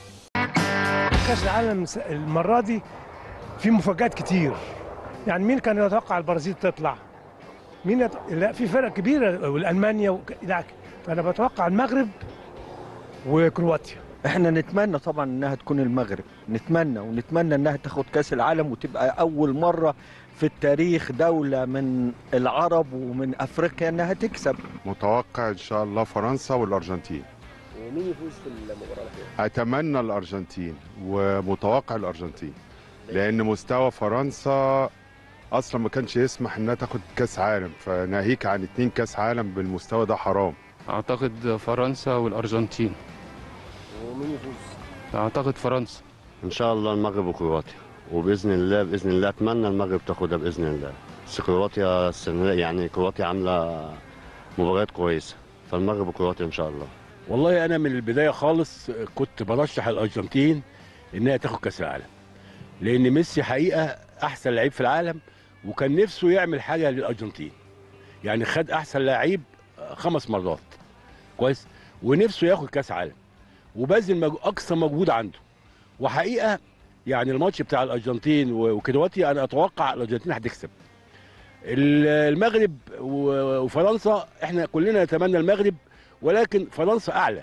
كاس العالم س- المره دي في مفاجات كتير يعني مين كان يتوقع البرازيل تطلع مين يت... لا في فرق كبيره والالمانيا وك... لا فانا بتوقع المغرب وكرواتيا احنا نتمنى طبعا انها تكون المغرب نتمنى ونتمنى انها تاخد كاس العالم وتبقى اول مره في التاريخ دوله من العرب ومن افريقيا انها تكسب متوقع ان شاء الله فرنسا والارجنتين ومين يفوز في المباراه الاخيره؟ اتمنى الارجنتين ومتوقع الارجنتين لان مستوى فرنسا اصلا ما كانش يسمح انها تاخد كاس عالم فناهيك عن اتنين كاس عالم بالمستوى ده حرام اعتقد فرنسا والارجنتين ومين يفوز؟ اعتقد فرنسا ان شاء الله المغرب وكرواتيا وباذن الله باذن الله اتمنى المغرب تاخدها باذن الله بس كرواتيا السنه يعني كرواتيا عامله مباريات كويسه فالمغرب وكرواتيا ان شاء الله والله انا من البدايه خالص كنت برشح الارجنتين انها تاخد كاس العالم لان ميسي حقيقه احسن لعيب في العالم وكان نفسه يعمل حاجه للارجنتين يعني خد احسن لعيب خمس مرات كويس ونفسه ياخد كاس عالم وبذل مج- اقصى مجهود عنده وحقيقه يعني الماتش بتاع الارجنتين و- وكرواتيا انا اتوقع الارجنتين هتكسب ال- المغرب و- وفرنسا احنا كلنا نتمنى المغرب ولكن فرنسا اعلى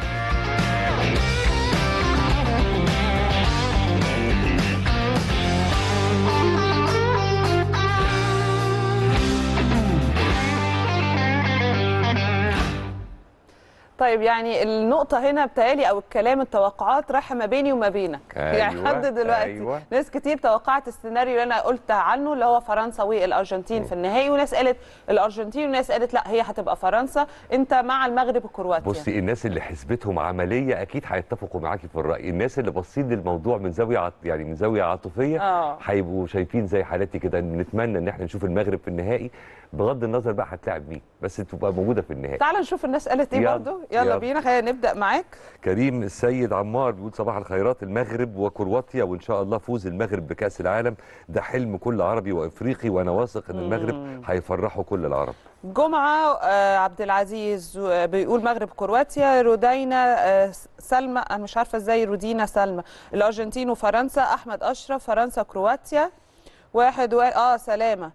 طيب يعني النقطة هنا بتالي أو الكلام التوقعات رايحة ما بيني وما بينك أيوة، يعني لحد دلوقتي أيوة. ناس كتير توقعت السيناريو اللي أنا قلت عنه اللي هو فرنسا والأرجنتين في النهائي وناس قالت الأرجنتين وناس قالت لا هي هتبقى فرنسا أنت مع المغرب وكرواتيا بصي الناس اللي حسبتهم عمليه اكيد هيتفقوا معاكي في الراي الناس اللي باصين للموضوع من زاويه عط... يعني من زاويه عاطفيه آه. هيبقوا شايفين زي حالاتي كده إن نتمنى ان احنا نشوف المغرب في النهائي بغض النظر بقى هتلاعب مين بس تبقى موجوده في النهائي تعال نشوف الناس قالت ايه يلا، برضو يلا, يلا. بينا خلينا نبدأ معاك كريم السيد عمار بيقول صباح الخيرات المغرب وكرواتيا وان شاء الله فوز المغرب بكاس العالم ده حلم كل عربي وافريقي وانا واثق ان المغرب هيفرحوا كل العرب جمعة آه، عبد العزيز آه، بيقول مغرب كرواتيا رودينا آه، سلمى أنا مش عارفة ازاي رودينا سلمى الأرجنتين وفرنسا أحمد أشرف فرنسا كرواتيا واحد و... اه سلامة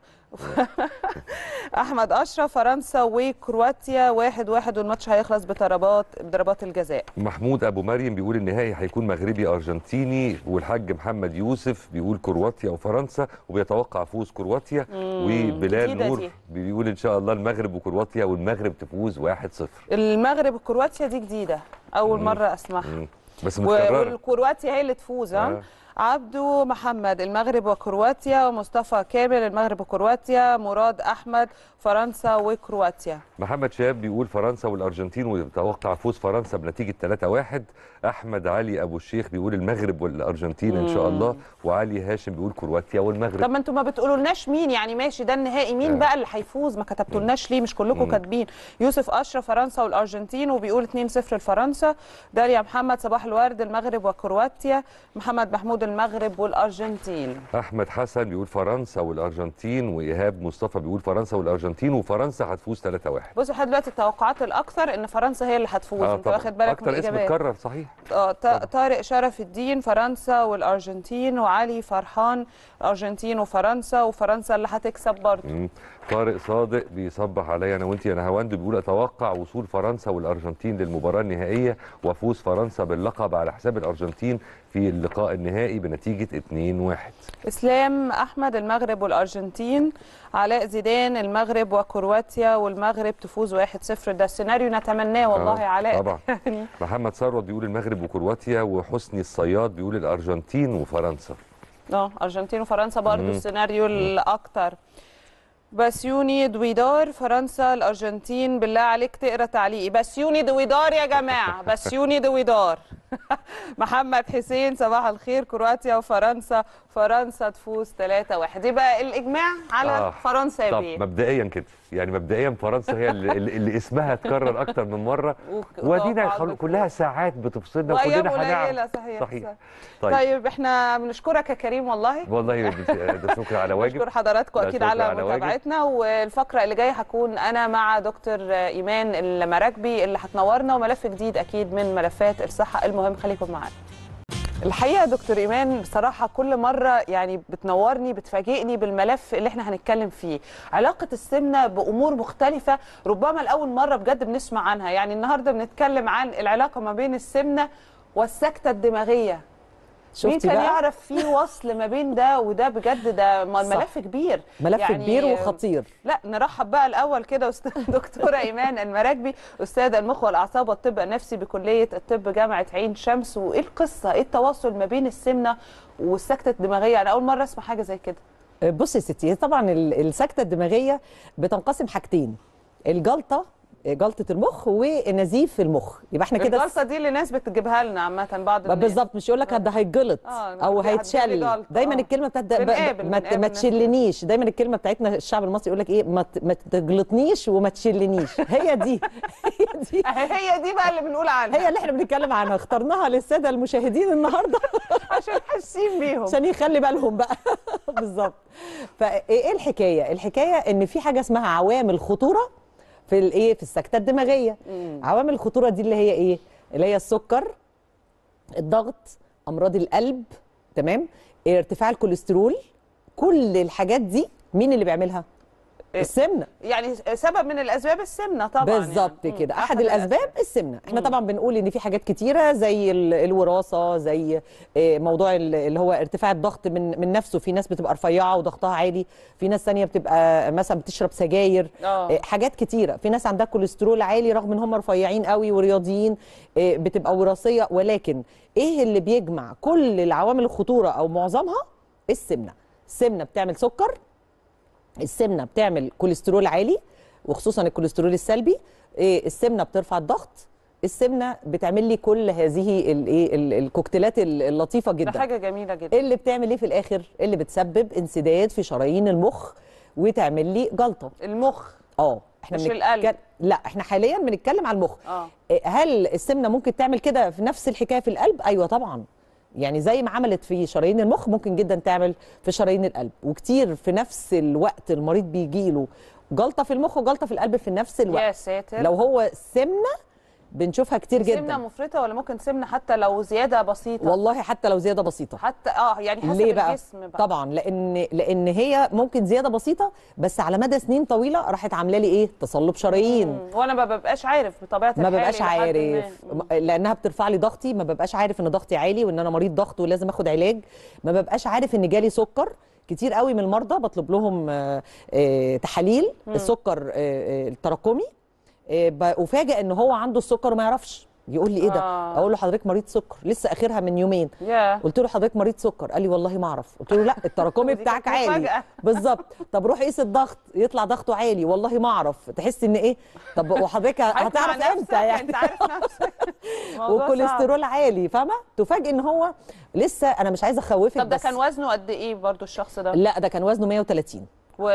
أحمد أشرف فرنسا وكرواتيا واحد واحد والماتش هيخلص بضربات بضربات الجزاء محمود ابو مريم بيقول النهائي هيكون مغربي ارجنتيني والحاج محمد يوسف بيقول كرواتيا وفرنسا وبيتوقع فوز كرواتيا وبلال جديدة نور دي. بيقول ان شاء الله المغرب وكرواتيا والمغرب تفوز 1-0 المغرب وكرواتيا دي جديدة أول مم. مرة أسمعها مم. بس و- متكرره والكرواتيا هي اللي تفوز ها آه. عبدو محمد المغرب وكرواتيا ومصطفى كامل المغرب وكرواتيا مراد احمد فرنسا وكرواتيا محمد شهاب بيقول فرنسا والارجنتين ويتوقع فوز فرنسا بنتيجه 3-1 احمد علي ابو الشيخ بيقول المغرب والارجنتين ان شاء مم. الله وعلي هاشم بيقول كرواتيا والمغرب طب ما انتوا ما بتقولولناش مين يعني ماشي ده النهائي مين آه. بقى اللي هيفوز ما كتبتولناش ليه مش كلكم مم. كاتبين يوسف اشرف فرنسا والارجنتين وبيقول 2-0 لفرنسا داليا محمد صباح الورد المغرب وكرواتيا محمد محمود المغرب والارجنتين احمد حسن بيقول فرنسا والارجنتين وايهاب مصطفى بيقول فرنسا والارجنتين وفرنسا هتفوز 3-1 بصوا لحد دلوقتي التوقعات الاكثر ان فرنسا هي اللي هتفوز آه انت طبعاً. واخد بالك من اكتر اسم الاجابات اتكرر صحيح اه ط- طارق شرف الدين فرنسا والارجنتين وعلي فرحان الارجنتين وفرنسا وفرنسا اللي هتكسب برضه مم. طارق صادق بيصبح عليا انا وانت يا نهاوند بيقول اتوقع وصول فرنسا والارجنتين للمباراه النهائيه وفوز فرنسا باللقب على حساب الارجنتين في اللقاء النهائي بنتيجه 2-1 اسلام احمد المغرب والارجنتين علاء زيدان المغرب وكرواتيا والمغرب تفوز 1-0 ده السيناريو نتمناه والله آه، يا علاء طبعا يعني محمد ثروت بيقول المغرب وكرواتيا وحسني الصياد بيقول الارجنتين وفرنسا اه ارجنتين وفرنسا برضه مم. السيناريو الاكتر بسيوني دويدار فرنسا الارجنتين بالله عليك تقرا تعليقي بسيوني دويدار يا جماعه بسيوني دويدار محمد حسين صباح الخير كرواتيا وفرنسا فرنسا تفوز 3-1 دي بقى الاجماع على آه. فرنسا يا طب بيه مبدئيا كده يعني مبدئيا فرنسا هي اللي, اللي اللي اسمها اتكرر اكتر من مره وك- ودينا وتوقعات خل- كلها ساعات بتفصلنا وايام وكلنا قليله هنعرف صحيح صحيح طيب, طيب احنا بنشكرك يا كريم والله والله ده ده شكر على واجب بشكر حضراتكم ده اكيد شكر على على واجب. متابعتنا والفقره اللي جايه هكون انا مع دكتور ايمان المراكبي اللي هتنورنا وملف جديد اكيد من ملفات الصحه المهم خليكم معانا الحقيقه يا دكتور ايمان بصراحه كل مره يعني بتنورني بتفاجئني بالملف اللي احنا هنتكلم فيه علاقه السمنه بامور مختلفه ربما لاول مره بجد بنسمع عنها يعني النهارده بنتكلم عن العلاقه ما بين السمنه والسكته الدماغيه مين شفتي كان بقى؟ يعرف في وصل ما بين ده وده بجد ده م- صح. ملف كبير ملف كبير وخطير. لا نرحب بقى الاول كده أستاذ دكتوره ايمان المراكبي استاذ المخ والاعصاب والطب النفسي بكليه الطب جامعه عين شمس وايه القصه ايه التواصل ما بين السمنه والسكته الدماغيه انا اول مره اسمع حاجه زي كده بصي يا ستي هي طبعا ال- السكته الدماغيه بتنقسم حاجتين الجلطه جلطه المخ ونزيف المخ يبقى احنا كده الجلطه دي اللي ناس بتجيبها لنا عامه بعض ما الناس بالظبط مش يقول لك ده هيتجلط آه، او هتجيلي هيتشل جلطة، دايما آه. الكلمه بتاعت ده- بنقابل- ما, بنقابل ما ناس تشلنيش دايما الكلمه بتاعتنا الشعب المصري يقول لك ايه ما, ت- ما تجلطنيش وما تشلنيش هي دي هي دي هي دي بقى اللي بنقول عنها هي اللي احنا بنتكلم عنها اخترناها للساده المشاهدين النهارده عشان حاسين بيهم عشان يخلي بالهم بقى بالظبط فايه الحكايه الحكايه ان في حاجه اسمها عوامل خطوره في الايه في السكته الدماغيه عوامل الخطوره دي اللي هي ايه اللي هي السكر الضغط امراض القلب تمام ارتفاع الكوليسترول كل الحاجات دي مين اللي بيعملها السمنه يعني سبب من الاسباب السمنه طبعا بالظبط يعني. كده مم. احد الاسباب السمنه احنا طبعا بنقول ان في حاجات كتيره زي ال- الوراثه زي آه، موضوع ال- اللي هو ارتفاع الضغط من من نفسه في ناس بتبقى رفيعه وضغطها عالي في ناس ثانيه بتبقى مثلا بتشرب سجاير آه. آه، حاجات كتيره في ناس عندها كوليسترول عالي رغم ان هم رفيعين قوي ورياضيين آه، بتبقى وراثيه ولكن ايه اللي بيجمع كل العوامل الخطوره او معظمها السمنه السمنه بتعمل سكر السمنه بتعمل كوليسترول عالي وخصوصا الكوليسترول السلبي إيه، السمنه بترفع الضغط السمنه بتعمل لي كل هذه الايه ال- الكوكتيلات ال- اللطيفه ده جدا حاجه جميله جدا اللي بتعمل ايه في الاخر اللي بتسبب انسداد في شرايين المخ وتعمل لي جلطه المخ اه احنا مش بنتك- القلب. لا احنا حاليا بنتكلم على المخ اه إيه، هل السمنه ممكن تعمل كده في نفس الحكايه في القلب ايوه طبعا يعني زي ما عملت في شرايين المخ ممكن جدا تعمل في شرايين القلب وكتير في نفس الوقت المريض بيجي له جلطه في المخ وجلطه في القلب في نفس الوقت يا ساتر لو هو سمنه بنشوفها كتير سمنه جدا مفرطه ولا ممكن سمنه حتى لو زياده بسيطه والله حتى لو زياده بسيطه حتى اه يعني حسب ليه بقى؟ الجسم بقى طبعا لان لان هي ممكن زياده بسيطه بس على مدى سنين طويله راحت عامله لي ايه تصلب شرايين مم. وانا ما ببقاش عارف بطبيعه ما الحال ببقاش إلى حد عارف ما. م- لانها بترفع لي ضغطي ما ببقاش عارف ان ضغطي عالي وان انا مريض ضغط ولازم اخد علاج ما ببقاش عارف ان جالي سكر كتير قوي من المرضى بطلب لهم آه، آه، تحاليل مم. السكر آه، آه، التراكمي آه، ب- افاجئ ان هو عنده السكر وما يعرفش يقول لي ايه ده آه. اقول له حضرتك مريض سكر لسه اخرها من يومين ياه. قلت له حضرتك مريض سكر قال لي والله ما اعرف قلت له لا التراكمي دي بتاعك كانت عالي مفاجأة. بالظبط طب روح قيس الضغط يطلع ضغطه عالي والله ما اعرف تحس ان ايه طب وحضرتك عارف مع هتعرف نفسك، امتى يعني انت عارف نفسك موضوع صعب. وكوليسترول عالي فاهمه تفاجئ ان هو لسه انا مش عايزه اخوفك طب ده بس كان وزنه قد ايه برضو الشخص ده لا ده كان وزنه 130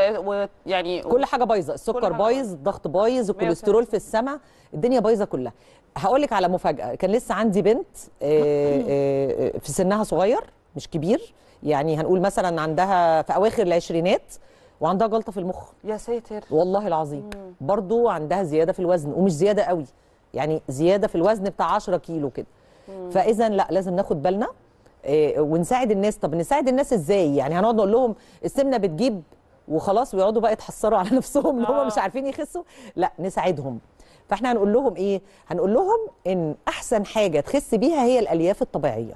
ويعني كل حاجه بايظه السكر حاجة بايظ الضغط بايظ الكوليسترول في السماء الدنيا بايظه كلها هقول لك على مفاجاه كان لسه عندي بنت آه، آه، في سنها صغير مش كبير يعني هنقول مثلا عندها في اواخر العشرينات وعندها جلطه في المخ يا ساتر والله العظيم برضو عندها زياده في الوزن ومش زياده قوي يعني زياده في الوزن بتاع 10 كيلو كده فاذا لا لازم ناخد بالنا آه، ونساعد الناس طب نساعد الناس ازاي يعني هنقعد نقول لهم السمنه بتجيب وخلاص ويقعدوا بقى يتحسروا على نفسهم ان هم مش عارفين يخسوا لا نساعدهم فاحنا هنقول لهم ايه هنقول لهم ان احسن حاجه تخس بيها هي الالياف الطبيعيه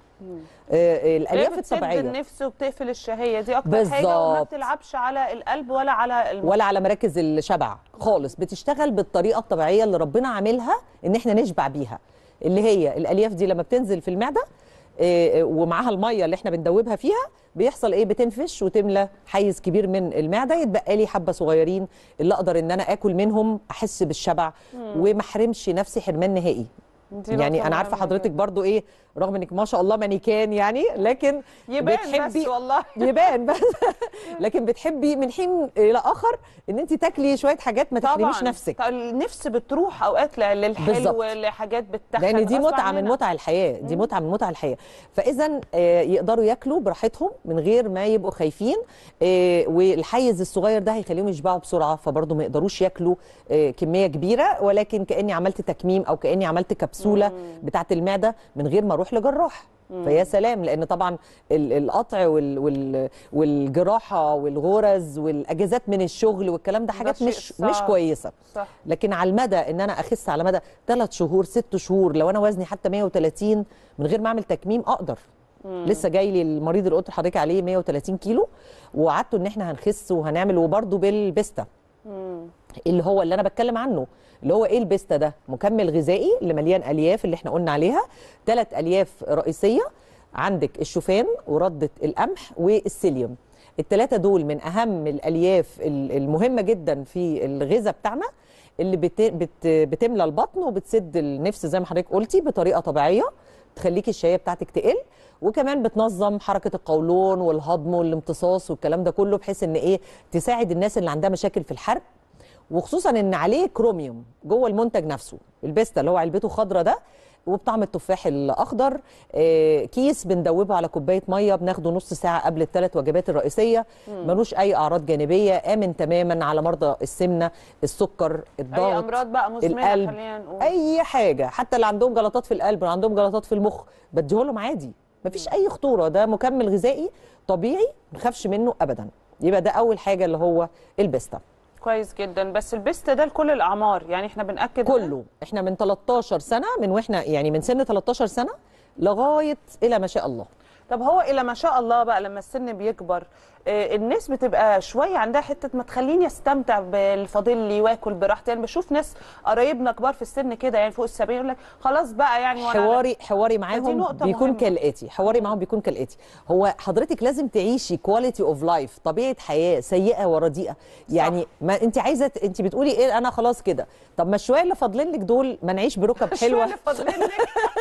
آه، الالياف ليه بتسد الطبيعيه النفس وبتقفل الشهيه دي اكتر حاجه وما بالظبط. بتلعبش على القلب ولا على المخ ولا على مراكز الشبع خالص بتشتغل بالطريقه الطبيعيه اللي ربنا عاملها ان احنا نشبع بيها اللي هي الالياف دي لما بتنزل في المعده آه، آه، ومعاها الميه اللي احنا بندوبها فيها بيحصل ايه بتنفش وتملى حيز كبير من المعده يتبقى لي حبه صغيرين اللي اقدر ان انا اكل منهم احس بالشبع مم. وما احرمش نفسي حرمان نهائي دي يعني نقطة انا عارفه مهمة حضرتك برضو ايه رغم انك ما شاء الله مانيكان يعني لكن يبان بتحبي بس والله يبان بس لكن بتحبي من حين الى اخر ان انت تاكلي شويه حاجات ما تحرميش نفسك طبعاً. النفس بتروح اوقات ل- للحلو بالظبط. لحاجات بتتخن لان دي غصب متعه من عننا. متع الحياه دي متعه من متع الحياه فاذا آه، يقدروا ياكلوا براحتهم من غير ما يبقوا خايفين آه، والحيز الصغير ده هيخليهم يشبعوا بسرعه فبرضه ما يقدروش ياكلوا آه، كميه كبيره ولكن كاني عملت تكميم او كاني عملت كبسوله بتاعه المعده من غير ما اروح لجراح مم. فيا سلام لان طبعا ال- القطع وال وال والجراحه والغرز والاجازات من الشغل والكلام ده حاجات شيء مش مش صعب. كويسه صح لكن على المدى ان انا اخس على مدى ثلاث شهور ست شهور لو انا وزني حتى 130 من غير ما اعمل تكميم اقدر مم. لسه جاي لي المريض اللي قلت لحضرتك عليه 130 كيلو وقعدته ان احنا هنخس وهنعمل وبرده بالبيستا مم. اللي هو اللي انا بتكلم عنه اللي هو ايه البيستا ده مكمل غذائي اللي مليان الياف اللي احنا قلنا عليها ثلاث الياف رئيسيه عندك الشوفان ورده القمح والسيليوم الثلاثه دول من اهم الالياف ال- المهمه جدا في الغذاء بتاعنا اللي بت بت بتملى البطن وبتسد النفس زي ما حضرتك قلتي بطريقه طبيعيه تخليكي الشهيه بتاعتك تقل وكمان بتنظم حركه القولون والهضم والامتصاص والكلام ده كله بحيث ان ايه تساعد الناس اللي عندها مشاكل في الحرق وخصوصا ان عليه كروميوم جوه المنتج نفسه البيستا اللي هو علبته خضرا ده وبطعم التفاح الاخضر آه، كيس بندوبه على كوبايه ميه بناخده نص ساعه قبل الثلاث وجبات الرئيسيه مم. ملوش اي اعراض جانبيه امن تماما على مرضى السمنه السكر الضغط اي امراض بقى مزمنه القلب خلينا نقول اي حاجه حتى اللي عندهم جلطات في القلب اللي عندهم جلطات في المخ بديه لهم عادي مفيش اي خطوره ده مكمل غذائي طبيعي ما نخافش منه ابدا يبقى ده اول حاجه اللي هو البيستا كويس جدا بس البيست ده لكل الاعمار يعني احنا بناكد كله احنا من 13 سنه من واحنا يعني من سن 13 سنه لغايه الى ما شاء الله طب هو الى ما شاء الله بقى لما السن بيكبر آه، الناس بتبقى شويه عندها حته ما تخليني استمتع بالفاضل لي واكل براحتي يعني بشوف ناس قرايبنا كبار في السن كده يعني فوق السبعين يقول لك خلاص بقى يعني وأنا- حواري حواري فدي معاهم نقطة بيكون مهمة. كالاتي حواري معاهم بيكون كالاتي هو حضرتك لازم تعيشي كواليتي اوف لايف طبيعه حياه سيئه ورديئه يعني ما انت عايزه ت- انت بتقولي ايه انا خلاص كده طب ما الشويه اللي فاضلين لك دول ما نعيش بركب حلوه اللي فاضلين لك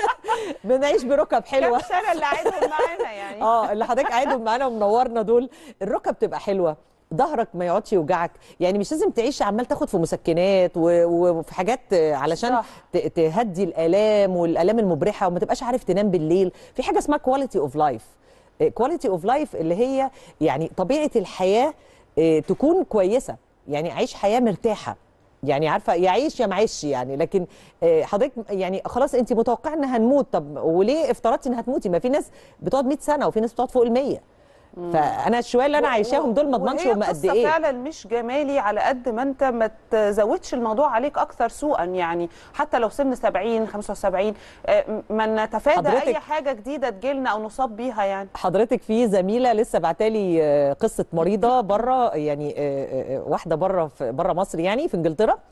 بنعيش بركب حلوه كام سنه اللي قاعدهم معانا يعني اه اللي حضرتك قاعدهم معانا ومنورنا دول الركب تبقى حلوه ظهرك ما يقعدش يوجعك يعني مش لازم تعيش عمال تاخد في مسكنات و- وفي حاجات علشان صح. ت- تهدي الالام والالام المبرحه وما تبقاش عارف تنام بالليل في حاجه اسمها كواليتي اوف لايف كواليتي اوف لايف اللي هي يعني طبيعه الحياه آه، تكون كويسه يعني عيش حياه مرتاحه يعني عارفه يعيش يا معيش يعني لكن آه، حضرتك يعني خلاص انت متوقعه ان هنموت طب وليه افترضتي ان هتموتي ما في ناس بتقعد 100 سنه وفي ناس بتقعد فوق ال 100 فانا الشويه اللي انا عايشاهم دول ما اضمنش وهي هم قد قصة ايه فعلا مش جمالي على قد ما انت ما تزودش الموضوع عليك اكثر سوءا يعني حتى لو سن 70 75 آه، ما نتفادى حضرتك- اي حاجه جديده تجيلنا او نصاب بيها يعني حضرتك في زميله لسه بعتالي آه، قصه مريضه بره يعني آه، آه، واحده بره في بره مصر يعني في انجلترا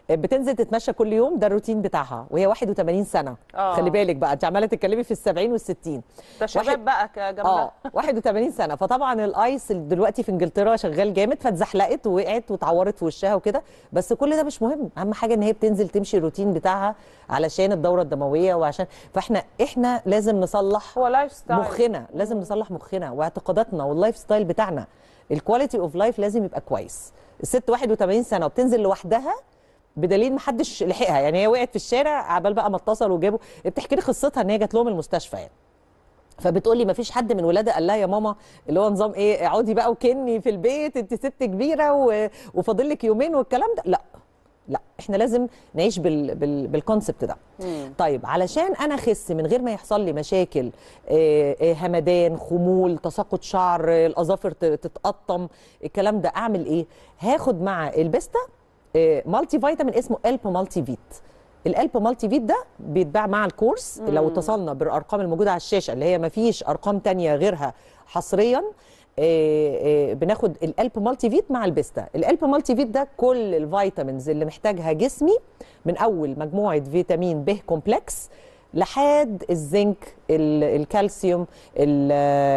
بتنزل تتمشى كل يوم ده الروتين بتاعها وهي 81 سنه آه. خلي بالك بقى انت عماله تتكلمي في ال 70 وال 60 ده شباب بقى اه كجمله 81 سنه فطبعا الايس اللي دلوقتي في انجلترا شغال جامد فاتزحلقت ووقعت واتعورت في وشها وكده بس كل ده مش مهم اهم حاجه ان هي بتنزل تمشي الروتين بتاعها علشان الدوره الدمويه وعشان فاحنا احنا لازم نصلح هو لايف ستايل مخنا لازم نصلح مخنا واعتقاداتنا واللايف ستايل بتاعنا الكواليتي اوف لايف لازم يبقى كويس الست 81 سنه وبتنزل لوحدها بدليل ما حدش لحقها يعني هي وقعت في الشارع عبال بقى ما اتصلوا وجابوا بتحكي لي قصتها ان هي جات لهم المستشفى يعني فبتقول لي ما فيش حد من ولادها قال لها يا ماما اللي هو نظام ايه اقعدي بقى وكني في البيت انت ست كبيره و... وفاضل لك يومين والكلام ده لا لا احنا لازم نعيش بال... بال... بالكونسبت ده طيب علشان انا اخس من غير ما يحصل لي مشاكل آه، آه، همدان خمول تساقط شعر آه، الاظافر ت- تتقطم الكلام ده اعمل ايه هاخد مع البستا آه، مالتي فيتامين اسمه الب مالتي فيت الالب مالتي فيت ده بيتباع مع الكورس مم. لو اتصلنا بالارقام الموجوده على الشاشه اللي هي ما فيش ارقام تانية غيرها حصريا آه، آه، بناخد الالب مالتي فيت مع البستا الالب مالتي فيت ده كل الفيتامينز اللي محتاجها جسمي من اول مجموعه فيتامين ب كومبلكس لحد الزنك ال- الكالسيوم ال-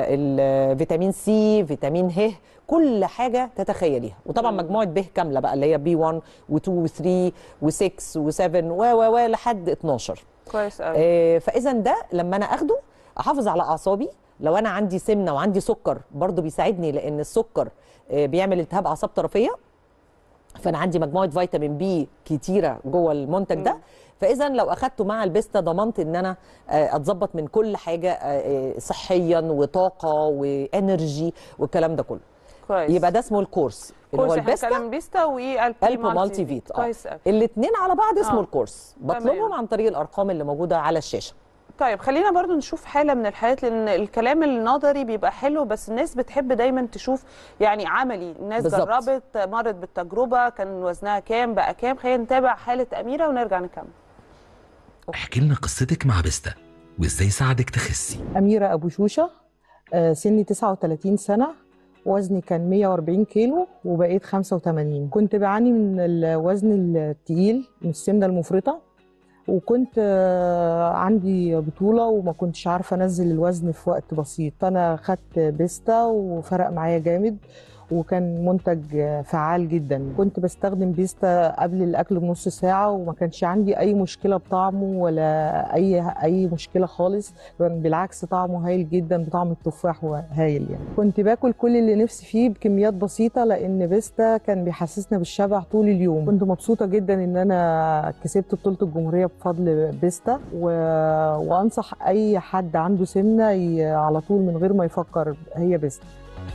الفيتامين سي فيتامين ه كل حاجه تتخيليها وطبعا مجموعه ب كامله بقى اللي هي بي 1 و2 و3 و6 و7 و و و لحد 12 كويس قوي آه، فاذا ده لما انا اخده احافظ على اعصابي لو انا عندي سمنه وعندي سكر برضو بيساعدني لان السكر آه، بيعمل التهاب اعصاب طرفيه فانا عندي مجموعه فيتامين بي كتيره جوه المنتج ده فاذا لو اخدته مع البيستا ضمنت ان انا آه، اتظبط من كل حاجه آه، آه، صحيا وطاقه وانرجي والكلام ده كله كويس يبقى ده اسمه الكورس اللي هو كويس احنا البيستا بنتكلم بيستا والبي الب مالتي فيت اه كويس قوي الاثنين على بعض اسمه آه. الكورس تمام. بطلبهم عن طريق الارقام اللي موجوده على الشاشه طيب خلينا برضو نشوف حالة من الحالات لأن الكلام النظري بيبقى حلو بس الناس بتحب دايما تشوف يعني عملي الناس بالظبط. جربت مرت بالتجربة كان وزنها كام بقى كام خلينا نتابع حالة أميرة ونرجع نكمل احكي لنا قصتك مع بيستا وازاي ساعدك تخسي أميرة أبو شوشة آه، سني 39 سنة وزني كان 140 كيلو وبقيت 85 كنت بعاني من الوزن التقيل من السمنة المفرطة وكنت آه، عندي بطولة وما كنتش عارفة أنزل الوزن في وقت بسيط فأنا خدت بيستا وفرق معايا جامد وكان منتج آه، فعال جدا كنت بستخدم بيستا قبل الأكل بنص ساعة وما كانش عندي أي مشكلة بطعمه ولا أي أي مشكلة خالص كان بالعكس طعمه هايل جدا بطعم التفاح هايل يعني كنت باكل كل اللي نفسي فيه بكميات بسيطة لأن بيستا كان بيحسسنا بالشبع طول اليوم كنت مبسوطة جدا إن أنا كسبت بطولة الجمهورية بفضل بيستا و... وأنصح أي حد عنده سمنة ي... على طول من غير ما يفكر هي بيستا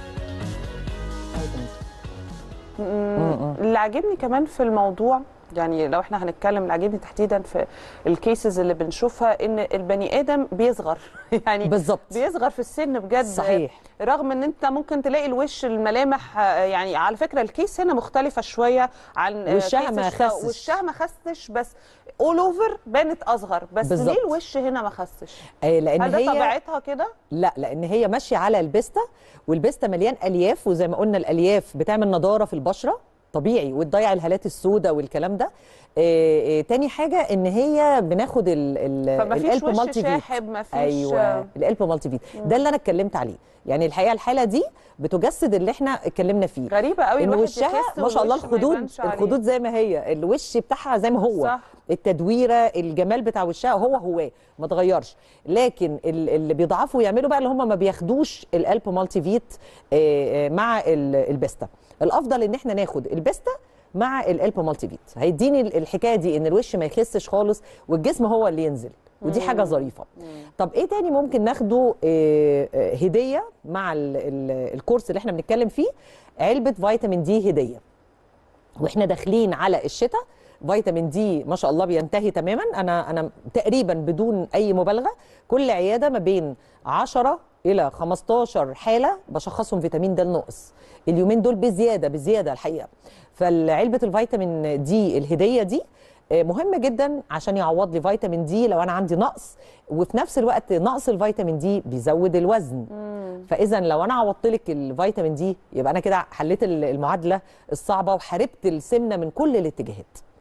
مم. اللي عاجبني كمان في الموضوع يعني لو احنا هنتكلم اللي عاجبني تحديدا في الكيسز اللي بنشوفها ان البني ادم بيصغر يعني بالظبط بيصغر في السن بجد صحيح. رغم ان انت ممكن تلاقي الوش الملامح آه، يعني على فكره الكيس هنا مختلفه شويه عن آه، وشها كيس ما الش- خسش. وشها ما خسش بس اول اوفر بانت اصغر بس بالظبط. ليه الوش هنا ما خسش آه، لأن هل ده هي طبيعتها كده لا لان هي ماشيه على البيستا والبيستا مليان الياف وزي ما قلنا الالياف بتعمل نضاره في البشره طبيعي وتضيع الهالات السوداء والكلام ده آه، آه، تاني حاجه ان هي بناخد ال ال فما فيش الألب وش مالتي فيت. شاحب ما فيش ايوه الالب مالتي فيت ده اللي انا اتكلمت عليه يعني الحقيقه الحاله دي بتجسد اللي احنا اتكلمنا فيه غريبه قوي ان الواحد وشها يخس ما شاء الله والوش ما الخدود يبانش عليه. الخدود زي ما هي الوش بتاعها زي ما هو صح. التدويره الجمال بتاع وشها هو هو ما اتغيرش لكن ال- اللي بيضعفوا يعملوا بقى اللي هم ما بياخدوش الالب مالتي فيت آه، آه، مع ال- البيستا الافضل ان احنا ناخد البيستا مع الالب مالتي فيت هيديني ال- الحكايه دي ان الوش ما يخسش خالص والجسم هو اللي ينزل ودي حاجه ظريفه طب ايه تاني ممكن ناخده آه، آه، هديه مع ال- ال- الكورس اللي احنا بنتكلم فيه علبه فيتامين دي هديه واحنا داخلين على الشتاء فيتامين دي ما شاء الله بينتهي تماما انا انا تقريبا بدون اي مبالغه كل عياده ما بين 10 الى 15 حاله بشخصهم فيتامين د الناقص اليومين دول بزياده بزياده الحقيقه فالعلبه الفيتامين دي الهديه دي آه، مهمه جدا عشان يعوض لي فيتامين دي لو انا عندي نقص وفي نفس الوقت نقص الفيتامين دي بيزود الوزن فاذا لو انا عوضت لك الفيتامين دي يبقى انا كده حليت ال- المعادله الصعبه وحاربت السمنه من كل الاتجاهات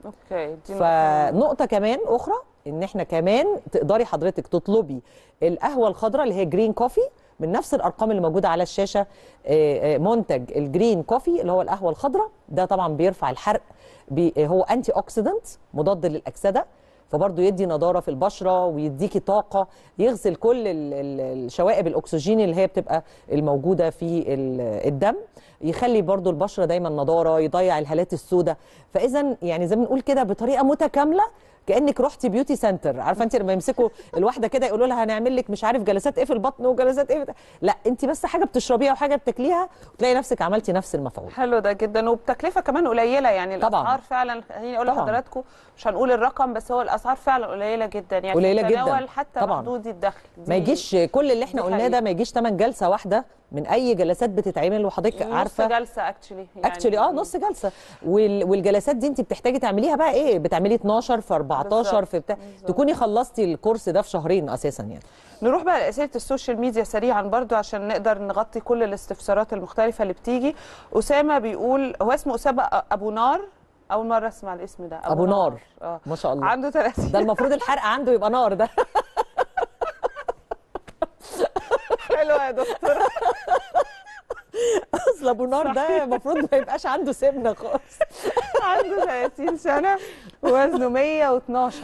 اوكي دي نقطة فنقطه كمان اخرى ان احنا كمان تقدري حضرتك تطلبي القهوه الخضراء اللي هي جرين كوفي من نفس الارقام اللي موجوده على الشاشه آه، آه، منتج الجرين كوفي اللي هو القهوه الخضراء ده طبعا بيرفع الحرق بي هو انتي اوكسيدنت مضاد للاكسده فبرضه يدي نضاره في البشره ويديكي طاقه يغسل كل ال- ال- الشوائب الاكسجين اللي هي بتبقى الموجوده في ال- الدم يخلي برضه البشره دايما نضاره يضيع الهالات السوداء فاذا يعني زي ما بنقول كده بطريقه متكامله كانك رحتي بيوتي سنتر عارفه انت لما يمسكوا الواحده كده يقولوا لها هنعمل لك مش عارف جلسات ايه في البطن وجلسات ايه في- لا انت بس حاجه بتشربيها وحاجه بتاكليها وتلاقي نفسك عملتي نفس المفعول حلو ده جدا وبتكلفه كمان قليله يعني طبعاً. الاسعار فعلا خليني اقول طبعاً. لحضراتكم مش هنقول الرقم بس هو الاسعار فعلا قليله جدا يعني قليلة جداً. تتناول حتى طبعاً. محدودي الدخل ما يجيش كل اللي احنا دي قلناه ده ما يجيش ثمن جلسه واحده من اي جلسات بتتعمل وحضرتك نص عارفه جلسه اكشلي اكشلي اه نص جلسه وال... والجلسات دي انت بتحتاجي تعمليها بقى ايه بتعملي 12 في 14 بالظبط، في بتاع تكوني خلصتي الكورس ده في شهرين اساسا يعني نروح بقى لاسئله السوشيال ميديا سريعا برضو عشان نقدر نغطي كل الاستفسارات المختلفه اللي بتيجي اسامه بيقول هو اسمه اسامه ابو نار اول مره اسمع الاسم ده ابو نار اه ما شاء الله عنده 30 ده المفروض الحرق عنده يبقى نار ده حلوه يا دكتور اصل ابو نار ده المفروض ما يبقاش عنده سمنه خالص عنده 30 سنه وزنه 112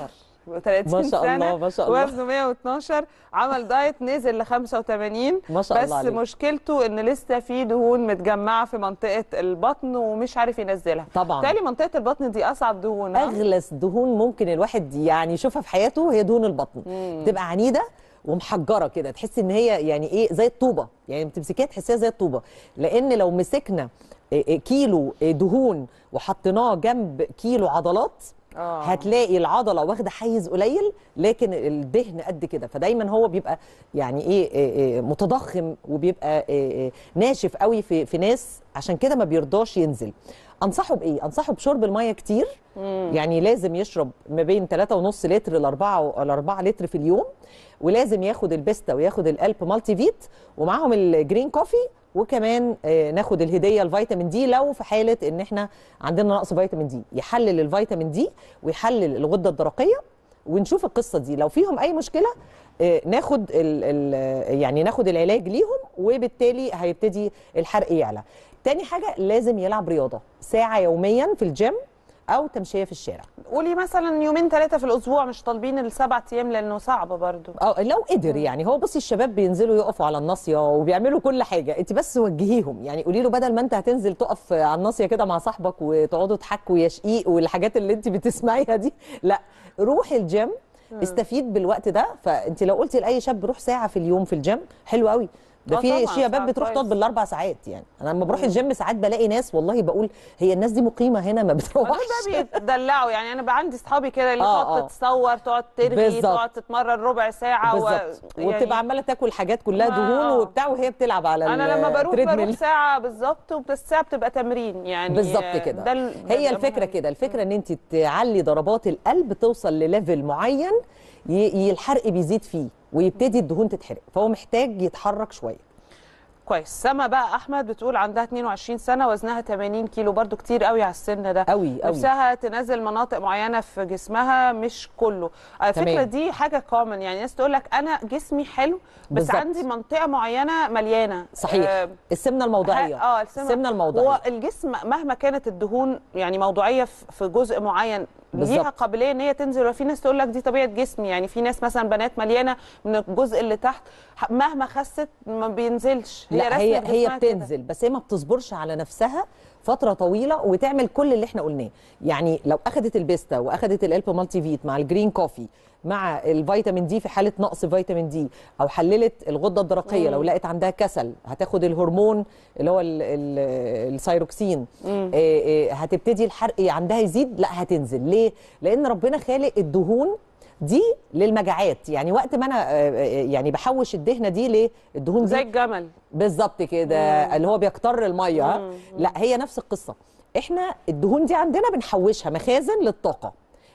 30 ما شاء سنه الله، ما شاء الله. وزنه 112 عمل دايت نزل ل 85 ما شاء بس الله عليك. مشكلته ان لسه في دهون متجمعه في منطقه البطن ومش عارف ينزلها طبعاً. بالتالي منطقه البطن دي اصعب دهون ها؟ اغلس دهون ممكن الواحد يعني يشوفها في حياته هي دهون البطن تبقى عنيده ومحجره كده تحسي ان هي يعني ايه زي الطوبه يعني بتمسكيها تحسيها زي الطوبه لان لو مسكنا إيه إيه كيلو إيه دهون وحطيناه جنب كيلو عضلات آه. هتلاقي العضله واخده حيز قليل لكن الدهن قد كده فدايما هو بيبقى يعني ايه, إيه, إيه متضخم وبيبقى إيه إيه ناشف قوي في في ناس عشان كده ما بيرضاش ينزل انصحه بايه انصحه بشرب الميه كتير يعني لازم يشرب ما بين 3.5 لتر ل 4 ل 4 لتر في اليوم ولازم ياخد البيستا وياخد الالب مالتي فيت ومعاهم الجرين كوفي وكمان آه، ناخد الهديه الفيتامين دي لو في حاله ان احنا عندنا نقص فيتامين دي يحلل الفيتامين دي ويحلل الغده الدرقيه ونشوف القصه دي لو فيهم اي مشكله آه، ناخد ال ال يعني ناخد العلاج ليهم وبالتالي هيبتدي الحرق يعلى تاني حاجه لازم يلعب رياضه ساعه يوميا في الجيم او تمشيه في الشارع قولي مثلا يومين ثلاثه في الاسبوع مش طالبين السبع ايام لانه صعب برضو اه لو قدر يعني هو بصي الشباب بينزلوا يقفوا على الناصيه وبيعملوا كل حاجه انت بس وجهيهم يعني قولي له بدل ما انت هتنزل تقف على الناصيه كده مع صاحبك وتقعدوا تحكوا يا شقيق والحاجات اللي انت بتسمعيها دي لا روحي الجيم استفيد بالوقت ده فانت لو قلتي لاي شاب روح ساعه في اليوم في الجيم حلو قوي ده آه في طبعاً، شباب ساعة بتروح كويس. تقعد بالاربع ساعات يعني انا لما بروح الجيم ساعات بلاقي ناس والله بقول هي الناس دي مقيمه هنا ما دول بتروحش بقى بيتدلعوا يعني انا بقى عندي اصحابي كده اللي آه، تقعد آه. تتصور تقعد ترغي بالظبط. تقعد تتمرن ربع ساعه بالظبط يعني وبتبقى عماله تاكل حاجات كلها ما- دهون آه. وبتاع وهي بتلعب على انا لما بروح التريدميل. بروح ساعه بالظبط وبالساعه بتبقى تمرين يعني بالظبط كده ده ال- ده هي بيبقى الفكره مهم. كده الفكره ان انت تعلي ضربات القلب توصل لليفل معين ي- ي- الحرق بيزيد فيه ويبتدي الدهون تتحرق فهو محتاج يتحرك شويه كويس سما بقى احمد بتقول عندها 22 سنه وزنها 80 كيلو برضو كتير قوي على السن ده قوي قوي نفسها تنزل مناطق معينه في جسمها مش كله على فكره تمام. دي حاجه كومن يعني ناس تقول لك انا جسمي حلو بس بالظبط. عندي منطقه معينه مليانه صحيح آه، السمنه الموضعيه اه السمنه, السمنه الموضعيه هو الجسم مهما كانت الدهون يعني موضوعيه في في جزء معين بالظبط. ليها قابليه ان هي تنزل وفي ناس تقول لك دي طبيعه جسمي يعني في ناس مثلا بنات مليانه من الجزء اللي تحت ح- مهما خست ما بينزلش لا رسمة هي هي جسمها كده. بتنزل بس هي ما بتصبرش على نفسها فتره طويله وتعمل كل اللي احنا قلناه يعني لو اخذت البيستا واخذت الالب مالتي فيت مع الجرين كوفي مع الفيتامين دي في حاله نقص فيتامين دي او حللت الغده الدرقيه مم. لو لقت عندها كسل هتاخد الهرمون اللي هو ال- ال- السيروكسين مم. آه، آه، هتبتدي الحرق عندها يزيد لا هتنزل ليه لان ربنا خالق الدهون دي للمجاعات يعني وقت ما انا آه، آه، يعني بحوش الدهنه دي ليه الدهون زي دي الجمل بالظبط كده اللي هو بيكتر الميه ها؟ لا هي نفس القصه احنا الدهون دي عندنا بنحوشها مخازن للطاقه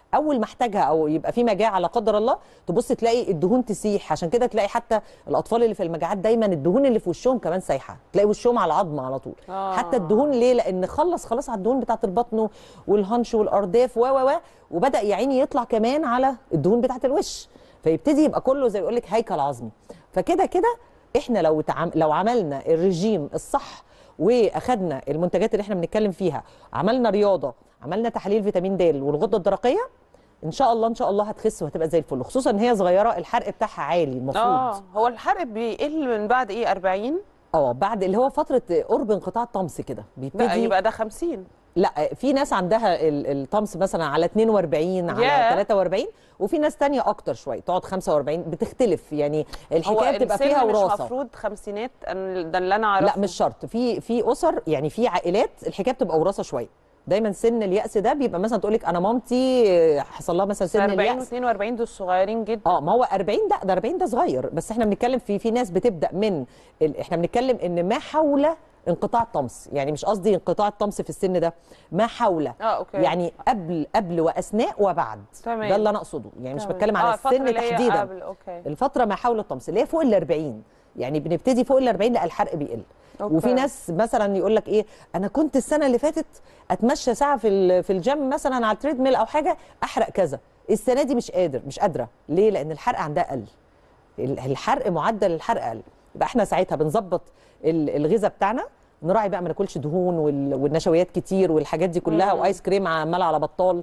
اول ما احتاجها او يبقى في مجاعه لا قدر الله تبص تلاقي الدهون تسيح عشان كده تلاقي حتى الاطفال اللي في المجاعات دايما الدهون اللي في وشهم كمان سايحه تلاقي وشهم على العظم على طول آه. حتى الدهون ليه لان خلص خلاص على الدهون بتاعه البطن والهنش والارداف و و و وبدا يا عيني يطلع كمان على الدهون بتاعه الوش فيبتدي يبقى كله زي يقول لك هيكل عظمي فكده كده احنا لو تعم... لو عملنا الرجيم الصح واخدنا المنتجات اللي احنا بنتكلم فيها عملنا رياضه عملنا تحاليل فيتامين د والغده الدرقيه ان شاء الله ان شاء الله هتخس وهتبقى زي الفل خصوصا ان هي صغيره الحرق بتاعها عالي المفروض اه هو الحرق بيقل من بعد ايه 40 اه بعد اللي هو فتره قرب انقطاع الطمس كده بيبتدي لا يبقى ده 50 لا في ناس عندها ال- الطمس مثلا على 42 على ياه. 43 وفي ناس تانية اكتر شويه تقعد 45 بتختلف يعني هو الحكايه بتبقى فيها السن مش وراثه مفروض خمسينات أنا- ده اللي انا اعرفه لا مش شرط في في اسر يعني في عائلات الحكايه بتبقى وراثه شويه دايما سن اليأس ده بيبقى مثلا تقول لك انا مامتي حصل لها مثلا سن 40 اليأس و42 دول صغيرين جدا اه ما هو 40 ده ده 40 ده صغير بس احنا بنتكلم في في ناس بتبدا من ال... احنا بنتكلم ان ما حول انقطاع الطمس يعني مش قصدي انقطاع الطمس في السن ده ما حول اه اوكي يعني قبل قبل واثناء وبعد تمام. ده اللي انا اقصده يعني مش تمام. بتكلم آه، على الفترة السن اللي هي تحديدا قبل، أوكي. الفتره ما حول الطمس اللي هي فوق ال 40 يعني بنبتدي فوق ال 40 لا الحرق بيقل أوكي. وفي ناس مثلا يقول لك ايه انا كنت السنه اللي فاتت اتمشى ساعه في ال- في الجيم مثلا على التريد ميل او حاجه احرق كذا السنه دي مش قادر مش قادره ليه لان الحرق عندها قل ال- الحرق معدل الحرق قل يبقى احنا ساعتها بنظبط ال- الغذاء بتاعنا نراعي بقى ما ناكلش دهون وال- والنشويات كتير والحاجات دي كلها مم. وايس كريم عمال على بطال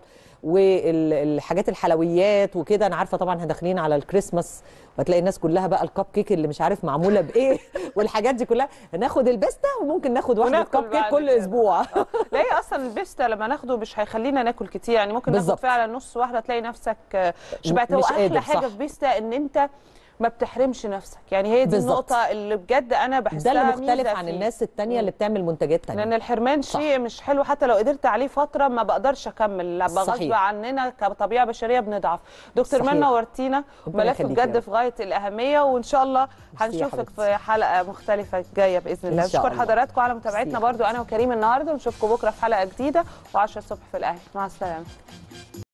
والحاجات الحلويات وكده انا عارفه طبعا احنا داخلين على الكريسماس وهتلاقي الناس كلها بقى الكب كيك اللي مش عارف معموله بايه والحاجات دي كلها ناخد البيستا وممكن ناخد واحده وناكل كب كيك بعد كل كده. اسبوع لا هي اصلا البيستا لما ناخده مش هيخلينا ناكل كتير يعني ممكن ناخد بالظبط. فعلا نص واحده تلاقي نفسك آه، شبعت هو مش احلى قادر، حاجه صح. في بيستا ان انت ما بتحرمش نفسك يعني هي دي بالظبط. النقطه اللي بجد انا ده بحسها اللي مختلف ميزة عن فيه. الناس التانية اللي بتعمل منتجات تانية لان الحرمان شيء مش حلو حتى لو قدرت عليه فتره ما بقدرش اكمل لا غصب صحيح. عننا كطبيعه بشريه بنضعف دكتور صحيح. منى نورتينا ربنا ملف يخليك يا بجد رب. في غايه الاهميه وان شاء الله يا هنشوفك حبيبتي. في حلقه مختلفه جايه باذن الله إن شاء بشكر الله. حضراتكم على متابعتنا ميرسي يا برضو انا وكريم النهارده ونشوفكم بكره في حلقه جديده و10 الصبح في الاهلي مع السلامه